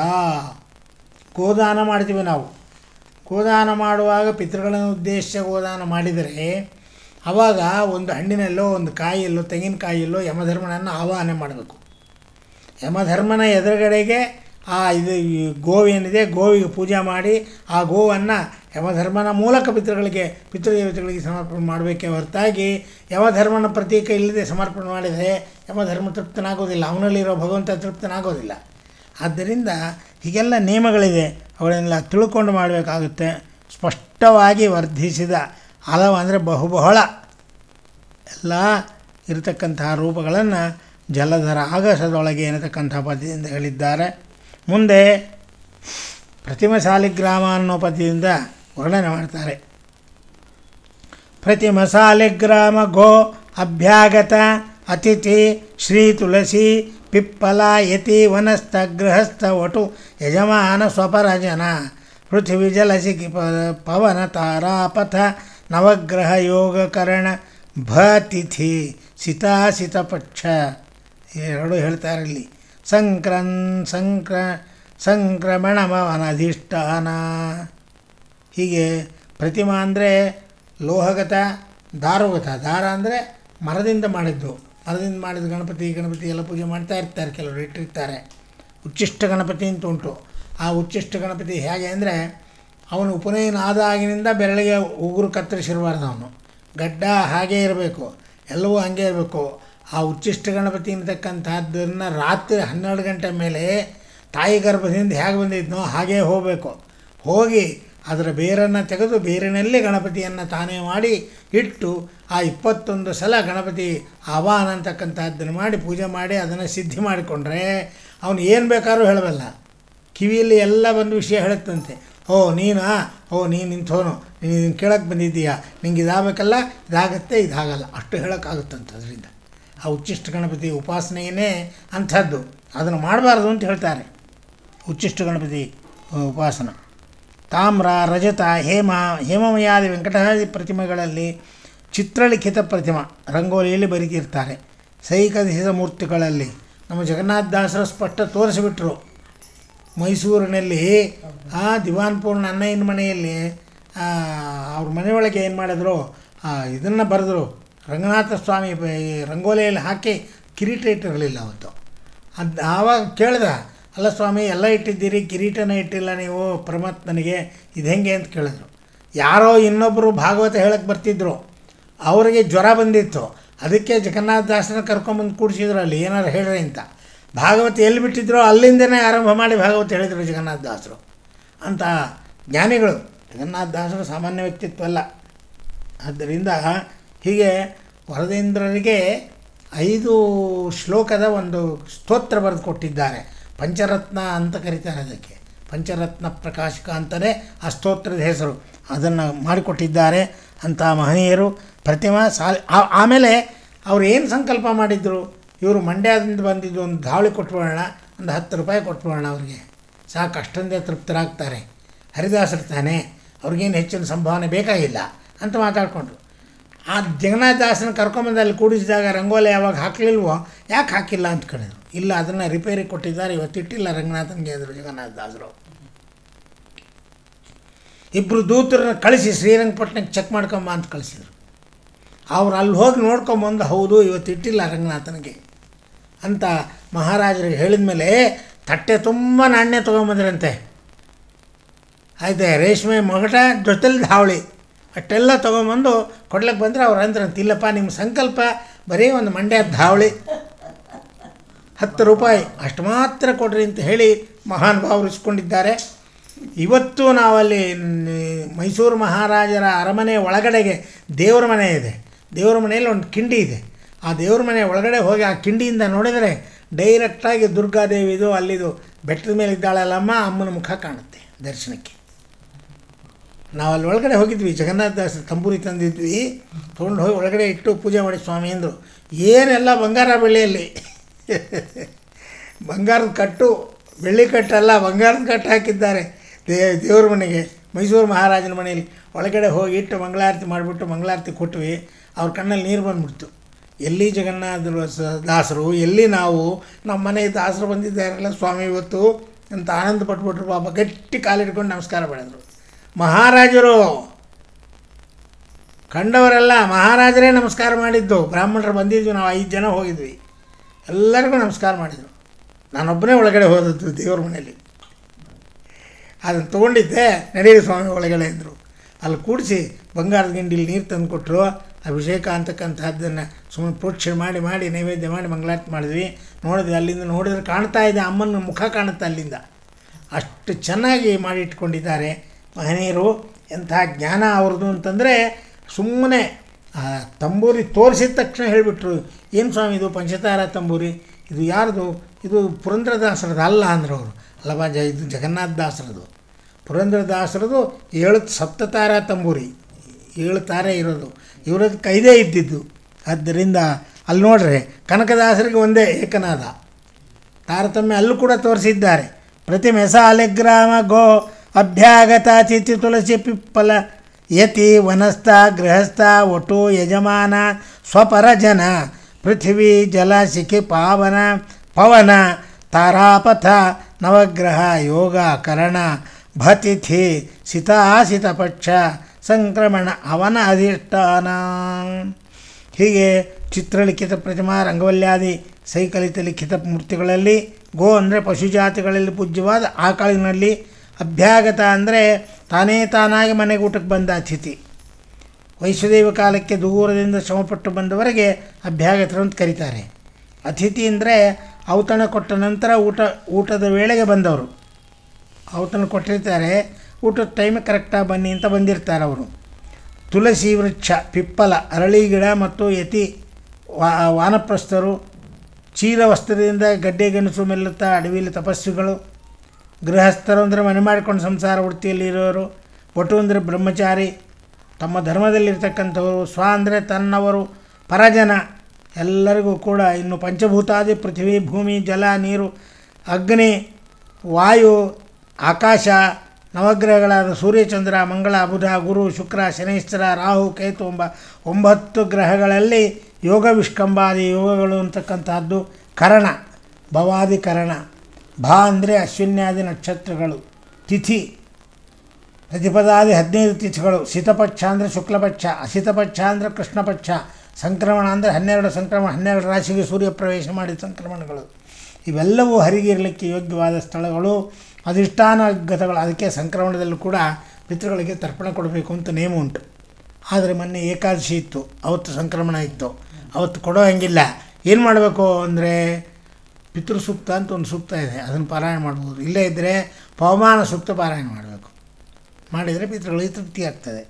ಗೋದಾನ ಮಾಡ್ತೀವಿ ನಾವು ಗೋದಾನ ಮಾಡುವಾಗ ಪಿತೃಗಳನ್ನು ಉದ್ದೇಶ ಗೋದಾನ ಮಾಡಿದರೆ ಆವಾಗ ಒಂದು ಹಣ್ಣಿನಲ್ಲೋ ಒಂದು ಕಾಯಿಯಲ್ಲೋ ತೆಂಗಿನಕಾಯಿಯಲ್ಲೋ ಯಮಧರ್ಮನನ್ನು ಆವಾಹನೆ ಮಾಡಬೇಕು ಯಮಧರ್ಮನ ಎದುರುಗಡೆಗೆ ಆ ಇದು ಈ ಗೋವೇನಿದೆ ಗೋವಿಗೆ ಪೂಜೆ ಮಾಡಿ ಆ ಗೋವನ್ನು ಯಮಧರ್ಮನ ಮೂಲಕ ಪಿತೃಗಳಿಗೆ ಪಿತೃದೇವತೆಗಳಿಗೆ ಸಮರ್ಪಣೆ ಮಾಡಬೇಕೇ ಹೊರತಾಗಿ ಯಮಧರ್ಮನ ಪ್ರತೀಕ ಇಲ್ಲದೆ ಸಮರ್ಪಣೆ ಮಾಡಿದರೆ ಯಮಧರ್ಮ ತೃಪ್ತನಾಗೋದಿಲ್ಲ ಅವನಲ್ಲಿರೋ ಭಗವಂತ ತೃಪ್ತನಾಗೋದಿಲ್ಲ ಆದ್ದರಿಂದ ಹೀಗೆಲ್ಲ ನಿಯಮಗಳಿದೆ ಅವುಗಳನ್ನೆಲ್ಲ ತಿಳ್ಕೊಂಡು ಮಾಡಬೇಕಾಗುತ್ತೆ ಸ್ಪಷ್ಟವಾಗಿ ವರ್ಧಿಸಿದ ಹಲವು ಅಂದರೆ ಬಹುಬಹಳ ಎಲ್ಲ ಇರತಕ್ಕಂತಹ ರೂಪಗಳನ್ನು ಜಲಧರ ಆಗಸದೊಳಗೆ ಏನತಕ್ಕಂಥ ಪದ್ಯದಿಂದ ಹೇಳಿದ್ದಾರೆ ಮುಂದೆ ಪ್ರತಿಮ ಸಾಲಿಗ್ರಾಮ ಅನ್ನೋ ಪದ್ಯದಿಂದ ವರ್ಣನೆ ಮಾಡ್ತಾರೆ ಪ್ರತಿಮ ಸಾಲಿಗ್ರಾಮ ಗೋ ಅಭ್ಯಾಗತ ಅತಿಥಿ ಶ್ರೀ ತುಳಸಿ ಪಿಪ್ಪಲ ಯತಿ ವನಸ್ಥ ಗೃಹಸ್ಥ ವಟು ಯಜಮಾನ ಸ್ವಪರ ಜನ ಪೃಥ್ವಿ ಜಲಸಿ ಪವನ ತಾರಾಪಥ ನವಗ್ರಹ ಯೋಗಕರಣ ಭ ತಿಥಿ ಸಿತಾಸಿತ ಪಕ್ಷ ಎರಡು ಹೇಳ್ತಾರೆ ಇಲ್ಲಿ ಸಂಕ್ರನ್ ಸಂಕ್ರ ಸಂಕ್ರಮಣಮವನಧಿಷ್ಠಾನ ಹೀಗೆ ಪ್ರತಿಮಾ ಅಂದರೆ ಲೋಹಗತ ದಾರುಗತ ದಾರ ಅಂದರೆ ಮರದಿಂದ ಮಾಡಿದ್ದು ಮರದಿಂದ ಮಾಡಿದ ಗಣಪತಿ ಗಣಪತಿ ಎಲ್ಲ ಪೂಜೆ ಮಾಡ್ತಾ ಇರ್ತಾರೆ ಕೆಲವರು ಇಟ್ಟಿರ್ತಾರೆ ಉಚ್ಚಿಷ್ಟ ಗಣಪತಿ ಅಂತ ಉಂಟು ಆ ಉಚ್ಚಿಷ್ಟ ಗಣಪತಿ ಹೇಗೆ ಅಂದರೆ ಅವನು ಉಪನಯನ ಆದಾಗಿನಿಂದ ಬೆರಳಿಗೆ ಉಗುರು ಕತ್ತರಿಸಿರಬಾರ್ದು ಅವನು ಗಡ್ಡ ಹಾಗೇ ಇರಬೇಕು ಎಲ್ಲವೂ ಹಾಗೆ ಇರಬೇಕು ಆ ಉಚ್ಚಿಷ್ಟ ಗಣಪತಿ ಅಂತಕ್ಕಂಥದ್ದನ್ನು ರಾತ್ರಿ ಹನ್ನೆರಡು ಗಂಟೆ ಮೇಲೆ ತಾಯಿ ಗರ್ಭದಿಂದ ಹೇಗೆ ಬಂದಿದ್ನೋ ಹಾಗೇ ಹೋಗಬೇಕು ಹೋಗಿ ಅದರ ಬೇರನ್ನು ತೆಗೆದು ಬೇರಿನಲ್ಲಿ ಗಣಪತಿಯನ್ನು ತಾನೇ ಮಾಡಿ ಇಟ್ಟು ಆ ಇಪ್ಪತ್ತೊಂದು ಸಲ ಗಣಪತಿ ಆವಾಹನ ಅಂತಕ್ಕಂಥದ್ದನ್ನು ಮಾಡಿ ಪೂಜೆ ಮಾಡಿ ಅದನ್ನು ಸಿದ್ಧಿ ಮಾಡಿಕೊಂಡ್ರೆ ಅವನು ಏನು ಬೇಕಾದ್ರೂ ಹೇಳಬಲ್ಲ ಕಿವಿಯಲ್ಲಿ ಎಲ್ಲ ಒಂದು ವಿಷಯ ಹೇಳುತ್ತಂತೆ ಓ ನೀನಾ ಓ ನೀನು ನಿಂತೋನು ನೀನು ಕೇಳಕ್ಕೆ ಬಂದಿದ್ದೀಯಾ ನಿಂಗೆ ಇದಾಗಬೇಕಲ್ಲ ಇದಾಗತ್ತೆ ಇದಾಗಲ್ಲ ಅಷ್ಟು ಹೇಳೋಕ್ಕಾಗುತ್ತಂತೆ ಅದರಿಂದ ಆ ಉಚ್ಚಿಷ್ಟ ಗಣಪತಿ ಉಪಾಸನೆಯೇ ಅಂಥದ್ದು ಅದನ್ನು ಮಾಡಬಾರ್ದು ಅಂತ ಹೇಳ್ತಾರೆ ಉಚ್ಚಿಷ್ಟ ಗಣಪತಿ ಆ, ಉಪಾಸನ ತಾಮ್ರ ರಜತ ಹೇಮ ಹೇಮಮಯಾದಿ ವೆಂಕಟಾದಿ ಪ್ರತಿಮೆಗಳಲ್ಲಿ ಚಿತ್ರಲಿಖಿತ ಪ್ರತಿಮಾ ರಂಗೋಲಿಯಲ್ಲಿ ಬರೀತಿರ್ತಾರೆ ಸೈಕದಿಸಿದ ಮೂರ್ತಿಗಳಲ್ಲಿ ನಮ್ಮ ಜಗನ್ನಾಥದಾಸರು ಸ್ಪಷ್ಟ ತೋರಿಸಿಬಿಟ್ರು ಮೈಸೂರಿನಲ್ಲಿ ಆ ದಿವಾನ್ಪೂರ್ಣ ಅಣ್ಣಯ್ಯನ ಮನೆಯಲ್ಲಿ ಆ, ಅವ್ರ ಮನೆಯೊಳಗೆ ಏನು ಮಾಡಿದ್ರು ಇದನ್ನು ಬರೆದ್ರು ರಂಗನಾಥ ಸ್ವಾಮಿ ಬ- ಈ ರಂಗೋಲಿಯಲ್ಲಿ ಹಾಕಿ ಕಿರೀಟ ಇಟ್ಟಿರಲಿಲ್ಲ ಅವತ್ತು ಅದು ಆವಾಗ ಕೇಳ್ದೆ ಅಲ್ಲ ಸ್ವಾಮಿ ಎಲ್ಲ ಇಟ್ಟಿದ್ದೀರಿ ಕಿರೀಟನ ಇಟ್ಟಿಲ್ಲ ನೀವು ಪರಮಾತ್ಮನಿಗೆ ಇದು ಹೆಂಗೆ ಅಂತ ಕೇಳಿದ್ರು ಯಾರೋ ಇನ್ನೊಬ್ಬರು ಭಾಗವತ ಹೇಳಕ್ಕೆ ಬರ್ತಿದ್ರು ಅವರಿಗೆ ಜ್ವರ ಬಂದಿತ್ತು ಅದಕ್ಕೆ ಜಗನ್ನಾಥ ದಾಸನ ಕರ್ಕೊಂಬಂದು ಕೂಡಿಸಿದ್ರು ಅಲ್ಲಿ ಏನಾರು ಹೇಳ್ರಿ ಅಂತ ಭಾಗವತ ಎಲ್ಲಿ ಬಿಟ್ಟಿದ್ರೋ ಅಲ್ಲಿಂದನೇ ಆರಂಭ ಮಾಡಿ ಭಾಗವತ ಹೇಳಿದರು ಜಗನ್ನಾಥ ದಾಸರು ಅಂತ ಜ್ಞಾನಿಗಳು ಜಗನ್ನಾಥ ದಾಸರು ಸಾಮಾನ್ಯ ವ್ಯಕ್ತಿತ್ವ ಅಲ್ಲ ಆದ್ದರಿಂದ ಹೀಗೆ ವರದೇಂದ್ರರಿಗೆ ಐದು ಶ್ಲೋಕದ ಒಂದು ಸ್ತೋತ್ರ ಬರೆದು ಕೊಟ್ಟಿದ್ದಾರೆ ಪಂಚರತ್ನ ಅಂತ ಕರೀತಾರೆ ಅದಕ್ಕೆ ಪಂಚರತ್ನ ಪ್ರಕಾಶಕ ಅಂತಲೇ ಆ ಸ್ತೋತ್ರದ ಹೆಸರು ಅದನ್ನು ಮಾಡಿಕೊಟ್ಟಿದ್ದಾರೆ ಅಂಥ ಮಹನೀಯರು ಪ್ರತಿಮಾ ಸಾಲ ಆ- ಆಮೇಲೆ ಅವ್ರು ಏನು ಸಂಕಲ್ಪ ಮಾಡಿದ್ರು ಇವರು ಮಂಡ್ಯದಿಂದ ಬಂದಿದ್ದು ಒಂದು ಧಾವಳಿ ಕೊಟ್ಬಿಡೋಣ ಒಂದು ಹತ್ತು ರೂಪಾಯಿ ಕೊಟ್ಬಿಡೋಣ ಅವ್ರಿಗೆ ಸಾಕು ಅಷ್ಟೊಂದೇ ತೃಪ್ತರಾಗ್ತಾರೆ ಹರಿದಾಸರು ತಾನೆ ಅವ್ರಿಗೇನು ಹೆಚ್ಚಿನ ಸಂಭಾವನೆ ಬೇಕಾಗಿಲ್ಲ ಅಂತ ಮಾತಾಡಿಕೊಂಡ್ರು ಆ ಜಗನ್ನಾಥದಾಸನ ಕರ್ಕೊಂಬಂದು ಅಲ್ಲಿ ಕೂಡಿಸಿದಾಗ ರಂಗೋಲಿ ಯಾವಾಗ ಹಾಕಲಿಲ್ವೋ ಯಾಕೆ ಹಾಕಿಲ್ಲ ಅಂತ ಕೇಳಿದ್ರು ಇಲ್ಲ ಅದನ್ನು ರಿಪೇರಿ ಕೊಟ್ಟಿದ್ದಾರೆ ಇವತ್ತಿಟ್ಟಿಲ್ಲ ರಂಗನಾಥನಿಗೆ ಅಂದರು ಜಗನ್ನಾಥದಾಸರು ಇಬ್ಬರು ದೂತರನ್ನ ಕಳಿಸಿ ಶ್ರೀರಂಗಪಟ್ಟಣಕ್ಕೆ ಚೆಕ್ ಮಾಡ್ಕೊಂಬ ಅಂತ ಕಳಿಸಿದ್ರು ಅವ್ರು ಅಲ್ಲಿ ಹೋಗಿ ನೋಡ್ಕೊಂಬಂದು ಹೌದು ಇವತ್ತಿಟ್ಟಿಲ್ಲ ರಂಗನಾಥನಿಗೆ ಅಂತ ಮಹಾರಾಜರಿಗೆ ಹೇಳಿದ ಮೇಲೆ ತಟ್ಟೆ ತುಂಬ ನಾಣ್ಯ ತೊಗೊಂಬಂದ್ರಂತೆ ಆಯ್ತು ರೇಷ್ಮೆ ಮಗಟ ಜೊತೆಲಿ ಧಾವಳಿ ಅಷ್ಟೆಲ್ಲ ತೊಗೊಂಬಂದು ಕೊಡ್ಲಿಕ್ಕೆ ಬಂದರೆ ಅವ್ರು ಅಂದ್ರಂತ ಇಲ್ಲಪ್ಪ ನಿಮ್ಮ ಸಂಕಲ್ಪ ಬರೀ ಒಂದು ಮಂಡ್ಯ ಧಾವಳಿ ಹತ್ತು ರೂಪಾಯಿ ಅಷ್ಟು ಮಾತ್ರ ಕೊಡ್ರಿ ಅಂತ ಹೇಳಿ ಮಹಾನ್ ಭಾವರು ಇಸ್ಕೊಂಡಿದ್ದಾರೆ ಇವತ್ತು ನಾವಲ್ಲಿ ನ್- ಮೈಸೂರು ಮಹಾರಾಜರ ಅರಮನೆ ಒಳಗಡೆಗೆ ದೇವರ ಮನೆ ಇದೆ ದೇವರ ಮನೆಯಲ್ಲಿ ಒಂದು ಕಿಂಡಿ ಇದೆ ಆ ದೇವ್ರ ಮನೆ ಒಳಗಡೆ ಹೋಗಿ ಆ ಕಿಂಡಿಯಿಂದ ನೋಡಿದರೆ ಡೈರೆಕ್ಟಾಗಿ ದುರ್ಗಾದೇವಿದು ಅಲ್ಲಿದು ಬೆಟ್ಟದ ಮೇಲೆ ಇದ್ದಾಳಲ್ಲಮ್ಮ ಅಮ್ಮನ ಮುಖ ಕಾಣುತ್ತೆ ದರ್ಶನಕ್ಕೆ ನಾವು ಅಲ್ಲಿ ಒಳಗಡೆ ಹೋಗಿದ್ವಿ ಜಗನ್ನಾಥದಾಸ ತಂಬೂರಿ ತಂದಿದ್ವಿ ತೊಗೊಂಡು ಹೋಗಿ ಒಳಗಡೆ ಇಟ್ಟು ಪೂಜೆ ಮಾಡಿ ಸ್ವಾಮಿ ಅಂದರು ಏನೆಲ್ಲ ಬಂಗಾರ ಬೆಳ್ಳಿಯಲ್ಲಿ ಬಂಗಾರದ ಕಟ್ಟು ಬೆಳ್ಳಿ ಕಟ್ಟಲ್ಲ ಬಂಗಾರದ ಕಟ್ಟು ಹಾಕಿದ್ದಾರೆ ದೇ ದೇವ್ರ ಮನೆಗೆ ಮೈಸೂರು ಮಹಾರಾಜನ ಮನೆಯಲ್ಲಿ ಒಳಗಡೆ ಹೋಗಿ ಇಟ್ಟು ಮಂಗಳಾರತಿ ಮಾಡಿಬಿಟ್ಟು ಮಂಗಳಾರತಿ ಕೊಟ್ವಿ ಅವ್ರ ಕಣ್ಣಲ್ಲಿ ನೀರು ಬಂದ್ಬಿಡ್ತು ಎಲ್ಲಿ ಜಗನ್ನಾಥರು ಸ- ದಾಸರು ಎಲ್ಲಿ ನಾವು ನಮ್ಮ ಮನೆಗೆ ದಾಸರು ಬಂದಿದ್ದಾರಲ್ಲ ಸ್ವಾಮಿ ಇವತ್ತು ಅಂತ ಆನಂದ ಪಟ್ಬಿಟ್ರು ಪಾಪ ಗಟ್ಟಿ ಕಾಲಿಟ್ಕೊಂಡು ನಮಸ್ಕಾರ ಮಾಡಿದ್ರು ಮಹಾರಾಜರು ಕಂಡವರೆಲ್ಲ ಮಹಾರಾಜರೇ ನಮಸ್ಕಾರ ಮಾಡಿದ್ದು ಬ್ರಾಹ್ಮಣರು ಬಂದಿದ್ವಿ ನಾವು ಐದು ಜನ ಹೋಗಿದ್ವಿ ಎಲ್ಲರಿಗೂ ನಮಸ್ಕಾರ ಮಾಡಿದರು ನಾನೊಬ್ಬನೇ ಒಳಗಡೆ ಹೋದದ್ದು ದೇವ್ರ ಮನೆಯಲ್ಲಿ ಅದನ್ನು ತೊಗೊಂಡಿದ್ದೆ ನಡೀರಿ ಸ್ವಾಮಿ ಒಳಗಡೆ ಅಂದರು ಅಲ್ಲಿ ಕೂಡಿಸಿ ಬಂಗಾರದ ಗಿಂಡಿಲಿ ನೀರು ತಂದು ಕೊಟ್ಟರು ಅಭಿಷೇಕ ಅಂತಕ್ಕಂಥದ್ದನ್ನು ಸುಮ್ಮನೆ ಪ್ರೋಕ್ಷಣೆ ಮಾಡಿ ಮಾಡಿ ನೈವೇದ್ಯ ಮಾಡಿ ಮಂಗಳಾರತಿ ಮಾಡಿದ್ವಿ ನೋಡಿದ್ವಿ ಅಲ್ಲಿಂದ ನೋಡಿದ್ರೆ ಕಾಣ್ತಾ ಇದೆ ಅಮ್ಮನ ಮುಖ ಕಾಣುತ್ತೆ ಅಲ್ಲಿಂದ ಅಷ್ಟು ಚೆನ್ನಾಗಿ ಮಾಡಿ ಇಟ್ಕೊಂಡಿದ್ದಾರೆ ಮಹನೀಯರು ಎಂಥ ಜ್ಞಾನ ಅವ್ರದ್ದು ಅಂತಂದರೆ ಸುಮ್ಮನೆ ಆ ತಂಬೂರಿ ತೋರಿಸಿದ ತಕ್ಷಣ ಹೇಳಿಬಿಟ್ರು ಏನು ಸ್ವಾಮಿ ಇದು ಪಂಚತಾರ ತಂಬೂರಿ ಇದು ಯಾರ್ದು ಇದು ಪುರಂದ್ರದಾಸರದ್ದು ಅಲ್ಲ ಅಂದರು ಅವರು ಅಲ್ಲವಾ ಜ ಇದು ಜಗನ್ನಾಥ ದಾಸರದು ಪುರಂದ್ರದಾಸರದು ಏಳು ಸಪ್ತತಾರ ತಂಬೂರಿ ಏಳು ತಾರೆ ಇರೋದು ಇವರದ್ದು ಕೈದೇ ಇದ್ದಿದ್ದು ಆದ್ದರಿಂದ ಅಲ್ಲಿ ನೋಡ್ರಿ ಕನಕದಾಸರಿಗೆ ಒಂದೇ ಏಕನಾದ ತಾರತಮ್ಯ ಅಲ್ಲೂ ಕೂಡ ತೋರಿಸಿದ್ದಾರೆ ಪ್ರತಿಮೆ ಸಾಲಿಗ್ರಾಮ ಗೋ ಅಭ್ಯಾಗತ ಚಿತಿ ತುಳಸಿ ಪಿಪ್ಪಲ ಯತಿ ವನಸ್ಥ ಗೃಹಸ್ಥ ಒಟು ಯಜಮಾನ ಸ್ವಪರ ಜನ ಪೃಥ್ವಿ ಜಲ ಶಿಖಿ ಪಾವನ ಪವನ ತಾರಾಪಥ ನವಗ್ರಹ ಯೋಗ ಕರಣ ಭತಿಥಿ ಸಿತಾಸಿತ ಪಕ್ಷ ಸಂಕ್ರಮಣ ಅವನ ಅಧಿಷ್ಠಾನ ಹೀಗೆ ಚಿತ್ರಲಿಖಿತ ಪ್ರತಿಮಾ ರಂಗವಲ್ಯಾದಿ ಸೈಕಲಿತ ಲಿಖಿತ ಮೂರ್ತಿಗಳಲ್ಲಿ ಗೋ ಅಂದರೆ ಪಶುಜಾತಿಗಳಲ್ಲಿ ಪೂಜ್ಯವಾದ ಆಕಳಿನಲ್ಲಿ ಅಭ್ಯಾಗತ ಅಂದರೆ ತಾನೇ ತಾನಾಗಿ ಮನೆಗೆ ಊಟಕ್ಕೆ ಬಂದ ಅತಿಥಿ ವೈಶ್ವದೇವ ಕಾಲಕ್ಕೆ ದೂರದಿಂದ ಶ್ರಮಪಟ್ಟು ಬಂದವರೆಗೆ ಅಭ್ಯಾಗತರು ಅಂತ ಕರೀತಾರೆ ಅತಿಥಿ ಅಂದರೆ ಔತಣ ಕೊಟ್ಟ ನಂತರ ಊಟ ಊಟದ ವೇಳೆಗೆ ಬಂದವರು ಔತಣ ಕೊಟ್ಟಿರ್ತಾರೆ ಊಟದ ಟೈಮಿಗೆ ಕರೆಕ್ಟಾಗಿ ಬನ್ನಿ ಅಂತ ಬಂದಿರ್ತಾರೆ ಅವರು ತುಳಸಿ ವೃಕ್ಷ ಪಿಪ್ಪಲ ಅರಳಿ ಗಿಡ ಮತ್ತು ಯತಿ ವಾ ವಾನಪ್ರಸ್ಥರು ಚೀಲ ವಸ್ತ್ರದಿಂದ ಗಡ್ಡೆ ಗೆಣಸು ಮೆಲ್ಲುತ್ತಾ ಅಡವಿಲಿ ತಪಸ್ವಿಗಳು ಗೃಹಸ್ಥರು ಅಂದರೆ ಮನೆ ಮಾಡಿಕೊಂಡು ಸಂಸಾರ ವೃತ್ತಿಯಲ್ಲಿ ಇರೋರು ಒಟು ಅಂದರೆ ಬ್ರಹ್ಮಚಾರಿ ತಮ್ಮ ಧರ್ಮದಲ್ಲಿರ್ತಕ್ಕಂಥವರು ಸ್ವ ಅಂದರೆ ತನ್ನವರು ಪರಜನ ಎಲ್ಲರಿಗೂ ಕೂಡ ಇನ್ನು ಪಂಚಭೂತಾದಿ ಪೃಥ್ವಿ ಭೂಮಿ ಜಲ ನೀರು ಅಗ್ನಿ ವಾಯು ಆಕಾಶ ನವಗ್ರಹಗಳಾದ ಸೂರ್ಯಚಂದ್ರ ಮಂಗಳ ಬುಧ ಗುರು ಶುಕ್ರ ಶನೈಶ್ಚರ ರಾಹು ಕೇತು ಎಂಬ ಒಂಬತ್ತು ಗ್ರಹಗಳಲ್ಲಿ ಯೋಗ ವಿಷ್ಕಂಬಾದಿ ಯೋಗಗಳು ಅಂತಕ್ಕಂತಹದ್ದು ಕರಣ ಭವಾದಿ ಕರಣ ಭಾ ಅಂದರೆ ಅಶ್ವಿನ್ಯಾದಿ ನಕ್ಷತ್ರಗಳು ತಿಥಿ ಪ್ರತಿಪದಾದಿ ಹದಿನೈದು ತಿಥಿಗಳು ಶೀತಪಕ್ಷ ಅಂದರೆ ಶುಕ್ಲಪಕ್ಷ ಅಶೀತಪಕ್ಷ ಅಂದರೆ ಕೃಷ್ಣಪಕ್ಷ ಸಂಕ್ರಮಣ ಅಂದರೆ ಹನ್ನೆರಡು ಸಂಕ್ರಮಣ ಹನ್ನೆರಡು ರಾಶಿಗೆ ಸೂರ್ಯ ಪ್ರವೇಶ ಮಾಡಿದ ಸಂಕ್ರಮಣಗಳು ಇವೆಲ್ಲವೂ ಹರಿಗಿರಲಿಕ್ಕೆ ಯೋಗ್ಯವಾದ ಸ್ಥಳಗಳು ಅಧಿಷ್ಠಾನಗತಗಳು ಅದಕ್ಕೆ ಸಂಕ್ರಮಣದಲ್ಲೂ ಕೂಡ ಪಿತೃಗಳಿಗೆ ತರ್ಪಣ ಕೊಡಬೇಕು ಅಂತ ನೇಮ ಉಂಟು ಆದರೆ ಮೊನ್ನೆ ಏಕಾದಶಿ ಇತ್ತು ಅವತ್ತು ಸಂಕ್ರಮಣ ಇತ್ತು ಅವತ್ತು ಕೊಡೋ ಹಂಗಿಲ್ಲ ಏನು ಮಾಡಬೇಕು ಅಂದರೆ ಪಿತೃ ಸೂಕ್ತ ಅಂತ ಒಂದು ಸೂಕ್ತ ಇದೆ ಅದನ್ನು ಪಾರಾಯಣ ಮಾಡ್ಬೋದು ಇಲ್ಲೇ ಇದ್ದರೆ ಪವಮಾನ ಸೂಕ್ತ ಪಾರಾಯಣ ಮಾಡಬೇಕು ಮಾಡಿದರೆ ಪಿತೃಗಳಿಗೆ ತೃಪ್ತಿ ಆಗ್ತದೆ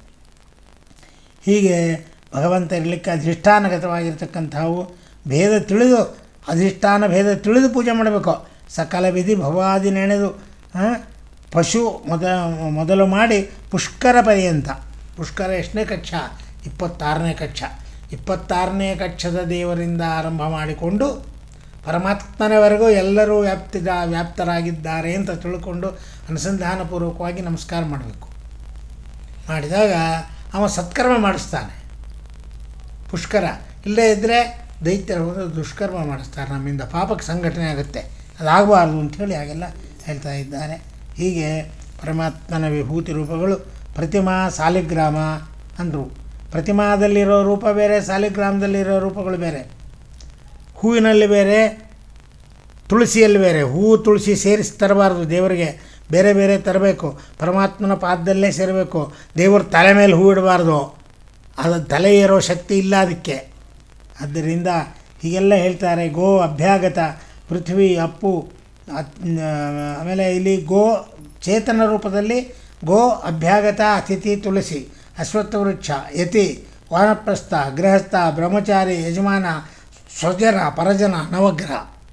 ಹೀಗೆ ಭಗವಂತ ಇರಲಿಕ್ಕೆ ಅಧಿಷ್ಠಾನಗತವಾಗಿರ್ತಕ್ಕಂಥವು ಭೇದ ತಿಳಿದು ಅಧಿಷ್ಠಾನ ಭೇದ ತಿಳಿದು ಪೂಜೆ ಮಾಡಬೇಕು ಸಕಲ ವಿಧಿ ಭವಾದಿ ನೆನೆದು ಆ, ಪಶು ಮೊದ ಮೊದಲು ಮಾಡಿ ಪುಷ್ಕರ ಪರ್ಯಂತ ಪುಷ್ಕರ ಎಷ್ಟನೇ ಕಕ್ಷ ಇಪ್ಪತ್ತಾರನೇ ಕಕ್ಷ ಇಪ್ಪತ್ತಾರನೇ ಕಕ್ಷದ ದೇವರಿಂದ ಆರಂಭ ಮಾಡಿಕೊಂಡು ಪರಮಾತ್ಮನವರೆಗೂ ಎಲ್ಲರೂ ವ್ಯಾಪ್ತಿದ ವ್ಯಾಪ್ತರಾಗಿದ್ದಾರೆ ಅಂತ ತಿಳ್ಕೊಂಡು ಅನುಸಂಧಾನಪೂರ್ವಕವಾಗಿ ನಮಸ್ಕಾರ ಮಾಡಬೇಕು ಮಾಡಿದಾಗ ಅವ ಸತ್ಕರ್ಮ ಮಾಡಿಸ್ತಾನೆ ಪುಷ್ಕರ ಇಲ್ಲದೇ ಇದ್ದರೆ ದೈತ್ಯರು ಹೋದ್ರೆ ದುಷ್ಕರ್ಮ ಮಾಡಿಸ್ತಾರೆ ನಮ್ಮಿಂದ ಪಾಪಕ್ಕೆ ಸಂಘಟನೆ ಆಗುತ್ತೆ ಅದಾಗಬಾರ್ದು ಅಂಥೇಳಿ ಹಾಗೆಲ್ಲ ಹೇಳ್ತಾ ಇದ್ದಾರೆ ಹೀಗೆ ಪರಮಾತ್ಮನ ವಿಭೂತಿ ರೂಪಗಳು ಪ್ರತಿಮಾ ಸಾಲಿಗ್ರಾಮ ಅಂದರು ಪ್ರತಿಮಾದಲ್ಲಿರೋ ರೂಪ ಬೇರೆ ಸಾಲಿಗ್ರಾಮದಲ್ಲಿರೋ ರೂಪಗಳು ಬೇರೆ ಹೂವಿನಲ್ಲಿ ಬೇರೆ ತುಳಸಿಯಲ್ಲಿ ಬೇರೆ ಹೂವು ತುಳಸಿ ಸೇರಿಸಿ ತರಬಾರ್ದು ದೇವರಿಗೆ ಬೇರೆ ಬೇರೆ ತರಬೇಕು ಪರಮಾತ್ಮನ ಪಾದದಲ್ಲೇ ಸೇರಬೇಕು ದೇವ್ರ ತಲೆ ಮೇಲೆ ಹೂ ಇಡಬಾರ್ದು ಅದು ತಲೆ ಏರೋ ಶಕ್ತಿ ಇಲ್ಲ ಅದಕ್ಕೆ ಆದ್ದರಿಂದ ಹೀಗೆಲ್ಲ ಹೇಳ್ತಾರೆ ಗೋ ಅಭ್ಯಾಗತ ಪೃಥ್ವಿ ಅಪ್ಪು ಅತ್- ಆಮೇಲೆ ಇಲ್ಲಿ ಗೋ ಚೇತನ ರೂಪದಲ್ಲಿ ಗೋ ಅಭ್ಯಾಗತ ಅತಿಥಿ ತುಳಸಿ ಅಶ್ವತ್ಥ ವೃಕ್ಷ ಯತಿ ವಾನಪ್ರಸ್ಥ ಗೃಹಸ್ಥ ಬ್ರಹ್ಮಚಾರಿ ಯಜಮಾನ ಸ್ವಜನ ಪರಜನ ನವಗ್ರಹ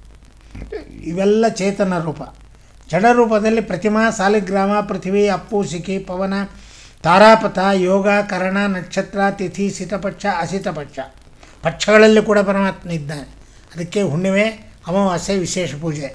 ಇವೆಲ್ಲ ಚೇತನ ರೂಪ ಜಡ ರೂಪದಲ್ಲಿ ಪ್ರತಿಮಾ ಸಾಲಿಗ್ರಾಮ ಪೃಥ್ವಿ ಅಪ್ಪು ಸಿಖಿ ಪವನ ತಾರಾಪಥ ಯೋಗ ಕರಣ ನಕ್ಷತ್ರ ತಿಥಿ ಶೀತಪಕ್ಷ ಅಶೀತಪಕ್ಷ ಪಕ್ಷಗಳಲ್ಲಿ ಕೂಡ ಪರಮಾತ್ಮ ಇದ್ದಾನೆ ಅದಕ್ಕೆ ಹುಣ್ಣಿಮೆ ಅಮಾವಾಸ್ಯೆ ವಿಶೇಷ ಪೂಜೆ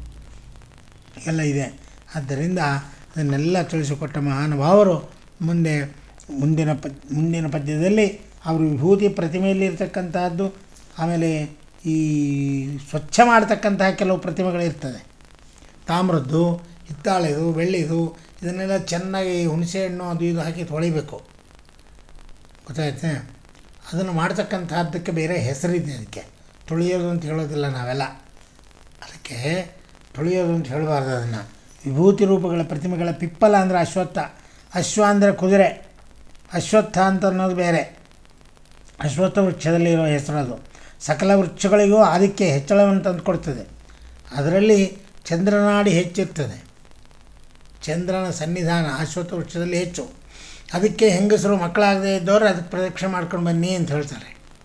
ಎಲ್ಲ ಇದೆ ಆದ್ದರಿಂದ ಅದನ್ನೆಲ್ಲ ತಿಳಿಸಿಕೊಟ್ಟ ಮಹಾನುಭಾವರು ಮುಂದೆ ಮುಂದಿನ ಪ ಮುಂದಿನ ಪದ್ಯದಲ್ಲಿ ಅವರು ವಿಭೂತಿ ಪ್ರತಿಮೆಯಲ್ಲಿ ಇರ್ತಕ್ಕಂತಹದ್ದು ಆಮೇಲೆ ಈ ಸ್ವಚ್ಛ ಮಾಡ್ತಕ್ಕಂತಹ ಕೆಲವು ಪ್ರತಿಮೆಗಳಿರ್ತದೆ ತಾಮ್ರದ್ದು ಹಿತ್ತಾಳೆದು ಬೆಳ್ಳಿದು ಇದನ್ನೆಲ್ಲ ಚೆನ್ನಾಗಿ ಹುಣಸೆಹಣ್ಣು ಅದು ಇದು ಹಾಕಿ ತೊಳಿಬೇಕು ಗೊತ್ತಾಯ್ತೆ ಅದನ್ನು ಮಾಡ್ತಕ್ಕಂಥದ್ದಕ್ಕೆ ಬೇರೆ ಹೆಸರಿದೆ ಅದಕ್ಕೆ ತುಳಿಯೋದು ಅಂತ ಹೇಳೋದಿಲ್ಲ ನಾವೆಲ್ಲ ಅದಕ್ಕೆ ತುಳಿಯೋದು ಅಂತ ಹೇಳಬಾರ್ದು ಅದನ್ನು ವಿಭೂತಿ ರೂಪಗಳ ಪ್ರತಿಮೆಗಳ ಪಿಪ್ಪಲ ಅಂದರೆ ಅಶ್ವತ್ಥ ಅಶ್ವ ಅಂದರೆ ಕುದುರೆ ಅಶ್ವತ್ಥ ಅಂತ ಅನ್ನೋದು ಬೇರೆ ಅಶ್ವತ್ಥ ವೃಕ್ಷದಲ್ಲಿರೋ ಹೆಸರದು ಸಕಲ ವೃಕ್ಷಗಳಿಗೂ ಅದಕ್ಕೆ ಹೆಚ್ಚಳವನ್ನು ತಂದು ಕೊಡ್ತದೆ ಅದರಲ್ಲಿ ಚಂದ್ರನಾಡಿ ಹೆಚ್ಚಿರ್ತದೆ ಚಂದ್ರನ ಸನ್ನಿಧಾನ ಅಶ್ವತ್ಥ ವೃಕ್ಷದಲ್ಲಿ ಹೆಚ್ಚು ಅದಕ್ಕೆ ಹೆಂಗಸರು ಮಕ್ಕಳಾಗದೇ ಇದ್ದವರು ಅದಕ್ಕೆ ಪ್ರದಕ್ಷಿಣೆ ಮಾಡ್ಕೊಂಡು ಬನ್ನಿ ಅಂತ ಹೇಳ್ತಾರೆ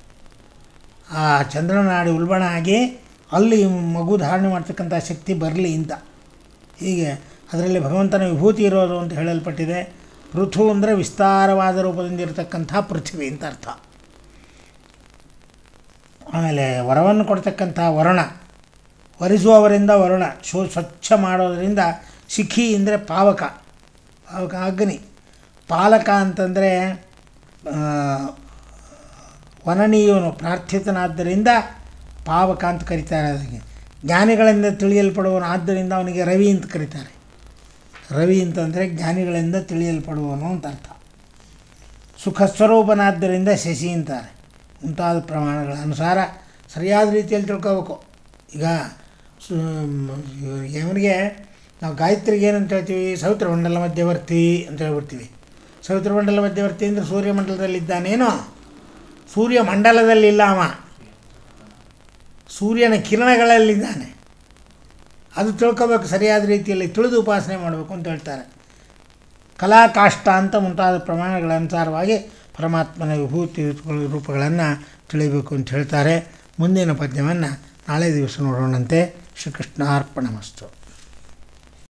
ಆ ಚಂದ್ರನಾಡಿ ಉಲ್ಬಣ ಆಗಿ ಅಲ್ಲಿ ಮಗು ಧಾರಣೆ ಮಾಡ್ತಕ್ಕಂಥ ಶಕ್ತಿ ಬರಲಿ ಅಂತ ಹೀಗೆ ಅದರಲ್ಲಿ ಭಗವಂತನ ವಿಭೂತಿ ಇರೋದು ಅಂತ ಹೇಳಲ್ಪಟ್ಟಿದೆ ಪೃಥು ಅಂದರೆ ವಿಸ್ತಾರವಾದ ರೂಪದಿಂದ ಇರತಕ್ಕಂಥ ಪೃಥ್ವಿ ಅಂತ ಅರ್ಥ ಆಮೇಲೆ ವರವನ್ನು ಕೊಡ್ತಕ್ಕಂಥ ವರುಣ ವರಿಸುವವರಿಂದ ವರುಣ ಶೋ ಸ್ವಚ್ಛ ಮಾಡೋದರಿಂದ ಶಿಖಿ ಅಂದರೆ ಪಾವಕ ಪಾವಕ ಅಗ್ನಿ ಪಾಲಕ ಅಂತಂದರೆ ವನನೀಯವನು ಪ್ರಾರ್ಥಿತನಾದ್ದರಿಂದ ಪಾವಕ ಅಂತ ಕರೀತಾರೆ ಅದಕ್ಕೆ ಜ್ಞಾನಿಗಳಿಂದ ತಿಳಿಯಲ್ಪಡುವನು ಆದ್ದರಿಂದ ಅವನಿಗೆ ರವಿ ಅಂತ ಕರೀತಾರೆ ರವಿ ಅಂತಂದರೆ ಜ್ಞಾನಿಗಳಿಂದ ತಿಳಿಯಲ್ಪಡುವನು ಅಂತ ಅರ್ಥ ಸುಖ ಸ್ವರೂಪನಾದ್ದರಿಂದ ಶಶಿ ಅಂತಾರೆ ಮುಂತಾದ ಪ್ರಮಾಣಗಳ ಅನುಸಾರ ಸರಿಯಾದ ರೀತಿಯಲ್ಲಿ ತಿಳ್ಕೋಬೇಕು ಈಗ ಸು ಅವನಿಗೆ ನಾವು ಗಾಯತ್ರಿಗೆ ಏನಂತ ಹೇಳ್ತೀವಿ ಸೌತ್ರಮಂಡಲ ಮಧ್ಯವರ್ತಿ ಅಂತ ಹೇಳ್ಬಿಡ್ತೀವಿ ಸೌತ್ರಮಂಡಲ ಮಧ್ಯವರ್ತಿ ಅಂದರೆ ಸೂರ್ಯಮಂಡಲದಲ್ಲಿದ್ದಾನೇನೋ ಸೂರ್ಯ ಮಂಡಲದಲ್ಲಿಲ್ಲ ಅವ ಸೂರ್ಯನ ಕಿರಣಗಳಲ್ಲಿದ್ದಾನೆ ಅದು ತಿಳ್ಕೋಬೇಕು ಸರಿಯಾದ ರೀತಿಯಲ್ಲಿ ತಿಳಿದು ಉಪಾಸನೆ ಮಾಡಬೇಕು ಅಂತ ಹೇಳ್ತಾರೆ ಕಲಾಕಾಷ್ಟ ಅಂತ ಮುಂತಾದ ಪ್ರಮಾಣಗಳ ಅನುಸಾರವಾಗಿ ಪರಮಾತ್ಮನ ವಿಭೂತಿ ರೂಪಗಳನ್ನು ತಿಳಿಬೇಕು ಅಂತ ಹೇಳ್ತಾರೆ ಮುಂದಿನ ಪದ್ಯವನ್ನು ನಾಳೆ ದಿವಸ ನೋಡೋಣಂತೆ ಶ್ರೀಕೃಷ್ಣಾರ್ಪಣಮಸ್ತು